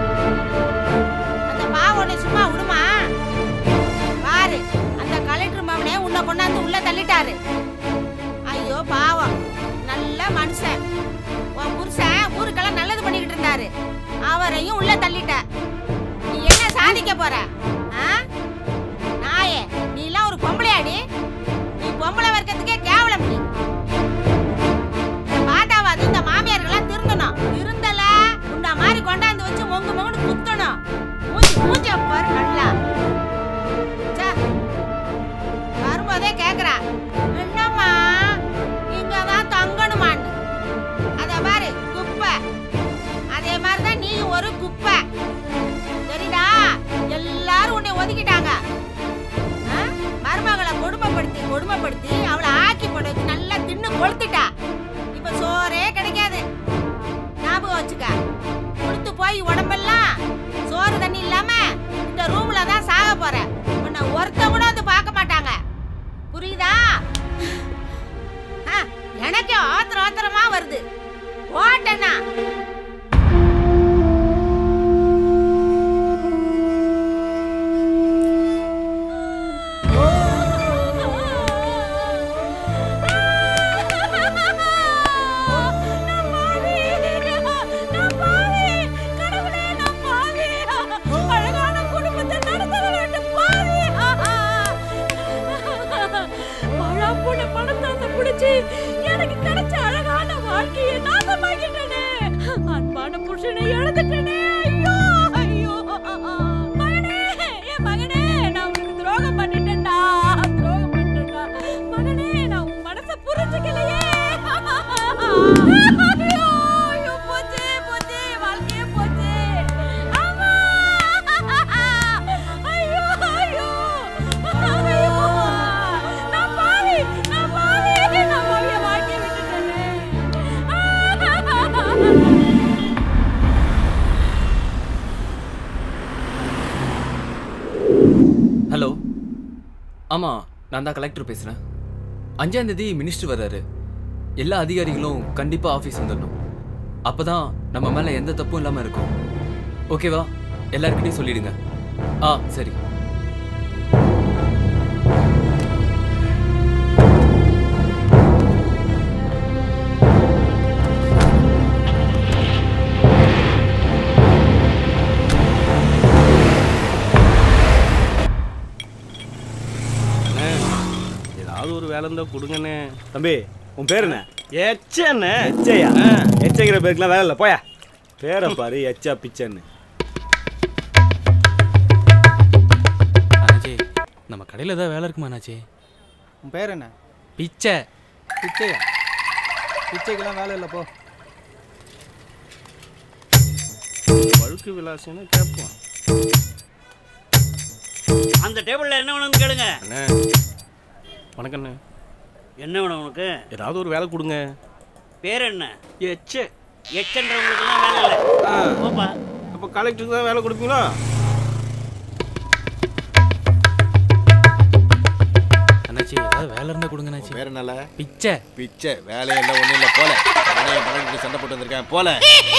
[SPEAKER 11] அந்த பாவம் உன்னை சும்மா விடுமா பாரு அந்த கலெக்டர் மவனே உன்னை கொண்டாந்து உள்ள தள்ளிட்டாரு ஐயோ பாவம் நல்ல மனுஷன் உன் புருஷன் ஊருக்கெல்லாம் நல்லது பண்ணிக்கிட்டு இருந்தாரு அவரையும் உள்ள தள்ளிட்ட நீ என்ன சாதிக்க போற ஆ? நாயே நீ எல்லாம் ஒரு பொம்பளையாடி நீ பொம்பளை வர்க்கத்துக்கே கேவலம் நீ இந்த பாட்டாவாது இந்த மாமியார்கள்லாம் திருந்தணும் திருந்தல உன்ன மாதிரி கொண்டாந்து வச்சு மொங்கு மொங்குன்னு குத்தணும் மூஞ்சி மூஞ்சி பாரு நல்லா ச்சே. வரும்போதே கேக்குறா என்னம்மா இங்க தான் தங்கணுமான்னு அத பாரு குப்பை அதே மாதிரி தான் நீ ஒரு குப்பை சரிடா எல்லாரும் உன்னை ஒதுக்கிட்டாங்க ஆ? மருமகளை கொடுமைப்படுத்தி கொடுமைப்படுத்தி அவளை ஆக்கி போட்டு வச்சு நல்லா தின்னு கொளுத்திட்டா இப்ப சோறே கிடைக்காது ஞாபகம் வச்சுக்க கொடுத்து போய் உடம்பெல்லாம் சோறு தண்ணி இல்லாம இந்த ரூம்ல தான் சாக போற உன்னை ஒருத்த கூட வந்து பார்க்க மாட்டாங்க புரியுதா ஆ, எனக்கே ஆத்திரம் ஆத்திரமா வருது ஓட்டனா அழகான குடும்பத்தை நடத்த வேண்டும் பாவி பழாப்புல பணத்தாசை பிடிச்சி எனக்கு கிடைச்ச அழகான வாழ்க்கையை நாசமாக்கிட்டனே அன்பான புருஷனை இழந்துட்டனே ஐயோ ஐயோ மகனே என் மகனே நான் உனக்கு துரோகம் பண்ணிட்டேன்டா துரோகம் பண்ணிட்டேன்டா மகனே நான் உன் மனசை புரிஞ்சுக்கலையே ஐயோ ஐயோ போச்சே போச்சே வாழ்க்கையே போச்சே அம்மா ஐயோ ஐயோ ஐயோ நான் பாவி நான் பாவி நான் பாவிய வாழ்க்கைய விட்டுட்டேனே
[SPEAKER 10] ஹலோ ஆமாம் நான் தான் கலெக்டர் பேசுகிறேன் அஞ்சாம் தேதி மினிஸ்டர் வர்றாரு எல்லா அதிகாரிகளும் கண்டிப்பாக ஆஃபீஸ் வந்துடணும் அப்போ தான் நம்ம மேலே எந்த தப்பும் இல்லாமல் இருக்கும் ஓகேவா எல்லாருக்கிட்டையும் சொல்லிடுங்க ஆ சரி
[SPEAKER 15] ஏதாவது ஒரு வேலை இருந்தா கொடுங்கண்ணே தம்பி உன் பேர் என்ன எச்சண்ணே எச்சையா எச்சைங்கிற பேருக்குலாம் வேலை இல்லை போயா பேரை பாரு எச்சா பிச்சன்னு
[SPEAKER 1] அண்ணாச்சி நம்ம கடையில் ஏதாவது வேலை இருக்குமா அண்ணாச்சி
[SPEAKER 2] உன் பேர் என்ன
[SPEAKER 1] பிச்சை
[SPEAKER 2] பிச்சையா பிச்சைக்கெல்லாம் வேலை இல்லை போ
[SPEAKER 15] வழுக்கு விலாசம்னு கேட்போம்
[SPEAKER 9] அந்த டேபிள்ல என்ன வேணும்னு கேளுங்க
[SPEAKER 15] அண்ணே வணக்கண்ணே
[SPEAKER 9] என்ன வேணும் உனக்கு
[SPEAKER 15] ஏதாவது ஒரு வேலை கொடுங்க
[SPEAKER 9] பேர் என்ன
[SPEAKER 15] எச்சே
[SPEAKER 9] எச்சன்றவங்களுக்கெல்லாம் வேலை இல்லை போப்பா
[SPEAKER 15] அப்போ கலெக்டருக்கு தான் வேலை கொடுப்பீங்களா
[SPEAKER 1] அண்ணாச்சி ஏதாவது வேலை இருந்தால் கொடுங்க அண்ணாச்சி
[SPEAKER 5] வேற என்னல
[SPEAKER 1] பிச்சை
[SPEAKER 5] பிச்சை வேலையெல்லாம் ஒண்ணும் இல்ல போல அவனே பணம் சண்டை போட்டு வந்திருக்கேன் போல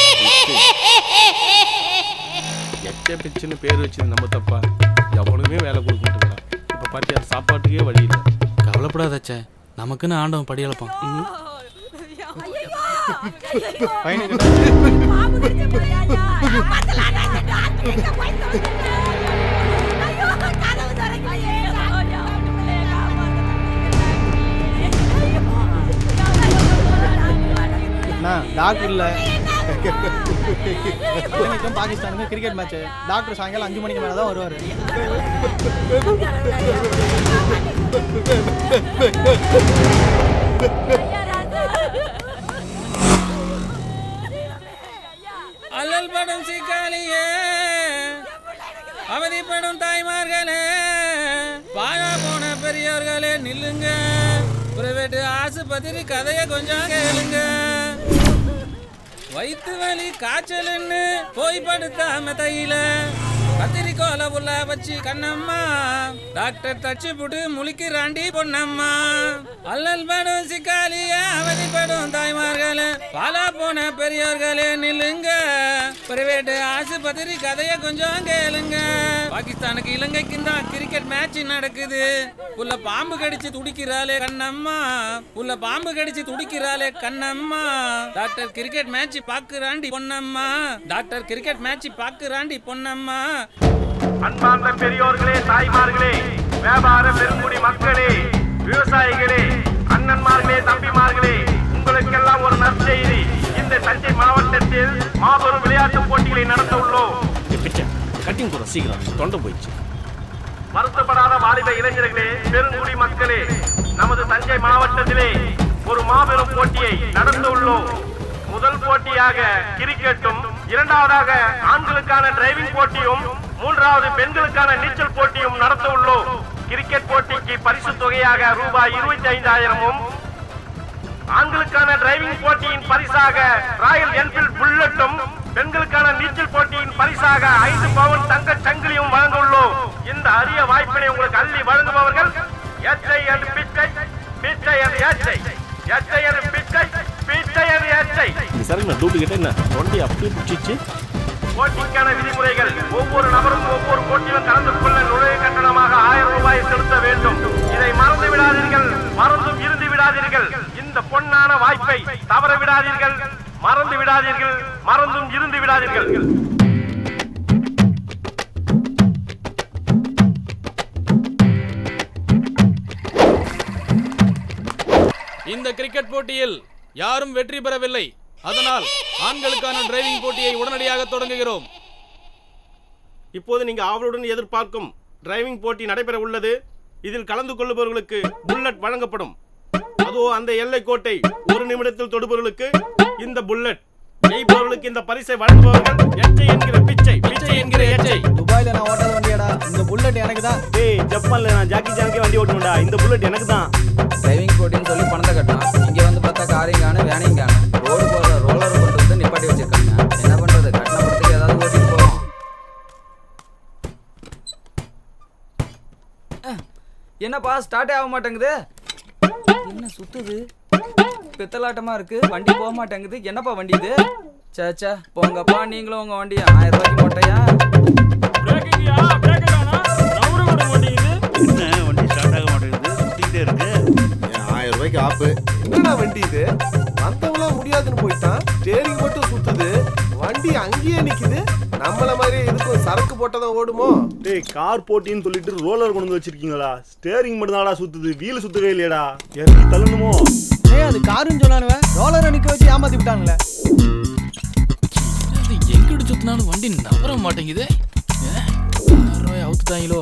[SPEAKER 15] எச்ச பிச்சுன்னு பேர் வச்சது நம்ம தப்பா எவனுமே வேலை கொடுக்க மாட்டேங்கிறான் இப்போ பார்த்தியா சாப்பாட்டுக்கே வழி இல்லை
[SPEAKER 1] கவலைப்படாதச்சே நமக்குன்னு ஆண்டவன் படி அளப்பான்
[SPEAKER 2] அண்ணா டாக்டர் இல்லை இலங்கைக்கும் பாகிஸ்தானுக்கும் கிரிக்கெட் மேட்ச் டாக்டர் சாயங்காலம் அஞ்சு மணிக்கு மேலே தான் வருவார்
[SPEAKER 16] அல்லல் படும் சிக்காலியே அவதிப்படும் தாய்மார்களே பாழா போன பெரியோர்களே நில்லுங்க பிரைவேட் ஆஸ்பத்திரி கதைய கொஞ்சம் கேளுங்க வயிற்று வலி காய்ச்சல்னு போய் படுத்தாம தையில கத்திரிக்கோல உள்ள வச்சு கண்ணம்மா டாக்டர் தச்சு புட்டு முழிக்கிறாண்டி பொன்னம்மா அல்லல் படும் சிக்காலிய அவதிப்படும் தாய்மார்களே பாலா போன பெரியோர்களே நில்லுங்க பிரைவேட் ஆஸ்பத்திரி கதைய கொஞ்சம் கேளுங்க பாகிஸ்தானுக்கு இலங்கைக்கும் தான் கிரிக்கெட் மேட்ச் நடக்குது உள்ள பாம்பு கடிச்சு துடிக்கிறாளே கண்ணம்மா உள்ள பாம்பு கடிச்சு துடிக்கிறாளே கண்ணம்மா டாக்டர் கிரிக்கெட் மேட்ச் பாக்குறாண்டி பொன்னம்மா டாக்டர் கிரிக்கெட் மேட்ச் பாக்குறாண்டி பொன்னம்மா
[SPEAKER 18] அன்பார்ந்த பெரியோர்களே தாய்மார்களே வியாபார பெருங்குடி மக்களே விவசாயிகளே அண்ணன்மார்களே தம்பிமார்களே உங்களுக்கெல்லாம் ஒரு நற்செய்தி இந்த தஞ்சை மாவட்டத்தில் மாபெரும் விளையாட்டு போட்டிகளை நடத்த உள்ளோம்
[SPEAKER 15] பிச்சை கட்டிங் போகிறோம் சீக்கிரம் தொண்டை போயிடுச்சு
[SPEAKER 18] வருத்தப்படாத வாலிப இளைஞர்களே பெருங்குடி மக்களே நமது தஞ்சை மாவட்டத்திலே ஒரு மாபெரும் போட்டியை நடத்த உள்ளோம் முதல் போட்டியாக கிரிக்கெட்டும் இரண்டாவதாக ஆண்களுக்கான டிரைவிங் போட்டியும் மூன்றாவது பெண்களுக்கான நீச்சல் போட்டியும் நடத்த உள்ளோம் கிரிக்கெட் போட்டிக்கு பரிசு தொகையாக ரூபாய் இருபத்தி ஐந்தாயிரமும் ஆண்களுக்கான டிரைவிங் போட்டியின் பரிசாக ராயல் என்ஃபீல்ட் புல்லட்டும் பெண்களுக்கான நீச்சல் போட்டியின் பரிசாக ஐந்து பவுன் தங்க சங்கிலியும் வழங்க உள்ளோம் இந்த அரிய வாய்ப்பினை உங்களுக்கு அள்ளி வழங்குபவர்கள் எச்சை and பிச்சை பிச்சை and ஏச்சை எச்சை and பிச்சை பிச்சை and ஏச்சை
[SPEAKER 15] இந்த சரக்கு நான் டூப்ளிகேட் என்ன தொண்டி அப்படியே பிடிச்சிச்சு
[SPEAKER 18] போட்டிக்கான விதிமுறைகள் ஒவ்வொரு நபரும் ஒவ்வொரு போட்டியிலும் கலந்து கொள்ள நுழைவு கட்டணமாக ஆயிரம் ரூபாய் செலுத்த வேண்டும் இதை மறந்து விடாதீர்கள் மறந்தும் இருந்து விடாதீர்கள் இந்த பொன்னான வாய்ப்பை தவற விடாதீர்கள் மறந்து விடாதீர்கள் மறந்தும் இருந்து விடாதீர்கள்
[SPEAKER 1] இந்த கிரிக்கெட் போட்டியில் யாரும் வெற்றி பெறவில்லை அதனால் ஆண்களுக்கான டிரைவிங் போட்டியை உடனடியாக தொடங்குகிறோம்
[SPEAKER 15] இப்போது நீங்க ஆவலுடன் எதிர்பார்க்கும் டிரைவிங் போட்டி நடைபெற உள்ளது இதில் கலந்து கொள்ளுபவர்களுக்கு புல்லட் வழங்கப்படும் அதோ அந்த எல்லை கோட்டை ஒரு நிமிடத்தில் தொடுபவர்களுக்கு இந்த புல்லட் ஜெயிப்பவர்களுக்கு இந்த பரிசை வழங்குபவர்கள் எச்சை என்கிற பிச்சை பிச்சை என்கிற எச்சை
[SPEAKER 2] துபாயில நான் ஓட்டாத வண்டியாடா இந்த புல்லட் எனக்கு தான்
[SPEAKER 15] டேய் ஜப்பான்ல நான் ஜாக்கி ஜானுக்கே வண்டி ஓட்டணும்டா இந்த புல்லட் எனக்கு தான்
[SPEAKER 20] டிரைவிங் போட்டின்னு சொல்லி பணத்தை கட்டணும் இங்கே வந்து பார்த்தா காரையும் காணும் வேனையும் காணும் ரோடு போகிற ரோலர் கொண்டு வந்து நிப்பாட்டி வச்சிருக்காங்க என்ன பண்ணுறது கட்டின படத்துக்கு ஏதாவது ஓட்டிட்டு போவோம் என்னப்பா ஸ்டார்ட்டே ஆக மாட்டேங்குது என்ன சுத்துது பித்தலாட்டமா இருக்கு வண்டி போக மாட்டேங்குது என்னப்பா வண்டி இது சே சே போங்கப்பா நீங்களும் உங்க வண்டியா ஆயிரம் ரூபாய்க்கு மொட்டையா
[SPEAKER 13] என்ன வண்டி ஸ்டார்ட் ஆக மாட்டேங்குது சுத்திக்கிட்டே இருக்கு
[SPEAKER 5] ஆயிரம் ரூபாய்க்கு ஆப்பு
[SPEAKER 23] என்னடா வண்டி இது வந்தவங்களாம் முடியாதுன்னு போயிட்டான் ஸ்டேரிங் மட்டும் சுத்துது வண்டி அங்கேயே நிக்குது
[SPEAKER 6] நம்மள மாதிரி இதுக்கும் சரக்கு போட்டதான் ஓடுமோ
[SPEAKER 14] டேய் கார் போட்டின்னு சொல்லிட்டு ரோலர் கொண்டு வந்து வச்சிருக்கீங்களா ஸ்டேரிங் மட்டும் தான்டா சுத்துது வீல் சுத்தவே இல்லையடா இறங்கி தள்ளணுமோ
[SPEAKER 2] ஏய் அது காருன்னு சொன்னானுவ ரோலரை நிக்க வச்சு ஏமாத்தி விட்டானுங்களே
[SPEAKER 1] அது எங்கிட்டு சுத்தினாலும் வண்டி நவர மாட்டேங்குது யாரோ அவுத்துட்டாங்களோ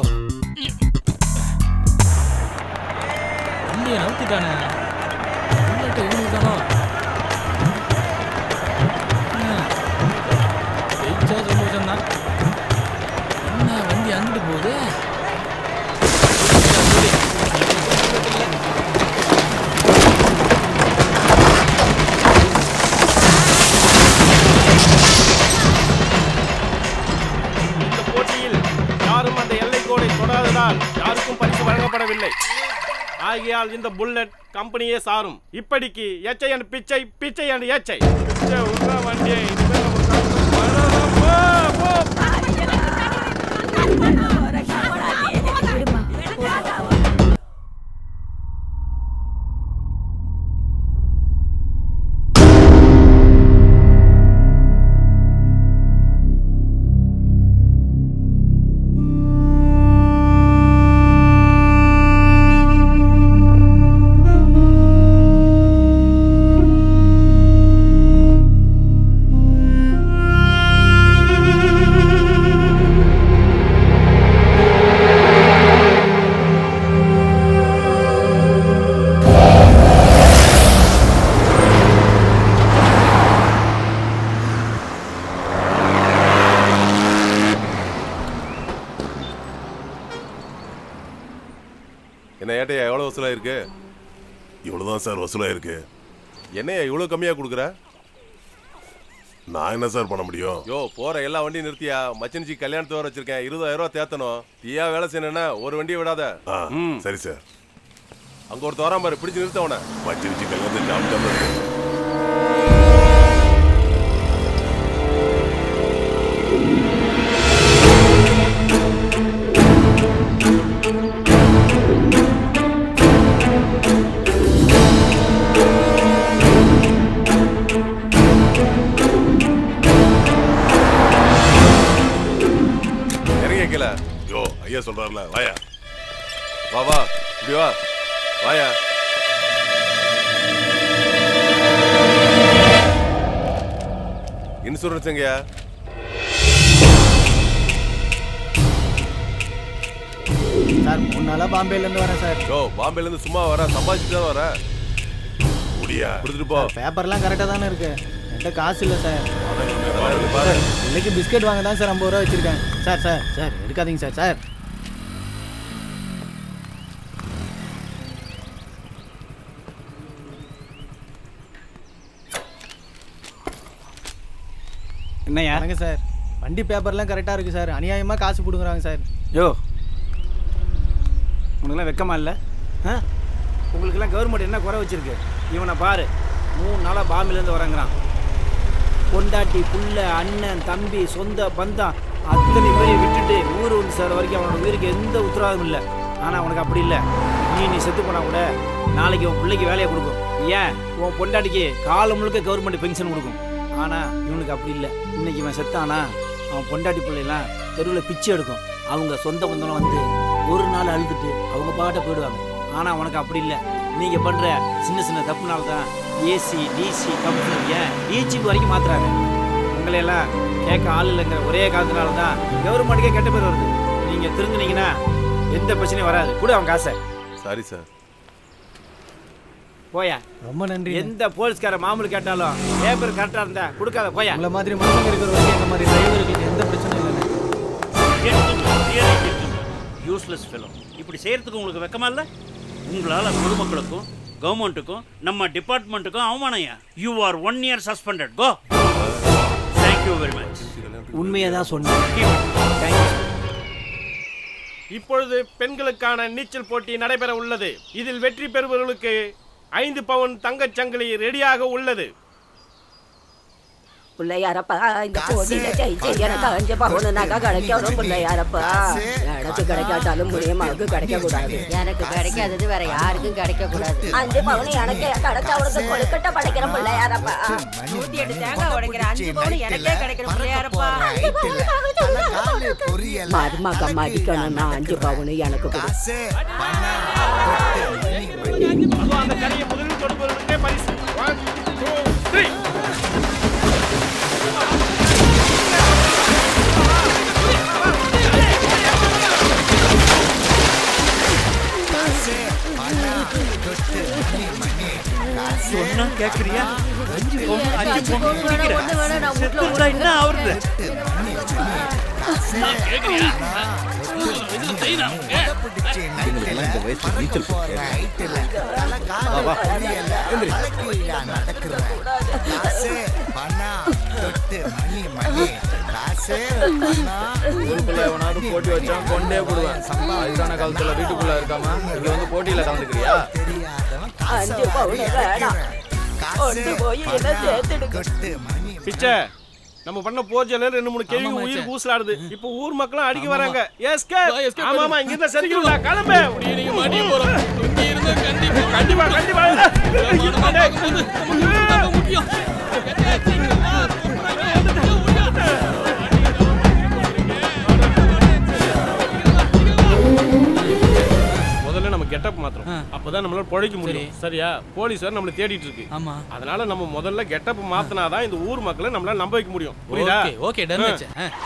[SPEAKER 1] வண்டியை நவுத்திட்டானே புல்லட்டை ஊனிட்டானோ ஜெயிச்சா சந்தோஷம் தான் என்ன வண்டி அங்கிட்டு போகுது
[SPEAKER 15] இந்த போட்டியில் யாரும் அந்த எல்லை கோடை தொடாததால் யாருக்கும் பரிசு வழங்கப்படவில்லை ஆகையால் இந்த புல்லட் கம்பெனியே சாரும் இப்படிக்கு எச்சை அண்ட் பிச்சை பிச்சை அண்ட் ஏச்சை பிச்சை விட்றா வண்டியை இனிமே நம்ம கஷ்டம் படாத. போ, போ.
[SPEAKER 6] என்ன ஏட்டையா எவ்வளோ வசூலாயிருக்கு
[SPEAKER 21] இவ்வளோதான் சார் வசூலாயிருக்கு
[SPEAKER 6] என்னையா இவ்வளோ கம்மியாக கொடுக்குற
[SPEAKER 21] நான் என்ன சார் பண்ண முடியும்
[SPEAKER 6] யோ போற எல்லா வண்டியும் நிறுத்தியா மச்சனிச்சி கல்யாணத்து வர வச்சிருக்கேன் இருபதாயிரம் ரூபா தேத்தணும் தீயா வேலை செய்யணும்னா ஒரு வண்டியை விடாத
[SPEAKER 21] ஆ
[SPEAKER 6] ம்
[SPEAKER 21] சரி சார்
[SPEAKER 6] அங்க ஒருத்த வரான் பாரு பிடிச்சு நிறுத்த அவனை
[SPEAKER 21] மச்சிருச்சி கல்யாணத்தை ஜாம் ஜாம் இருக்கு.
[SPEAKER 6] இறங்கி வைக்கல
[SPEAKER 21] யோ ஐயா சொல்றாருல வாயா
[SPEAKER 6] வா வா இப்படி வா வாயா இன்சூரன்ஸ் எங்கயா
[SPEAKER 2] சார் மூணு நாளாக பாம்பேலேருந்து வரேன் சார்
[SPEAKER 6] யோ பாம்பேல இருந்து சும்மா வர சம்பாதிச்சுட்டு தான் வர
[SPEAKER 21] முடியா
[SPEAKER 6] கொடுத்துட்டு போ
[SPEAKER 2] பேப்பர்லாம் கரெக்டாக தானே இருக்கு என்கிட்ட காசு இல்லை சார்
[SPEAKER 6] நல்லா இருக்கு பாரு
[SPEAKER 2] இன்னைக்கு பிஸ்கட் வாங்க தான் சார் ஐம்பது ரூபா வச்சிருக்கேன் சார் சார் சார் எடுக்காதீங்க சார் சார்
[SPEAKER 8] என்னய்யா
[SPEAKER 2] வணக்கம் சார் வண்டி பேப்பர்லாம் கரெக்டாக இருக்கு சார் அநியாயமாக காசு கொடுக்குறாங்க சார்
[SPEAKER 8] யோ உனக்கெல்லாம் வெக்கமா இல்லை ஆ உங்களுக்கெல்லாம் கவர்மெண்ட் என்ன குறை வச்சிருக்கு இவனை பாரு மூணு நாளாக பாம்பிலேருந்து வரங்கிறான் பொண்டாட்டி புள்ள அண்ணன் தம்பி சொந்த பந்தம் அத்தனை பேரையும் விட்டுட்டு ஊர் வந்து சேர வரைக்கும் அவனோட உயிருக்கு எந்த உத்தரவாதம் இல்லை ஆனால் உனக்கு அப்படி இல்லை நீ நீ செத்து போனா கூட நாளைக்கு உன் பிள்ளைக்கு வேலையை கொடுக்கும் ஏன் உன் பொண்டாட்டிக்கு காலம் முழுக்க கவர்மெண்ட் பென்ஷன் கொடுக்கும் ஆனால் இவனுக்கு அப்படி இல்லை இன்னைக்கு இவன் செத்தானா அவன் பொண்டாட்டி பிள்ளைலாம் தெருவில் பிச்சை எடுக்கும் அவங்க சொந்த பந்தம் வந்து ஒரு நாள் அழுதுட்டு அவங்க பாட்ட போயிடுவாங்க ஆனால் உனக்கு அப்படி இல்லை நீங்கள் பண்ணுற சின்ன சின்ன தப்புனால தான் ஏசி டிசி கம்பெனி ஏன் ஈச்சிக்கு வரைக்கும் மாத்துறாங்க உங்களையெல்லாம் கேட்க ஆள் இல்லைங்கிற ஒரே காரணத்தினால தான் கவர்மெண்ட்டுக்கே கெட்ட பேர் வருது நீங்கள் திருந்தினீங்கன்னா எந்த பிரச்சனையும் வராது கூட அவன் காசை
[SPEAKER 6] சாரி சார்
[SPEAKER 8] போயா
[SPEAKER 2] ரொம்ப நன்றி
[SPEAKER 8] எந்த போலீஸ்கார மாமூல் கேட்டாலும் பேப்பர் கரெக்டாக இருந்தா கொடுக்காத போயா
[SPEAKER 2] உங்களை மாதிரி மனுஷங்க இருக்கிற வரைக்கும் இந்த மாதிரி டிரைவர்களுக்கு எந்த பிரச்சனையும் இல்லைண்ணே
[SPEAKER 9] யூஸ்லெஸ் ஃபெலோ இப்படி செய்யறதுக்கு உங்களுக்கு வெக்கமா இல்லை உங்களால் பொதுமக்களுக்கும் கவர்மெண்ட்டுக்கும் நம்ம டிபார்ட்மெண்ட்டுக்கும் அவமானயா you are one year suspended go thank you very much
[SPEAKER 8] உண்மையை தான் சொன்னேன்
[SPEAKER 15] இப்பொழுது பெண்களுக்கான நீச்சல் போட்டி நடைபெற உள்ளது இதில் வெற்றி பெறுபவர்களுக்கு ஐந்து பவுன் தங்கச் சங்கிலி ரெடியாக உள்ளது
[SPEAKER 3] பிள்ளையாரப்பா இந்த போட்டியில ஜெயிச்சு எனக்கு அஞ்சு பவுன் நகை கிடைக்கணும் பிள்ளையாரப்பா எனக்கு கிடைக்காட்டாலும் முனியம்மாவுக்கு கிடைக்க கூடாது
[SPEAKER 11] எனக்கு கிடைக்காதது வேற யாருக்கும் கிடைக்க கூடாது
[SPEAKER 3] அஞ்சு பவுன் எனக்கு கிடைச்ச அவனுக்கு கொழுக்கட்டை படைக்கிற பிள்ளையாரப்பா
[SPEAKER 11] நூத்தி எட்டு தேங்காய் உடைக்கிற அஞ்சு பவுன் எனக்கே கிடைக்கிற பிள்ளையாரப்பா
[SPEAKER 3] மருமக மதிக்கணும்னா அஞ்சு பவுன் எனக்கு கொடு
[SPEAKER 15] அதுவும் அந்த கடையை முதலில் தொடுபவர்களுக்கே பரிசு ஒன் டூ த்ரீ
[SPEAKER 9] சொன்னா கேக்குறியா அஞ்சு பவுன் அஞ்சு
[SPEAKER 11] அஞ்சு
[SPEAKER 9] பவுன்
[SPEAKER 11] பவுன் வேணா, ஒண்ணு வேணா, நான் வீட்டுல
[SPEAKER 9] செத்துட்டா என்ன ஆகுறது
[SPEAKER 19] எங்களுக்கெல்லாம் இந்த வயசுல நீச்சல் வா, வா. எந்திரி.
[SPEAKER 22] ஊருக்குள்ள எவனாவது போட்டி வச்சா கொண்டே போடுவேன் வயசான காலத்துல வீட்டுக்குள்ள இருக்காம இங்க வந்து போட்டியில கலந்துக்கிறியா
[SPEAKER 3] அஞ்சு பவுன் வேணாம் கொண்டு போய் என்ன சேர்த்துடுங்க
[SPEAKER 15] பிச்சை நம்ம பண்ண போர்ஜல ரெண்டு மூணு கேள்வி
[SPEAKER 1] ஆமாம்,
[SPEAKER 15] உயிர்
[SPEAKER 1] மச்சான்.
[SPEAKER 15] கூசலாடுது இப்போ ஊர் மக்களும் அடிக்க வராங்க எஸ்கே
[SPEAKER 1] வா, escape
[SPEAKER 15] ஆமா ஆமா
[SPEAKER 1] பண்ணு.
[SPEAKER 15] இங்க இருந்தா சரிக்கிறா கிளம்பு
[SPEAKER 1] அப்படியே நீங்க மாட்டிக்க போறோம் இங்க இருந்தா கண்டிப்பா
[SPEAKER 15] கண்டிப்பா கண்டிப்பா
[SPEAKER 1] முக்கியம்
[SPEAKER 15] முதல்ல நம்ம கெட்டப் மாத்திரம் அப்பதான் நம்மளால பொழைக்க முடியும் சரியா போலீஸ் வேற நம்மள தேடிட்டு இருக்கு
[SPEAKER 1] ஆமா
[SPEAKER 15] அதனால நம்ம முதல்ல கெட்டப் மாத்தினாதான் இந்த ஊர் மக்களை நம்மளால நம்ப வைக்க முடியும் புரியுதா
[SPEAKER 1] ஓகே ஓகே டன்
[SPEAKER 15] ஆ.
[SPEAKER 1] வச்சேன் ஆ.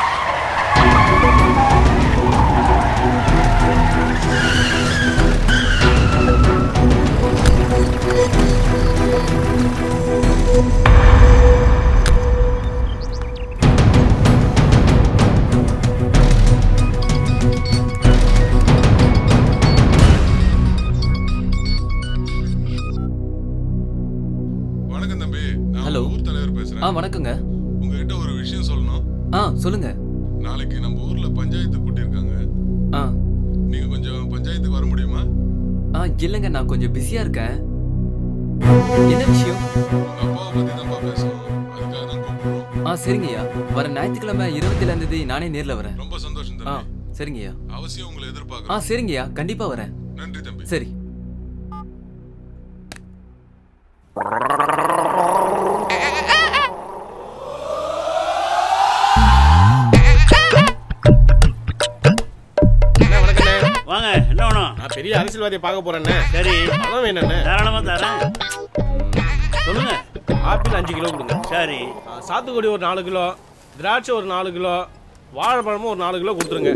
[SPEAKER 21] வணக்கம் தம்பி நான்
[SPEAKER 10] ஹலோ
[SPEAKER 21] ஊர் தலைவர்
[SPEAKER 10] ஆ
[SPEAKER 21] பேசுறேன்
[SPEAKER 10] வணக்கங்க
[SPEAKER 21] உங்ககிட்ட ஒரு விஷயம் சொல்லணும்
[SPEAKER 10] ஆ சொல்லுங்க
[SPEAKER 21] நாளைக்கு நம்ம ஊர்ல பஞ்சாயத்து கூட்டியிருக்காங்க
[SPEAKER 10] ஆ
[SPEAKER 21] நீங்க கொஞ்சம் பஞ்சாயத்துக்கு வர முடியுமா
[SPEAKER 10] ஆ இல்லைங்க நான் கொஞ்சம் பிஸியா இருக்கேன் என்ன விஷயம்
[SPEAKER 21] உங்க அப்பாவை பத்தி தான்ப்பா பேசணும் அதுக்காக தான் கூப்பிடுறோம்
[SPEAKER 10] ஆ சரிங்கய்யா வர ஞாயிற்றுக்கிழமை இருபத்தில தேதி நானே நேர்ல வரேன்
[SPEAKER 21] ரொம்ப சந்தோஷம்
[SPEAKER 10] ஆ
[SPEAKER 21] தம்பி
[SPEAKER 10] சரிங்கய்யா
[SPEAKER 21] அவசியம் உங்களை
[SPEAKER 10] ஆ
[SPEAKER 21] எதிர்பார்க்கறோம்
[SPEAKER 10] சரிங்கய்யா கண்டிப்பா வரேன்
[SPEAKER 21] நன்றி தம்பி
[SPEAKER 10] சரி
[SPEAKER 15] அண்ணே, வணக்கண்ணே.
[SPEAKER 9] வாங்க என்ன வேணும்
[SPEAKER 15] நான் பெரிய அரசியல்வாதியை பார்க்க போறேன்னே
[SPEAKER 9] சரி
[SPEAKER 15] பழம் வேணுண்ணே
[SPEAKER 9] தாராளமா தரேன் சொல்லுங்க
[SPEAKER 15] ஆப்பிள் அஞ்சு கிலோ கொடுங்க
[SPEAKER 9] சரி
[SPEAKER 15] ஆ, சாத்துக்குடி ஒரு நாலு கிலோ திராட்சை ஒரு நாலு கிலோ வாழைப்பழமும் ஒரு நாலு கிலோ கொடுத்துருங்க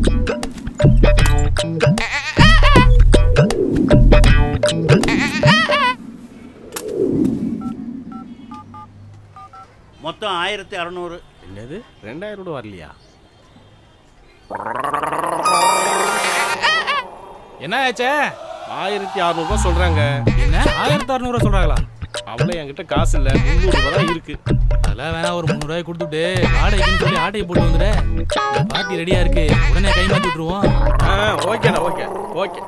[SPEAKER 9] மொத்தம் ஆயிரத்தி அறநூறு
[SPEAKER 15] என்னது ரெண்டாயிரம் கூட வரலையா
[SPEAKER 1] என்ன ஆச்சே
[SPEAKER 15] ஆயிரத்தி அறுநூறுபா சொல்றாங்க
[SPEAKER 1] என்ன ஆயிரத்தி அறுநூறுவா சொல்றாங்களா
[SPEAKER 15] அவ்வளோ என்கிட்ட காசு இல்லை முந்நூறு ரூபா தான் இருக்கு
[SPEAKER 1] அதெல்லாம் வேணா ஒரு முந்நூறுவாய் கொடுத்துட்டு வாடகைக்குன்னு சொல்லி ஆட்டையை போட்டு வந்துடு இந்த பார்ட்டி ரெடியா இருக்கு உடனே கை மாத்தி விட்டுருவோம்
[SPEAKER 15] ஆ ஓகேண்ணா ஓகே ஓகே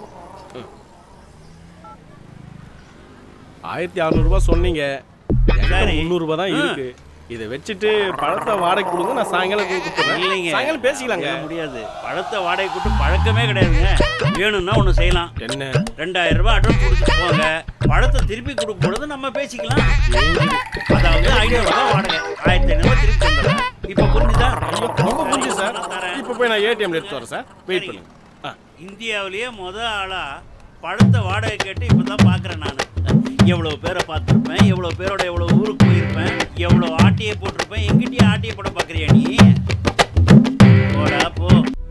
[SPEAKER 15] ஆயிரத்தி அறநூறுபா சொன்னீங்க என்கிட்ட
[SPEAKER 9] சரி.
[SPEAKER 15] முந்நூறுபா தான்
[SPEAKER 9] ஆ.
[SPEAKER 15] இருக்கு இதை வச்சுட்டு பழத்தை வாடகை கொடுங்க நான் சாயங்காலம் கொடுத்துறேன்
[SPEAKER 9] இல்லைங்க
[SPEAKER 15] சாயங்காலம் பேசிக்கலாங்க
[SPEAKER 9] அதெல்லாம் முடியாது பழத்தை வாடகை கூட்டு பழக்கமே கிடையாதுங்க வேணும்னா ஒன்று செய்யலாம்
[SPEAKER 15] என்ன
[SPEAKER 9] ரெண்டாயிரம் ரூபாய் அட்வான்ஸ் கொடுத்துட்டு போங்க பழத்தை திருப்பி கொடுக்கும் பொழுது நம்ம பேசிக்கலாம் அதாவது ஐநூறு ரூபாய் வாடகை ஆயிரத்தி ஐநூறுபா திருப்பி தந்துடுறேன் இப்போ புரிஞ்சுதா
[SPEAKER 15] ரொம்ப புரிஞ்சு சார் இப்போ போய் நான் ஏடிஎம்ல எடுத்து வரேன் சார் வெயிட் பண்ணுங்க ஆ
[SPEAKER 9] இந்தியாவிலேயே முத ஆளா பழத்தை வாடகை கேட்டு இப்போ தான் பார்க்குறேன் நான் எவ்வளோ பேரை பார்த்துருப்பேன் எவ்வளோ பேரோட எவ்வளோ ஊருக்கு போயிருப்பேன் எவ்வளோ ஆட்டியை போட்டிருப்பேன் எங்கிட்டயே ஆட்டியை போட பார்க்குறியா நீ போடா போ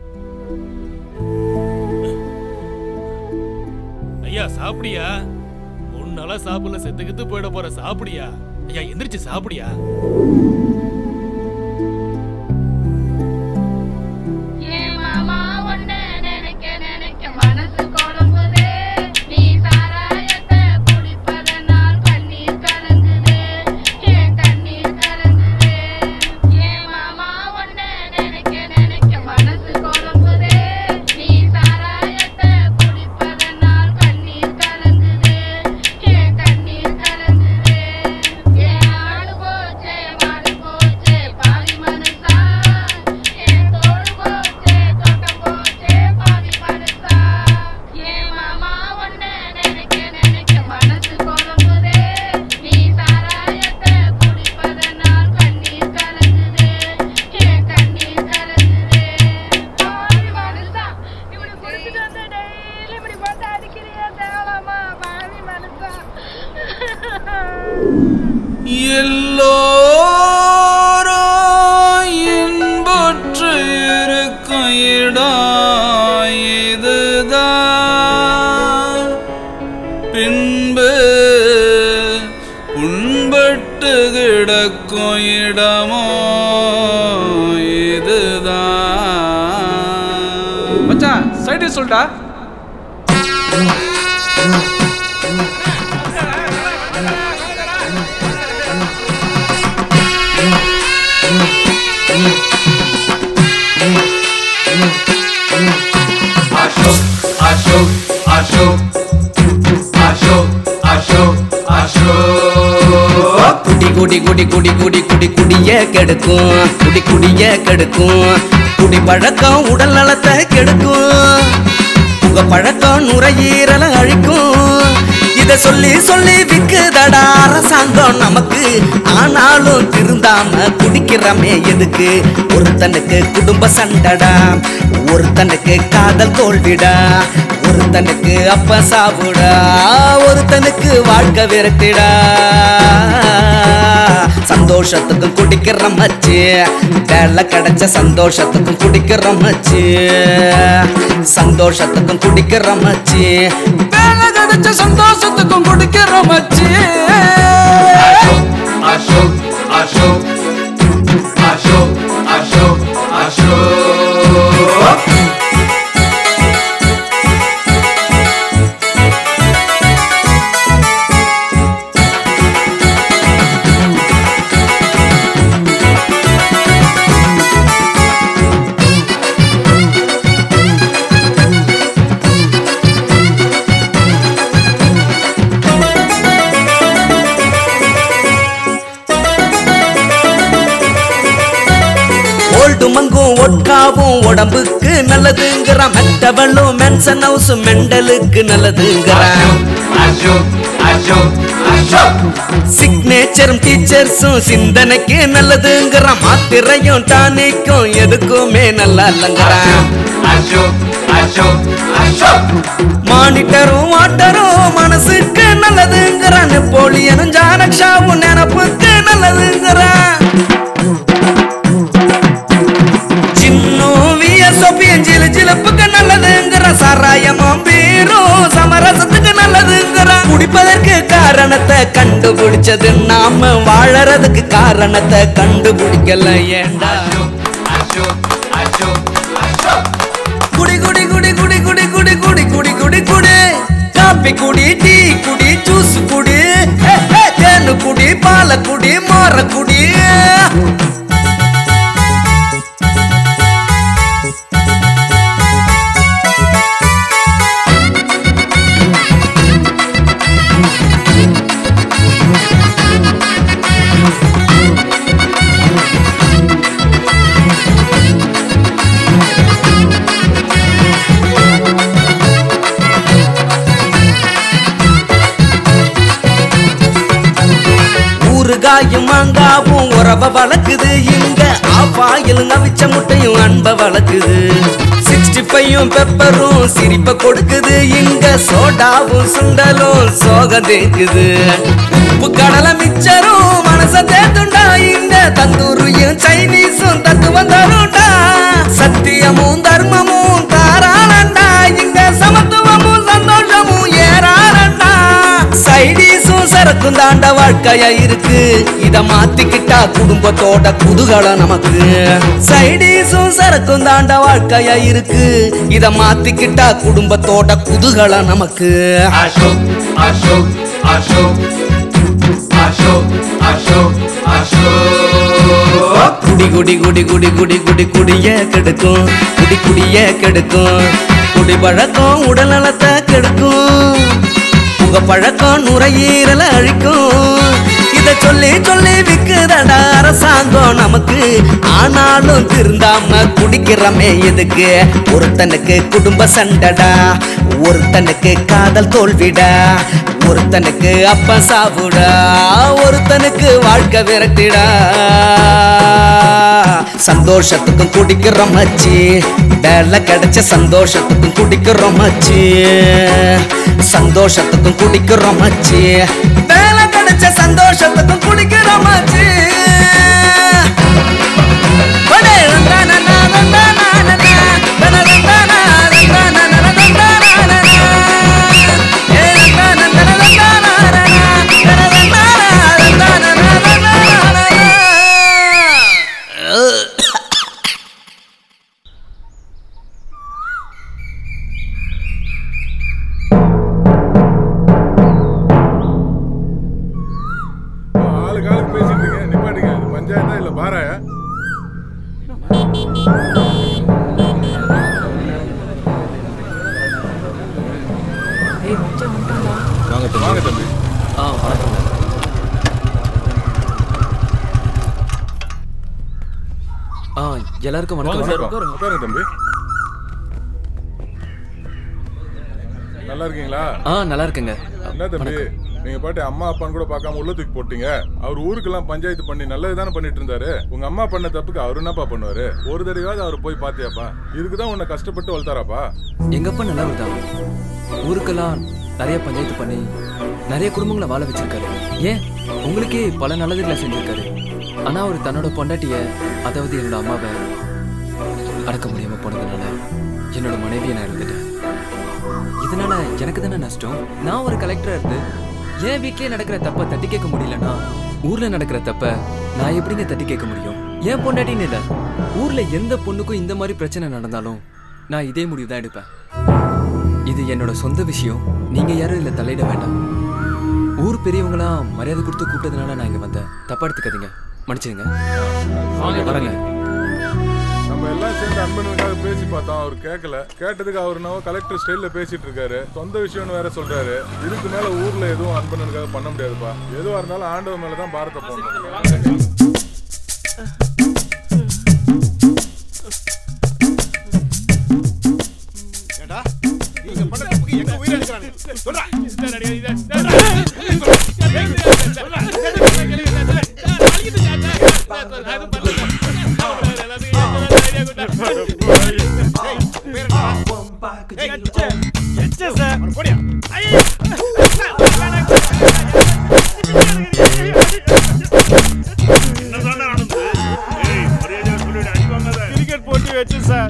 [SPEAKER 1] ஐயா சாப்பிடியா உன்னால சாப்பிடல செத்து கித்து போயிட போற சாப்பிடியா ஐயா எந்திரிச்சு சாப்பிடியா
[SPEAKER 12] ஏன் மாமா உன்னை நினைக்க நினைக்க மனசு குழம்புதே நீ சாராயத்தை குடிப்பதனால் கண்ணீர் கலங்குதே என் கண்ணீர் கலங்குதே ஏன் மாமா உன்னை நினைக்க நினைக்க மனசு குழம்புதே நீ சாராயத்தை குடிப்பதனால் கண்ணீர் கலங்குதே என் கண்ணீர் கலங்குதே என் ஆடு போச்சே
[SPEAKER 16] பின்பு புண்பட்டு கிடக்கும் இடமோ இதுதான்
[SPEAKER 20] மச்சான் சைடு சொல்லிட்டா
[SPEAKER 7] Ashok, Ashok, Ashok, Ashok, Ashok, Ashok.
[SPEAKER 17] குடி குடி குடி குடி குடி குடி குடிய கெடுக்கும் குடி குடிய கெடுக்கும் குடி பழக்கம் உடல் நலத்தை கெடுக்கும் புக பழக்கம் நுரையீரல அழிக்கும் இத சொல்லி சொல்லி விக்குதடா அரசாங்கம் நமக்கு ஆனாலும் திருந்தாம குடிக்கிறமே எதுக்கு ஒருத்தனுக்கு குடும்ப சண்டடா ஒருத்தனுக்கு காதல் தோல்விடா ஒருத்தனுக்கு அப்ப சாவுடா ஒருத்தனுக்கு வாழ்க்கை விரட்டிடா சந்தோஷத்துக்கும் குடிக்கிற மச்சு வேலை கிடைச்ச சந்தோஷத்துக்கும் குடிக்கிற மச்சு சந்தோஷத்துக்கும் குடிக்கிற மச்சு வேலை கிடைச்ச சந்தோஷத்துக்கும் குடிக்கிற மச்சு
[SPEAKER 7] Ashok, Ashok, Ashok, Ashok, Ashok.
[SPEAKER 17] Old மங்கும் ஒட்காவும் உடம்புக்கு நல்லதுங்கிறான் மெட்டவளும் மென்சன் ஹவுஸ் மெண்டலுக்கு நல்லதுங்கிறான் சிக்னேச்சரும் டீச்சர்ஸும் சிந்தனைக்கு நல்லதுங்கிறான் மாத்திரையும் டானிக்கும் எதுக்குமே நல்லா இல்லைங்கிறான் மானிட்டரும் வாட்டரும் மனசுக்கு நல்லதுங்கிறான் நெப்போலியனும் ஜானக்ஷாவும் நினப்புக்கு நல்லதுங்கிறான் சின்னும் விஎஸ்ஓபியும் ஜிலு ஜிலுப்புக்கு நல்லதுங்கிற சாராயமும் பீரும் சமரசத்துக்கு நல்லதுங்கிற குடிப்பதற்கு காரணத்தை கண்டுபிடிச்சது நாம வாழறதுக்கு காரணத்தை கண்டுபிடிக்கல ஏண்டா குடி குடி குடி குடி குடி குடி குடி குடி குடி குடி காப்பி குடி டீ குடி ஜூஸ் குடி ஹே, ஹே, தேனு குடி பால குடி மோர குடி ஊறுகாயும் மாங்காவும் உறவ வளர்க்குது இங்க ஆப்பாயிலும் அவிச்ச முட்டையும் அன்ப வளர்க்குது சிக்ஸ்டி ஃபைவும் பெப்பரும் சிரிப்ப கொடுக்குது இங்க சோடாவும் சுண்டலும் சோகம் தேக்குது உப்பு கடலை மிச்சரும் மனச தேத்துண்டா இங்க தந்தூரியும் சைனீஸும் தத்துவம் தருண்டா சத்தியமும் தர்மமும் தாராளண்டா இங்க சமத்துவமும் சந்தோஷமும் ஏறாரண்டா சைடீஸும் சரக்கும் தாண்ட வாழ்க்கையா இருக்கு இத மாத்திக்கிட்டா குடும்பத்தோட குதூகலம் நமக்கு சைடீஸும் சரக்கும் தாண்ட வாழ்க்கையா இருக்கு இத மாத்திக்கிட்டா குடும்பத்தோட குதூகலம் நமக்கு
[SPEAKER 7] Ashok, Ashok, Ashok, Ashok, Ashok, Ashok.
[SPEAKER 17] குடி குடி குடி குடி குடி குடி குடிய கெடுக்கும் குடி குடிய கெடுக்கும் குடி பழக்கம் உடல் நலத்தை கெடுக்கும் புக பழக்கம் நுரையீரல அழிக்கும் இத சொல்லி சொல்லி விக்குதடா அரசாங்கம் நமக்கு ஆனாலும் திருந்தாம குடிக்கிறமே எதுக்கு ஒருத்தனுக்கு குடும்ப சண்டடா ஒருத்தனுக்கு காதல் தோல்விடா ஒருத்தனுக்கு அப்ப சாவுடா ஒருத்தனுக்கு வாழ்க்கை விரட்டிடா சந்தோஷத்துக்கும் குடிக்கிறோம் மச்சி வேலை கிடைச்ச சந்தோஷத்துக்கும் குடிக்கிறோம் மச்சி சந்தோஷத்துக்கும் குடிக்கிறோம் மச்சி வேலை கிடைச்ச சந்தோஷத்துக்கும் குடிக்கிறோம் மச்சி ஒடே, ரந்தா, நனா, ரந்தா, நா, நனா, ரந்தா, ரந்தா, நா, ரந்தா, நனா, ரந்தா, நா, நனா. ஏ, ரந்தா, நந்தா,
[SPEAKER 21] பாராயா
[SPEAKER 10] வாங்க தம்பி
[SPEAKER 21] வாங்க தம்பி
[SPEAKER 10] ஆ வணக்கம் ஆ எல்லாருக்கும் வணக்கம்
[SPEAKER 21] வணக்கம் உட்காருங்க தம்பி நல்லா இருக்கீங்களா
[SPEAKER 10] ஆ நல்லா இருக்குங்க
[SPEAKER 21] என்ன தம்பி நீங்க பாட்டு அம்மா அப்பான்னு கூட பார்க்காம உள்ள தூக்கி போட்டீங்க அவர் ஊருக்கெல்லாம் பஞ்சாயத்து பண்ணி நல்லது தானே பண்ணிட்டு இருந்தாரு உங்க அம்மா பண்ண தப்புக்கு அவரு என்னப்பா பண்ணுவாரு ஒரு தடவையாவது அவர் போய் பாத்தியாப்பா இதுக்கு தான் உன்னை கஷ்டப்பட்டு வளர்த்தாராப்பா
[SPEAKER 10] எங்கப்பா நல்லவர் தான் ஊருக்கெல்லாம் நிறைய பஞ்சாயத்து பண்ணி நிறைய குடும்பங்களை வாழ வச்சிருக்காரு ஏன் உங்களுக்கே பல நல்லதுகளை செஞ்சிருக்காரு ஆனா அவர் தன்னோட பொண்டாட்டிய அதாவது என்னோட அம்மாவை அடக்க முடியாம போனதுனால என்னோட மனைவியை நான் இருந்துட்டேன் இதனால எனக்கு தானே நஷ்டம் நான் ஒரு கலெக்டரா இருந்து என் வீட்லயே நடக்கிற தப்ப தட்டி கேட்க முடியலனா ஊர்ல நடக்கிற தப்ப நான் எப்படிங்க தட்டி கேட்க முடியும் என் பொண்டாட்டின்னு இல்ல ஊர்ல எந்த பொண்ணுக்கும் இந்த மாதிரி பிரச்சனை நடந்தாலும் நான் இதே முடிவு தான் எடுப்பேன் இது என்னோட சொந்த விஷயம் நீங்க யாரும் இதுல தலையிட வேண்டாம் ஊர் பெரியவங்களாம் மரியாதை கொடுத்து கூப்பிட்டதுனால நான் இங்க வந்தேன் தப்பா எடுத்துக்காதீங்க மன்னிச்சிடுங்க வரேங்க
[SPEAKER 21] நம்ம எல்லாம் சேர்ந்து அன்பனுக்காக பேசி பார்த்தோம் அவர் கேட்கல கேட்டதுக்கு அவர் நம்ம கலெக்டர் ஸ்டைல்ல பேசிட்டு இருக்காரு சொந்த விஷயம்னு வேற சொல்றாரு இதுக்கு மேல ஊர்ல எதுவும் அன்பனுக்காக பண்ண முடியாதுப்பா எதுவா இருந்தாலும் ஆண்டவன் மேல தான் பாரத்தை போடணும்
[SPEAKER 4] ஏண்டா நீங்க பண்ண தப்புக்கு எங்க உயிரை எடுக்கறாங்க சொல்றா
[SPEAKER 15] கிரிக்கெட் போட்டி வச்சு சார்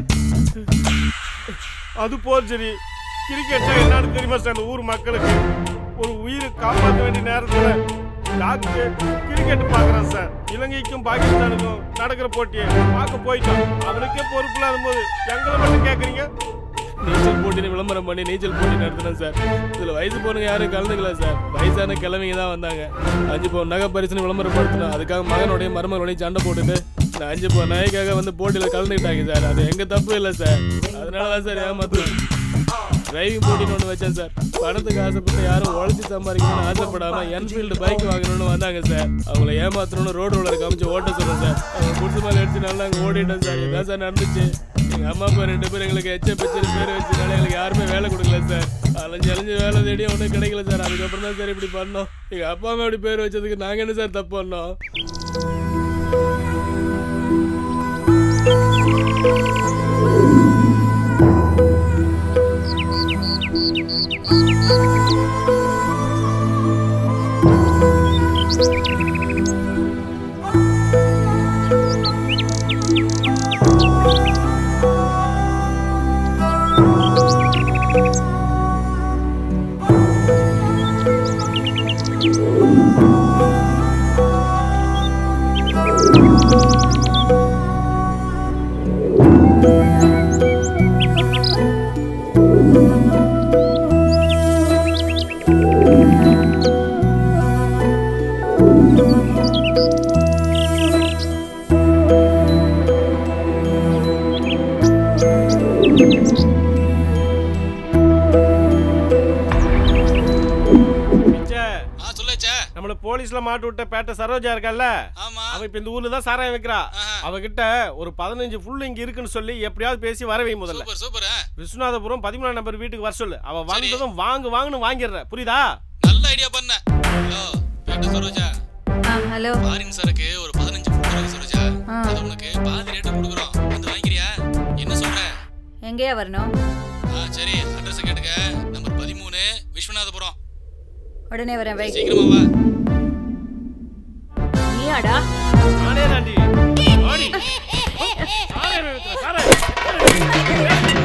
[SPEAKER 15] அது போர் சரி கிரிக்கெட்னா என்னன்னு தெரியுமா சார் இந்த ஊர் மக்களுக்கு ஒரு உயிரை காப்பாற்ற வேண்டிய நேரத்துல டாக்டர் கிரிக்கெட் பார்க்கறான் சார் இலங்கைக்கும் பாகிஸ்தானுக்கும் நடக்கிற போட்டியை பார்க்க போயிட்டோம் அவனுக்கே பொறுப்பு இல்லாத போது எங்களை மட்டும் கேட்குறீங்க
[SPEAKER 1] நீச்சல் போட்டின்னு விளம்பரம் பண்ணி நீச்சல் போட்டி நடத்தினேன் சார் இதில் வயசு பொண்ணுங்க யாரும் கலந்துக்கல சார் வயசான கிழமைங்க தான் வந்தாங்க அஞ்சு பவுன் நகை பரிசுன்னு விளம்பரப்படுத்தினோம் அதுக்காக மகனுடைய மருமகனுடைய சண்டை போட்டுட்டு இந்த அஞ்சு பவுன் நகைக்காக வந்து போட்டியில் கலந்துக்கிட்டாங்க சார் அது எங்க தப்பு இல்லை சார் அதனால தான் சார் ஏமாத்துறேன் டிரைவிங் போட்டின்னு ஒன்று வச்சேன் சார் பணத்துக்கு ஆசைப்பட்டு யாரும் உழைச்சி சம்பாதிக்கணும்னு ஆசைப்படாம என்ஃபீல்டு பைக் வாங்கணும்னு வந்தாங்க சார் அவங்கள ஏமாத்தணும்னு ரோடு ரோலர் காமிச்சு ஓட்ட சொன்னேன் சார் அவங்க புடிச்சு மேலே அடிச்சு நல்லா அங்கே ஓடிட்டேன் சார் இதான் சார் நடந்துச்சு எங்கள் அம்மா அப்பா ரெண்டு பேரும் எங்களுக்கு எச்ச பிச்சர் பேர் வச்சதுனால எங்களுக்கு யாருமே வேலை கொடுக்கல சார் அலைஞ்சு அலைஞ்சு வேலை தேடி ஒன்றும் கிடைக்கல சார் அதுக்கப்புறம் தான் சார் இப்படி பண்ணோம் எங்கள் அப்பா அம்மா இப்படி பேர் வச்சதுக்கு நாங்கள் என்ன சார் தப்பு பண்ணோம்
[SPEAKER 15] நம்மள போலீஸ்ல மாட்டு விட்ட பேட்டை சரோஜா இருக்கல்ல அவ இப்ப இந்த ஊர்ல தான் சாராயம் வைக்கிறா அவகிட்ட ஒரு பதினஞ்சு ஃபுல் இங்க இருக்குன்னு சொல்லி எப்படியாவது பேசி வர வை முதல்ல
[SPEAKER 1] சூப்பர்
[SPEAKER 15] விஸ்வநாதபுரம் பதிமூணாம் நம்பர் வீட்டுக்கு வர சொல்லு அவ வந்ததும் வாங்கு வாங்குன்னு வாங்கிடுற புரியுதா
[SPEAKER 1] நல்ல ஐடியா பண்ண ஹலோ பேட்ட சரோஜா
[SPEAKER 18] ஹலோ
[SPEAKER 1] ஃபாரின் சரக்கு ஒரு பதினஞ்சு ஃபுட் இருக்கு சரோஜா
[SPEAKER 18] ஆ.
[SPEAKER 1] அது உனக்கு பாதி ரேட்டு கொடுக்குறோம் வந்து வாங்கிக்கிறியா என்ன சொல்ற
[SPEAKER 18] எங்கேயா வரணும்
[SPEAKER 1] ஆ சரி அட்ரஸ் கேட்டுக்க நம்பர் பதிமூணு விஸ்வநாதபுரம்
[SPEAKER 18] உடனே வரேன் வை
[SPEAKER 1] சீக்கிரமா வா
[SPEAKER 18] நீயாடா
[SPEAKER 15] நானே தாண்டி ஆடி சாராயம் வைக்கிற, சாராயம்.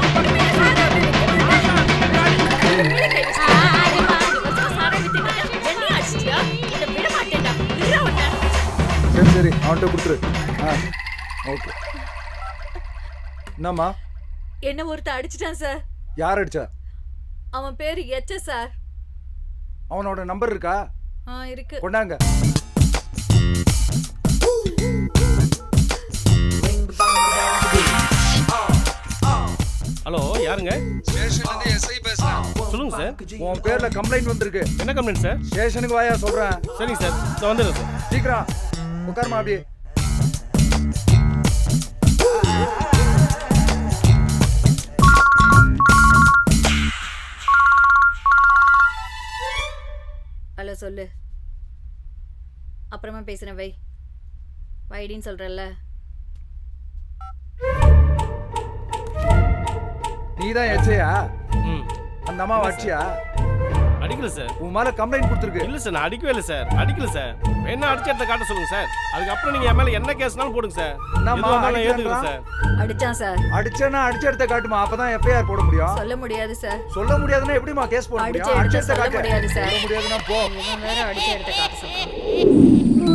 [SPEAKER 23] சரி சரி அவன்கிட்ட கொடுத்துரு ஆ ஓகே என்னம்மா
[SPEAKER 18] என்ன ஒருத்த அடிச்சிட்டான் சார்
[SPEAKER 23] யார் அடிச்சா
[SPEAKER 18] அவன் பேரு எச்ச சார்
[SPEAKER 23] அவனோட நம்பர் இருக்கா
[SPEAKER 18] ஆ இருக்கு
[SPEAKER 23] கொண்டாங்க
[SPEAKER 15] ஹலோ யாருங்க சொல்லுங்க சார்
[SPEAKER 23] உன் பேர்ல கம்ப்ளைண்ட் வந்திருக்கு
[SPEAKER 15] என்ன கம்ப்ளைண்ட் சார்
[SPEAKER 23] ஸ்டேஷனுக்கு வாயா சொல்றேன்
[SPEAKER 15] சரிங்க சார் நான் வந்துடுறேன் சார்
[SPEAKER 23] சீக்கிரம் உட்காருமா அப்படியே
[SPEAKER 18] ஹலோ சொல்லு அப்புறமா பேசுறேன் வை வைடின்னு சொல்றல்ல
[SPEAKER 23] நீ தான் எச்சையா அந்த அம்மா அடிச்சியா
[SPEAKER 15] அடிக்கல சார்
[SPEAKER 23] உன் மேல கம்ப்ளைண்ட் கொடுத்துருக்கு
[SPEAKER 15] இல்ல சார் நான் அடிக்கவே இல்லை சார் அடிக்கல சார் என்ன அடிச்ச இடத்த காட்ட சொல்லுங்க சார் அதுக்கப்புறம் நீங்க என் மேல என்ன கேஸ்னாலும் போடுங்க சார்
[SPEAKER 23] என்னம்மா,
[SPEAKER 15] எதுவா இருந்தாலும் நான்
[SPEAKER 23] அடிக்கிறேன்றா?
[SPEAKER 15] ஏத்துக்கிறேன் சார்
[SPEAKER 18] அடிச்சான் சார்
[SPEAKER 23] அடிச்சேன்னா அடிச்ச இடத்த காட்டுமா அப்பதான் எஃப்ஐஆர் போட முடியும்
[SPEAKER 18] சொல்ல முடியாது சார்
[SPEAKER 23] சொல்ல முடியாதுன்னா எப்படிமா கேஸ் போட
[SPEAKER 18] அடிச்ச
[SPEAKER 23] முடியும் அடிச்ச
[SPEAKER 18] இடத்த
[SPEAKER 23] இடத்த
[SPEAKER 18] சொல்ல
[SPEAKER 23] காட்டு
[SPEAKER 18] முடியாது சார்
[SPEAKER 23] சொல்ல முடியாதுன்னா போ
[SPEAKER 18] இவன் வேற அடிச்ச இடத்த காட்ட சொல்றான்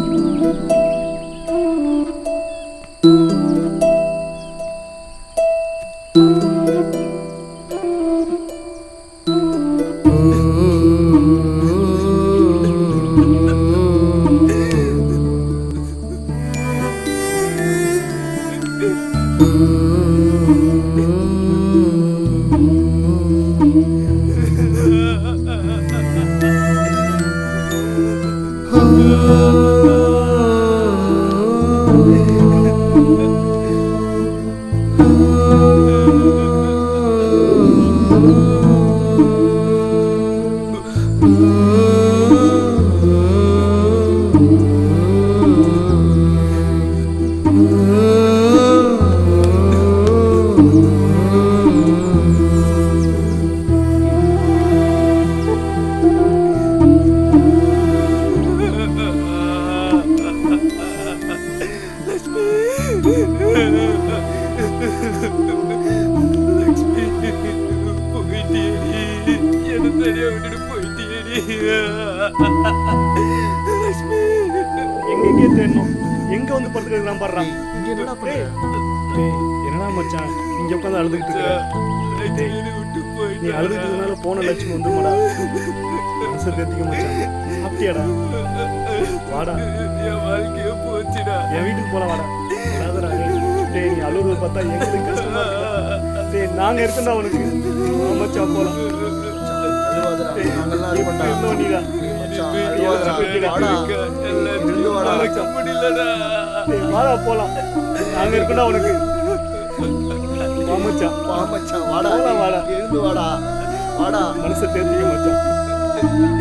[SPEAKER 15] எங்கெங்கே தேடணும் எங்க வந்து படுத்துக்கிறது நான் பாடுறான் இங்க என்னடா பண்ற என்னடா மச்சான் இங்க உட்காந்து அழுதுகிட்டு இருக்க டேய், நீ அழுதுகிட்டு இருந்தனால போன லட்சுமி வந்துமாடா மனசை தேத்திக்க மச்சான் சாப்பிட்டியாடா வாடா என் வாழ்க்கைய போச்சுடா என் வீட்டுக்கு போலாம் வாடா அழாதடா டேய். டேய் நீ அழுகுறத பார்த்தா எங்களுக்கு கஷ்டமா இருக்குடா. டேய் நாங்க இருக்கோம்டா உனக்கு வா மச்சான் போலாம் டேய், இப்ப இருந்தோம் நீதான்.
[SPEAKER 19] அழுவாதடா. வாடா. எழுந்து வாடா.
[SPEAKER 15] டேய், வாடா போலாம் நாங்க இருக்கோம்டா உனக்கு வா மச்சான்
[SPEAKER 19] வா மச்சான் வாடா
[SPEAKER 15] போலாம் வாடா
[SPEAKER 19] எழுந்து வாடா வாடா
[SPEAKER 15] மனசை தேர்த்திக்க மச்சான்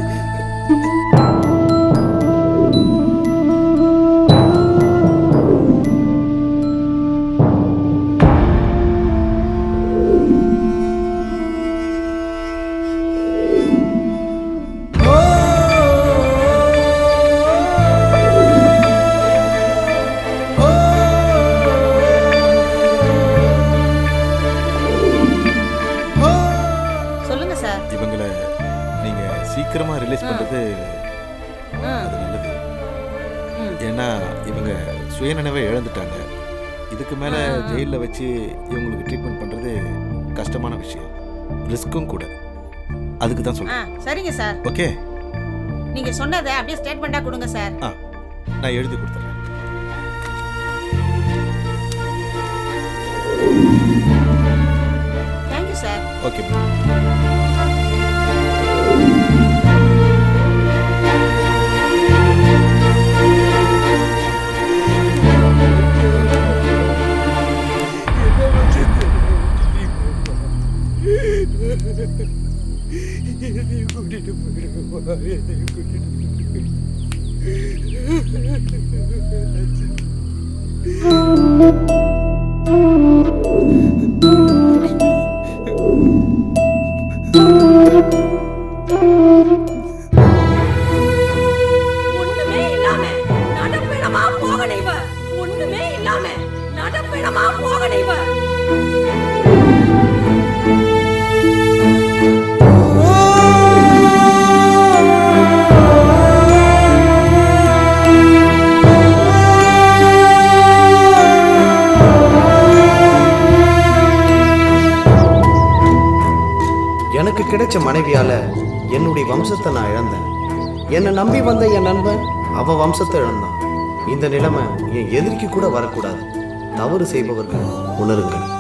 [SPEAKER 11] சொல்லுங்க சார்
[SPEAKER 5] இவங்களை நீங்க சீக்கிரமா ரிலீஸ்
[SPEAKER 11] ஆ.
[SPEAKER 5] பண்றது
[SPEAKER 11] ஆ.
[SPEAKER 5] அது நல்லது
[SPEAKER 11] ம்.
[SPEAKER 5] ஏன்னா இவங்க சுயநினைவை இழந்துட்டாங்க இதுக்கு மேல
[SPEAKER 11] ஆ, ஆ.
[SPEAKER 5] ஜெயிலில் வச்சு இவங்களுக்கு ட்ரீட்மெண்ட் பண்றது கஷ்டமான விஷயம் ரிஸ்க்கும் கூட அதுக்கு தான்
[SPEAKER 11] ஆ
[SPEAKER 5] சொல்றேன்
[SPEAKER 11] சரிங்க சார்
[SPEAKER 5] ஓகே
[SPEAKER 11] நீங்க சொன்னதை அப்படியே ஸ்டேட்மெண்டா கொடுங்க சார்
[SPEAKER 5] ஆ நான் எழுதி கொடுத்துறேன்
[SPEAKER 11] தேங்க்யூ சார்
[SPEAKER 5] ஓகே
[SPEAKER 15] என்னையும் கூட்டிட்டு போயிடுவா என்னையும் கூட்டிட்டு
[SPEAKER 3] ஒண்ணுமே இல்லாம நடப்பிடமா போகணும் இவ ஒண்ணுமே இல்லாம நடப்பிடமா போகணும் இவ
[SPEAKER 13] எனக்கு கிடைச்ச மனைவியால என்னுடைய வம்சத்தை நான் இழந்தேன் என்னை நம்பி வந்த என் நண்பன் அவ வம்சத்தை இழந்தான் இந்த நிலைமை என் எதிரிக்கு கூட வரக்கூடாது தவறு செய்பவர்கள் உணருங்கள்